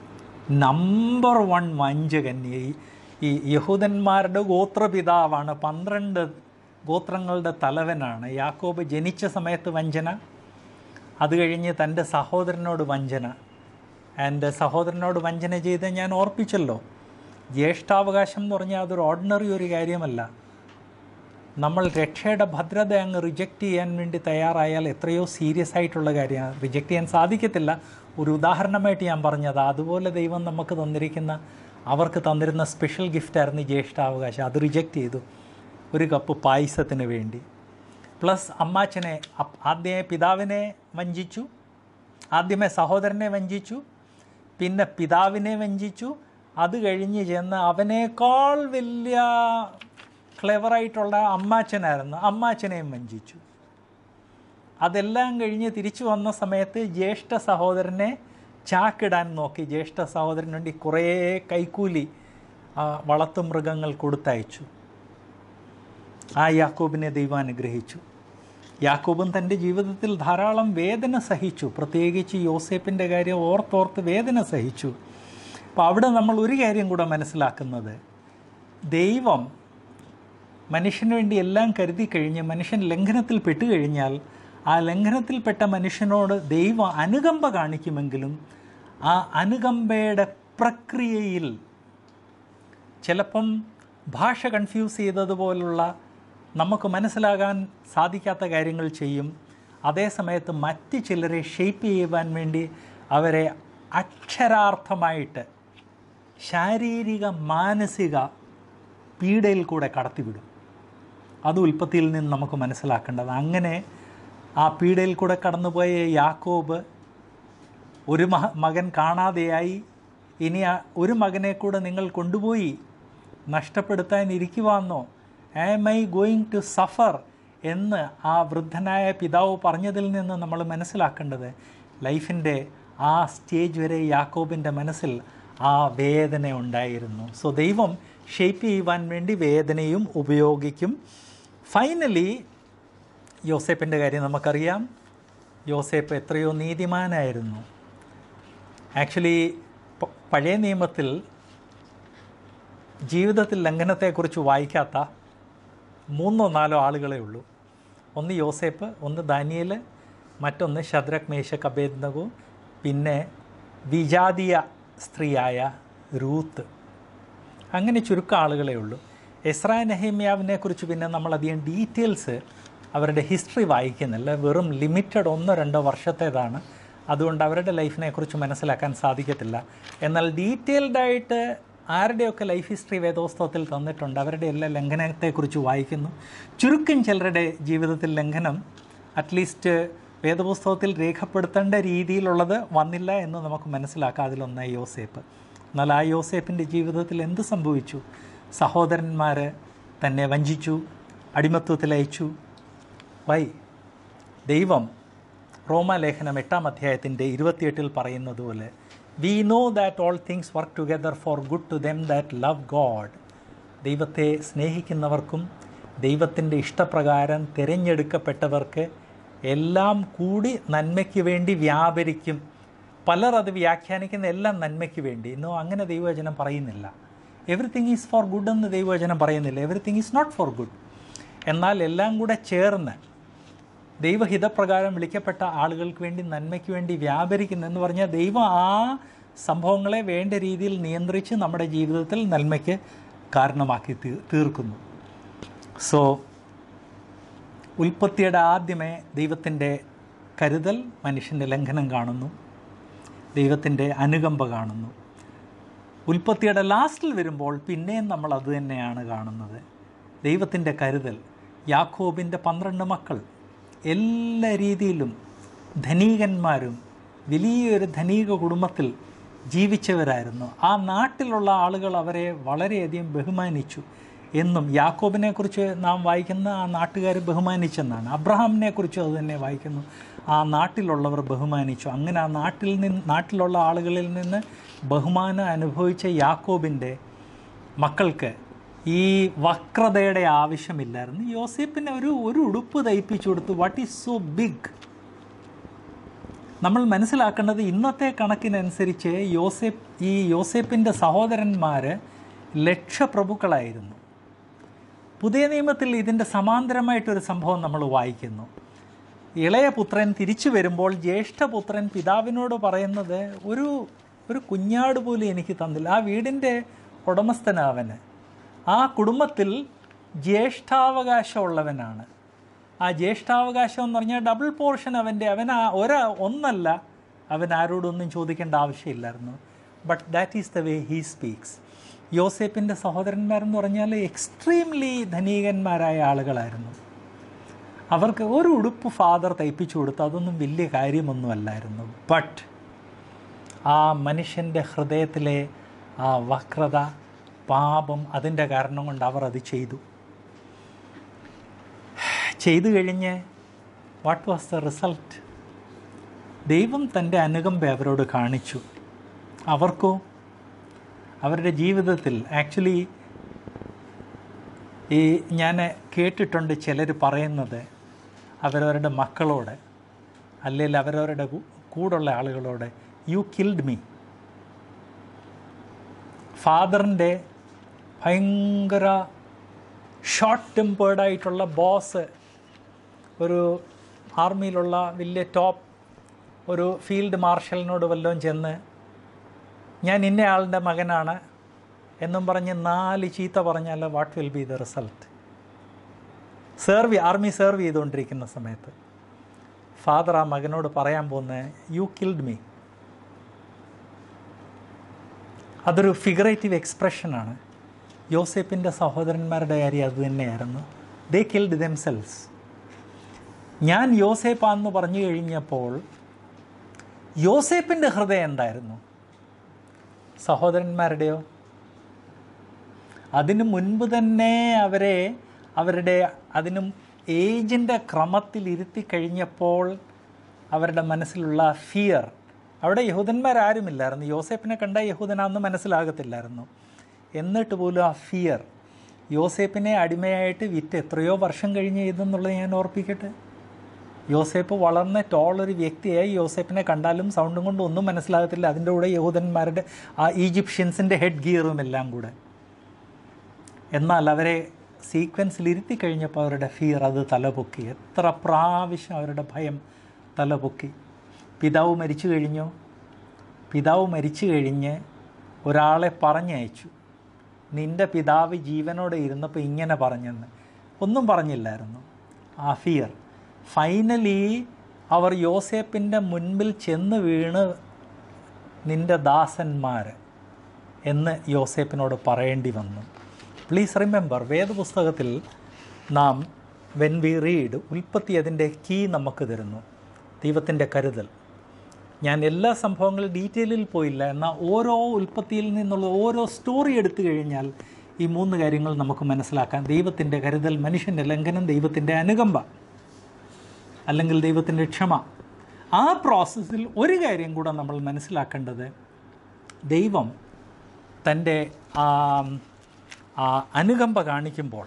Speaker 1: നമ്പർ വൺ വഞ്ചകൻ ഈ ഈ യഹൂദന്മാരുടെ ഗോത്രപിതാവാണ് പന്ത്രണ്ട് ഗോത്രങ്ങളുടെ തലവനാണ് യാക്കോബ് ജനിച്ച സമയത്ത് വഞ്ചന അത് കഴിഞ്ഞ് തൻ്റെ സഹോദരനോട് വഞ്ചന എൻ്റെ സഹോദരനോട് വഞ്ചന ചെയ്ത് ഞാൻ ഓർപ്പിച്ചല്ലോ ജ്യേഷ്ഠാവകാശം എന്ന് പറഞ്ഞാൽ അതൊരു ഓർഡിനറി ഒരു കാര്യമല്ല നമ്മൾ രക്ഷയുടെ ഭദ്രത അങ്ങ് റിജക്റ്റ് ചെയ്യാൻ വേണ്ടി തയ്യാറായാൽ എത്രയോ സീരിയസ് ആയിട്ടുള്ള കാര്യമാണ് റിജക്റ്റ് ചെയ്യാൻ സാധിക്കത്തില്ല ഒരു ഉദാഹരണമായിട്ട് ഞാൻ പറഞ്ഞത് അതുപോലെ ദൈവം നമുക്ക് തന്നിരിക്കുന്ന അവർക്ക് തന്നിരുന്ന സ്പെഷ്യൽ ഗിഫ്റ്റായിരുന്നു ജ്യേഷ്ഠാവകാശം അത് റിജക്റ്റ് ചെയ്തു ഒരു കപ്പ് പായസത്തിന് വേണ്ടി പ്ലസ് അമ്മാച്ചനെ അപ്പ് ആദ്യമേ പിതാവിനെ വഞ്ചിച്ചു ആദ്യമേ സഹോദരനെ വഞ്ചിച്ചു പിന്നെ പിതാവിനെ വഞ്ചിച്ചു അത് കഴിഞ്ഞ് ചെന്ന് അവനേക്കാൾ വലിയ ക്ലെവറായിട്ടുള്ള അമ്മാച്ചനായിരുന്നു അമ്മാച്ചനെയും വഞ്ചിച്ചു അതെല്ലാം കഴിഞ്ഞ് തിരിച്ചു വന്ന സമയത്ത് ജ്യേഷ്ഠ സഹോദരനെ ചാക്കിടാൻ നോക്കി ജ്യേഷ്ഠ സഹോദരന് വേണ്ടി കുറേ കൈക്കൂലി ആ, വളർത്തുമൃഗങ്ങൾ കൊടുത്തയച്ചു ആ യാക്കോബിനെ ദൈവം അനുഗ്രഹിച്ചു യാക്കോബും തൻ്റെ ജീവിതത്തിൽ ധാരാളം വേദന സഹിച്ചു പ്രത്യേകിച്ച് യോസേപ്പിൻ്റെ കാര്യം ഓർത്തോർത്ത് വേദന സഹിച്ചു അപ്പോൾ അവിടെ നമ്മൾ ഒരു കാര്യം കൂടെ മനസ്സിലാക്കുന്നത് ദൈവം മനുഷ്യന് വേണ്ടി എല്ലാം കരുതി കഴിഞ്ഞ് മനുഷ്യൻ ലംഘനത്തിൽ പെട്ടുകഴിഞ്ഞാൽ ആ ലംഘനത്തിൽപ്പെട്ട മനുഷ്യനോട് ദൈവം അനുകമ്പ കാണിക്കുമെങ്കിലും ആ അനുകമ്പയുടെ പ്രക്രിയയിൽ ചിലപ്പം ഭാഷ കൺഫ്യൂസ് ചെയ്തതുപോലുള്ള നമുക്ക് മനസ്സിലാകാൻ സാധിക്കാത്ത കാര്യങ്ങൾ ചെയ്യും അതേസമയത്ത് മറ്റ് ചിലരെ ഷെയ്പ്പ് ചെയ്യുവാൻ വേണ്ടി അവരെ അക്ഷരാർത്ഥമായിട്ട് ശാരീരിക മാനസിക പീഡയിൽ കൂടെ കടത്തിവിടും അത് ഉൽപ്പത്തിയിൽ നിന്ന് നമുക്ക് മനസ്സിലാക്കേണ്ടത് അങ്ങനെ ആ പീഡയിൽ കൂടെ കടന്നുപോയ യാക്കോബ് ഒരു മഹ മകൻ കാണാതെയായി ഇനി ആ ഒരു മകനെ കൂടെ നിങ്ങൾ കൊണ്ടുപോയി നഷ്ടപ്പെടുത്താൻ ഇരിക്കുവാന്നോ am I going to suffer എന്ന് ആ വൃദ്ധനായ പിതാവ് പറഞ്ഞതിൽ നിന്ന് നമ്മൾ മനസ്സിലാക്കേണ്ടത് ലൈഫിൻ്റെ ആ സ്റ്റേജ് വരെ യാക്കോബിൻ്റെ മനസ്സിൽ ആ വേദന ഉണ്ടായിരുന്നു സോ ദൈവം ഷേപ്പ് ചെയ്യുവാൻ വേണ്ടി വേദനയും ഉപയോഗിക്കും ഫൈനലി യോസേപ്പിൻ്റെ കാര്യം നമുക്കറിയാം യോസേപ്പ് എത്രയോ നീതിമാനായിരുന്നു ആക്ച്വലി പ- പഴയ നിയമത്തിൽ ജീവിതത്തിൽ ലംഘനത്തെക്കുറിച്ച് വായിക്കാത്ത മൂന്നോ നാലോ ആളുകളേ ഉള്ളൂ ഒന്ന് യോസേപ്പ് ഒന്ന് ദാനിയേൽ മറ്റൊന്ന് ശദ്രക് മേശക് അബേദ്നഗു പിന്നെ വിജാതീയ സ്ത്രീയായ റൂത്ത് അങ്ങനെ ചുരുക്കം ആളുകളേ ഉള്ളൂ എസ്രാ നെഹേമ്യാവിനെ കുറിച്ച് പിന്നെ നമ്മളധികം ഡീറ്റെയിൽസ് അവരുടെ ഹിസ്റ്ററി വായിക്കുന്നില്ല വെറും ലിമിറ്റഡ് ഒന്നോ രണ്ടോ വർഷത്തേതാണ് അതുകൊണ്ട് അവരുടെ ലൈഫിനെ കുറിച്ച് മനസ്സിലാക്കാൻ സാധിക്കത്തില്ല എന്നാൽ ഡീറ്റെയിൽഡ് ആയിട്ട് ആരുടെയൊക്കെ ലൈഫ് ഹിസ്റ്ററി വേദോസ്തവത്തിൽ തന്നിട്ടുണ്ട് അവരുടെ എല്ലാ ലംഘനത്തെക്കുറിച്ച് വായിക്കുന്നു ചുരുക്കം ചിലരുടെ ജീവിതത്തിൽ ലംഘനം അറ്റ്ലീസ്റ്റ് വേദപുസ്തകത്തിൽ രേഖപ്പെടുത്തേണ്ട രീതിയിലുള്ളത് വന്നില്ല എന്ന് നമുക്ക് മനസ്സിലാക്കാം അതിലൊന്ന് യോസേപ്പ് എന്നാൽ ആ യോസേപ്പിൻ്റെ ജീവിതത്തിൽ എന്ത് സംഭവിച്ചു സഹോദരന്മാർ തന്നെ വഞ്ചിച്ചു അടിമത്വത്തിൽ അയച്ചു വൈ ദൈവം റോമാലേഖനം എട്ടാം അധ്യായത്തിൻ്റെ ഇരുപത്തിയെട്ടിൽ പറയുന്നത് പോലെ we know that all things work together for good to them that love God ദൈവത്തെ സ്നേഹിക്കുന്നവർക്കും ദൈവത്തിൻ്റെ ഇഷ്ടപ്രകാരം തിരഞ്ഞെടുക്കപ്പെട്ടവർക്ക് എല്ലാം കൂടി നന്മയ്ക്ക് വേണ്ടി വ്യാപരിക്കും പലർ അത് വ്യാഖ്യാനിക്കുന്ന എല്ലാം നന്മയ്ക്ക് വേണ്ടി ഇന്നോ അങ്ങനെ ദൈവവചനം പറയുന്നില്ല എവറിത്തിങ് ഈസ് ഫോർ ഗുഡ് എന്ന് ദൈവവചനം പറയുന്നില്ല everything is not for good എന്നാൽ എല്ലാം കൂടെ ചേർന്ന് ദൈവഹിതപ്രകാരം വിളിക്കപ്പെട്ട ആളുകൾക്ക് വേണ്ടി നന്മയ്ക്ക് വേണ്ടി വ്യാപരിക്കുന്നു എന്ന് പറഞ്ഞാൽ ദൈവം ആ സംഭവങ്ങളെ വേണ്ട രീതിയിൽ നിയന്ത്രിച്ച് നമ്മുടെ ജീവിതത്തിൽ നന്മയ്ക്ക് കാരണമാക്കി തീ തീർക്കുന്നു സോ ഉൽപ്പത്തിയുടെ ആദ്യമേ ദൈവത്തിൻ്റെ കരുതൽ മനുഷ്യൻ്റെ ലംഘനം കാണുന്നു ദൈവത്തിൻ്റെ അനുകമ്പ കാണുന്നു ഉൽപ്പത്തിയുടെ ലാസ്റ്റിൽ വരുമ്പോൾ പിന്നെയും നമ്മൾ അത് തന്നെയാണ് കാണുന്നത് ദൈവത്തിൻ്റെ കരുതൽ യാക്കോബിൻ്റെ പന്ത്രണ്ട് മക്കൾ എല്ലാ രീതിയിലും ധനീകന്മാരും വലിയൊരു ധനീക കുടുംബത്തിൽ ജീവിച്ചവരായിരുന്നു ആ നാട്ടിലുള്ള ആളുകൾ അവരെ വളരെയധികം ബഹുമാനിച്ചു എന്നും യാക്കോബിനെക്കുറിച്ച് നാം വായിക്കുന്ന ആ നാട്ടുകാർ ബഹുമാനിച്ചെന്നാണ് അബ്രഹാമിനെ കുറിച്ച് അത് തന്നെ വായിക്കുന്നു ആ നാട്ടിലുള്ളവർ ബഹുമാനിച്ചു അങ്ങനെ ആ നാട്ടിൽ നിന്ന് നാട്ടിലുള്ള ആളുകളിൽ നിന്ന് ബഹുമാനം അനുഭവിച്ച യാക്കോബിൻ്റെ മക്കൾക്ക് ഈ വക്രതയുടെ ആവശ്യമില്ലായിരുന്നു യോസേപ്പിന് ഒരു ഒരു ഉടുപ്പ് തയ്പ്പിച്ചു കൊടുത്തു വാട്ട് ഈസ് സോ ബിഗ് നമ്മൾ മനസ്സിലാക്കേണ്ടത് ഇന്നത്തെ കണക്കിനനുസരിച്ച് യോസേപ്പ് ഈ യോസേപ്പിൻ്റെ സഹോദരന്മാർ ലക്ഷപ്രഭുക്കളായിരുന്നു പുതിയ നിയമത്തിൽ ഇതിൻ്റെ സമാന്തരമായിട്ടൊരു സംഭവം നമ്മൾ വായിക്കുന്നു ഇളയ പുത്രൻ തിരിച്ചു വരുമ്പോൾ ജ്യേഷ്ഠപുത്രൻ പിതാവിനോട് പറയുന്നത് ഒരു ഒരു കുഞ്ഞാട് പോലും എനിക്ക് തന്നില്ല ആ വീടിൻ്റെ ഉടമസ്ഥനവന് ആ കുടുംബത്തിൽ ജ്യേഷ്ഠാവകാശമുള്ളവനാണ് ആ ജ്യേഷ്ഠാവകാശം എന്ന് പറഞ്ഞാൽ ഡബിൾ പോർഷൻ അവൻ്റെ അവൻ ആ ഒര ഒന്നല്ല അവൻ ആരോടൊന്നും ചോദിക്കേണ്ട ആവശ്യമില്ലായിരുന്നു but that is the way he speaks യോസേപ്പിൻ്റെ സഹോദരന്മാരെന്ന് പറഞ്ഞാൽ എക്സ്ട്രീംലി ധനീകന്മാരായ ആളുകളായിരുന്നു അവർക്ക് ഒരു ഉടുപ്പ് ഫാദർ തയ്പ്പിച്ചു കൊടുത്തു അതൊന്നും വലിയ കാര്യമൊന്നുമല്ലായിരുന്നു ബട്ട് ആ മനുഷ്യൻ്റെ ഹൃദയത്തിലെ ആ വക്രത പാപം അതിൻ്റെ കാരണം കൊണ്ട് അവർ അത് ചെയ്തു ചെയ്തു കഴിഞ്ഞ് വാട്ട് വാസ് ദ റിസൾട്ട് ദൈവം തൻ്റെ അനുകമ്പ അവരോട് കാണിച്ചു അവർക്കോ അവരുടെ ജീവിതത്തിൽ ആക്ച്വലി ഈ ഞാൻ കേട്ടിട്ടുണ്ട് ചിലർ പറയുന്നത് അവരവരുടെ മക്കളോട് അല്ലെങ്കിൽ അവരവരുടെ കൂ- കൂടുള്ള ആളുകളോട് യു കിൽഡ് മീ ഫാദറിൻ്റെ ഭയങ്കര ഷോർട്ട് ടെമ്പേർഡായിട്ടുള്ള ബോസ് ഒരു ആർമിയിലുള്ള വലിയ ടോപ്പ് ഒരു ഫീൽഡ് മാർഷലിനോട് വല്ലതും ചെന്ന് ഞാൻ ഇന്ന ആളുടെ മകനാണ് എന്നും പറഞ്ഞ് നാല് ചീത്ത പറഞ്ഞാൽ what will be the result serve army serve ചെയ്തുകൊണ്ടിരിക്കുന്ന സമയത്ത് ഫാദർ ആ മകനോട് പറയാൻ പോകുന്നത് യു കിൽഡ് മീ അതൊരു ഫിഗറേറ്റീവ് എക്സ്പ്രഷനാണ് യോസേപ്പിൻ്റെ സഹോദരന്മാരുടെ കാര്യം അത് തന്നെയായിരുന്നു ദേ കിൽഡ് ദെംസെൽസ് ഞാൻ യോസേപ്പാന്ന് പറഞ്ഞു കഴിഞ്ഞപ്പോൾ യോസേപ്പിൻ്റെ ഹൃദയം എന്തായിരുന്നു സഹോദരന്മാരുടെയോ അതിനു മുൻപ് തന്നെ അവരെ അവരുടെ അതിനും ഏജിൻ്റെ ക്രമത്തിൽ ഇരുത്തി കഴിഞ്ഞപ്പോൾ അവരുടെ മനസ്സിലുള്ള ഫിയർ അവിടെ യഹൂദന്മാരാരുമില്ലായിരുന്നു യോസേപ്പിനെ കണ്ട യഹൂദനാന്ന് മനസ്സിലാകത്തില്ലായിരുന്നു എന്നിട്ട് പോലും ആ ഫിയർ യോസേപ്പിനെ അടിമയായിട്ട് വിറ്റ് എത്രയോ വർഷം കഴിഞ്ഞ് ഇതെന്നുള്ളത് ഞാൻ ഓർപ്പിക്കട്ടെ യോസേപ്പ് വളർന്ന ടോളൊരു വ്യക്തിയായി യോസേപ്പിനെ കണ്ടാലും സൗണ്ടും കൊണ്ട് ഒന്നും മനസ്സിലാകത്തില്ല അതിൻ്റെ കൂടെ യഹൂദന്മാരുടെ ആ ഈജിപ്ഷ്യൻസിൻ്റെ ഹെഡ് ഗിയറും എല്ലാം കൂടെ എന്നാൽ അവരെ സീക്വൻസിൽ ഇരുത്തി കഴിഞ്ഞപ്പോൾ അവരുടെ ഫിയർ അത് തലപൊക്കി എത്ര പ്രാവശ്യം അവരുടെ ഭയം തലപൊക്കി പിതാവ് മരിച്ചു കഴിഞ്ഞോ പിതാവ് മരിച്ചു കഴിഞ്ഞ് ഒരാളെ പറഞ്ഞയച്ചു നിൻ്റെ പിതാവ് ജീവനോടെ ഇരുന്നപ്പോൾ ഇങ്ങനെ പറഞ്ഞെന്ന് ഒന്നും പറഞ്ഞില്ലായിരുന്നു ആ ഫിയർ ഫൈനലി അവർ യോസേപ്പിൻ്റെ മുൻപിൽ ചെന്ന് വീണ് നിൻ്റെ ദാസന്മാർ എന്ന് യോസേപ്പിനോട് പറയേണ്ടി വന്നു പ്ലീസ് റിമെമ്പർ വേദപുസ്തകത്തിൽ നാം വെൻ വി റീഡ് ഉൽപ്പത്തി അതിൻ്റെ കീ നമുക്ക് തരുന്നു ദൈവത്തിൻ്റെ കരുതൽ ഞാൻ എല്ലാ സംഭവങ്ങളും ഡീറ്റെയിലിൽ പോയില്ല എന്നാൽ ഓരോ ഉൽപ്പത്തിയിൽ നിന്നുള്ള ഓരോ സ്റ്റോറി എടുത്തു കഴിഞ്ഞാൽ ഈ മൂന്ന് കാര്യങ്ങൾ നമുക്ക് മനസ്സിലാക്കാം ദൈവത്തിൻ്റെ കരുതൽ മനുഷ്യൻ്റെ ലംഘനം ദൈവത്തിൻ്റെ അനുകമ്പ അല്ലെങ്കിൽ ദൈവത്തിൻ്റെ ക്ഷമ ആ പ്രോസസ്സിൽ ഒരു കാര്യം കൂടെ നമ്മൾ മനസ്സിലാക്കേണ്ടത് ദൈവം തൻ്റെ ആ ആ അനുകമ്പ കാണിക്കുമ്പോൾ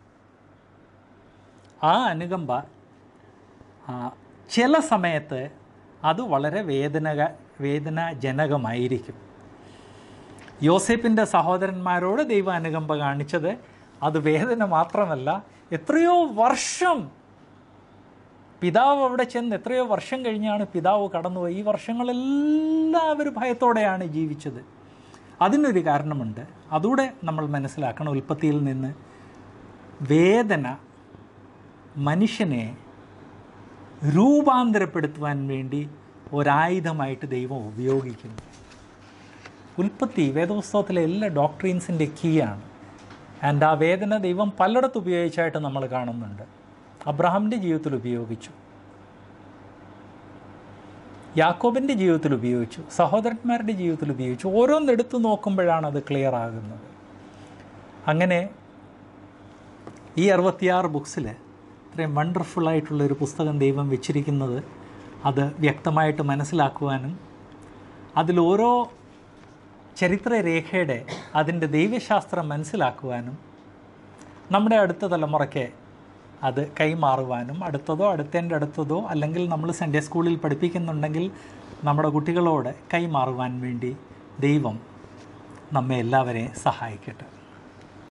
Speaker 1: ആ അനുകമ്പ ആ, ചില സമയത്ത് അത് വളരെ വേദനക വേദനാജനകമായിരിക്കും യോസേപ്പിൻ്റെ സഹോദരന്മാരോട് ദൈവ അനുകമ്പ കാണിച്ചത് അത് വേദന മാത്രമല്ല എത്രയോ വർഷം പിതാവ് അവിടെ ചെന്ന് എത്രയോ വർഷം കഴിഞ്ഞാണ് പിതാവ് കടന്നുപോയി ഈ വർഷങ്ങളെല്ലാം അവർ ഭയത്തോടെയാണ് ജീവിച്ചത് അതിനൊരു കാരണമുണ്ട് അതുകൂടെ നമ്മൾ മനസ്സിലാക്കണം ഉൽപ്പത്തിയിൽ നിന്ന് വേദന മനുഷ്യനെ രൂപാന്തരപ്പെടുത്തുവാൻ വേണ്ടി ഒരായുധമായിട്ട് ദൈവം ഉപയോഗിക്കുന്നു ഉൽപ്പത്തി വേദപുസ്തകത്തിലെ എല്ലാ ഡോക്ട്രീൻസിൻ്റെ കീയാണ് ആൻഡ് ആ വേദന ദൈവം പലയിടത്ത് ഉപയോഗിച്ചായിട്ട് നമ്മൾ കാണുന്നുണ്ട് അബ്രഹാമിൻ്റെ ജീവിതത്തിൽ ഉപയോഗിച്ചു യാക്കോബിൻ്റെ ജീവിതത്തിൽ ഉപയോഗിച്ചു സഹോദരന്മാരുടെ ജീവിതത്തിൽ ഉപയോഗിച്ചു ഓരോന്നെടുത്ത് നോക്കുമ്പോഴാണ് അത് ക്ലിയർ ആകുന്നത് അങ്ങനെ ഈ അറുപത്തിയാറ് ബുക്സിൽ ഇത്രയും വണ്ടർഫുള്ളായിട്ടുള്ളൊരു പുസ്തകം ദൈവം വെച്ചിരിക്കുന്നത് അത് വ്യക്തമായിട്ട് മനസ്സിലാക്കുവാനും അതിൽ ഓരോ ചരിത്രരേഖയുടെ അതിൻ്റെ ദൈവശാസ്ത്രം മനസ്സിലാക്കുവാനും നമ്മുടെ അടുത്ത തലമുറയ്ക്ക് അത് കൈമാറുവാനും അടുത്തതോ അടുത്തതിൻ്റെ അടുത്തതോ അല്ലെങ്കിൽ നമ്മൾ സൺഡേ സ്കൂളിൽ പഠിപ്പിക്കുന്നുണ്ടെങ്കിൽ നമ്മുടെ കുട്ടികളോട് കൈമാറുവാൻ വേണ്ടി ദൈവം നമ്മെ എല്ലാവരെയും സഹായിക്കട്ടെ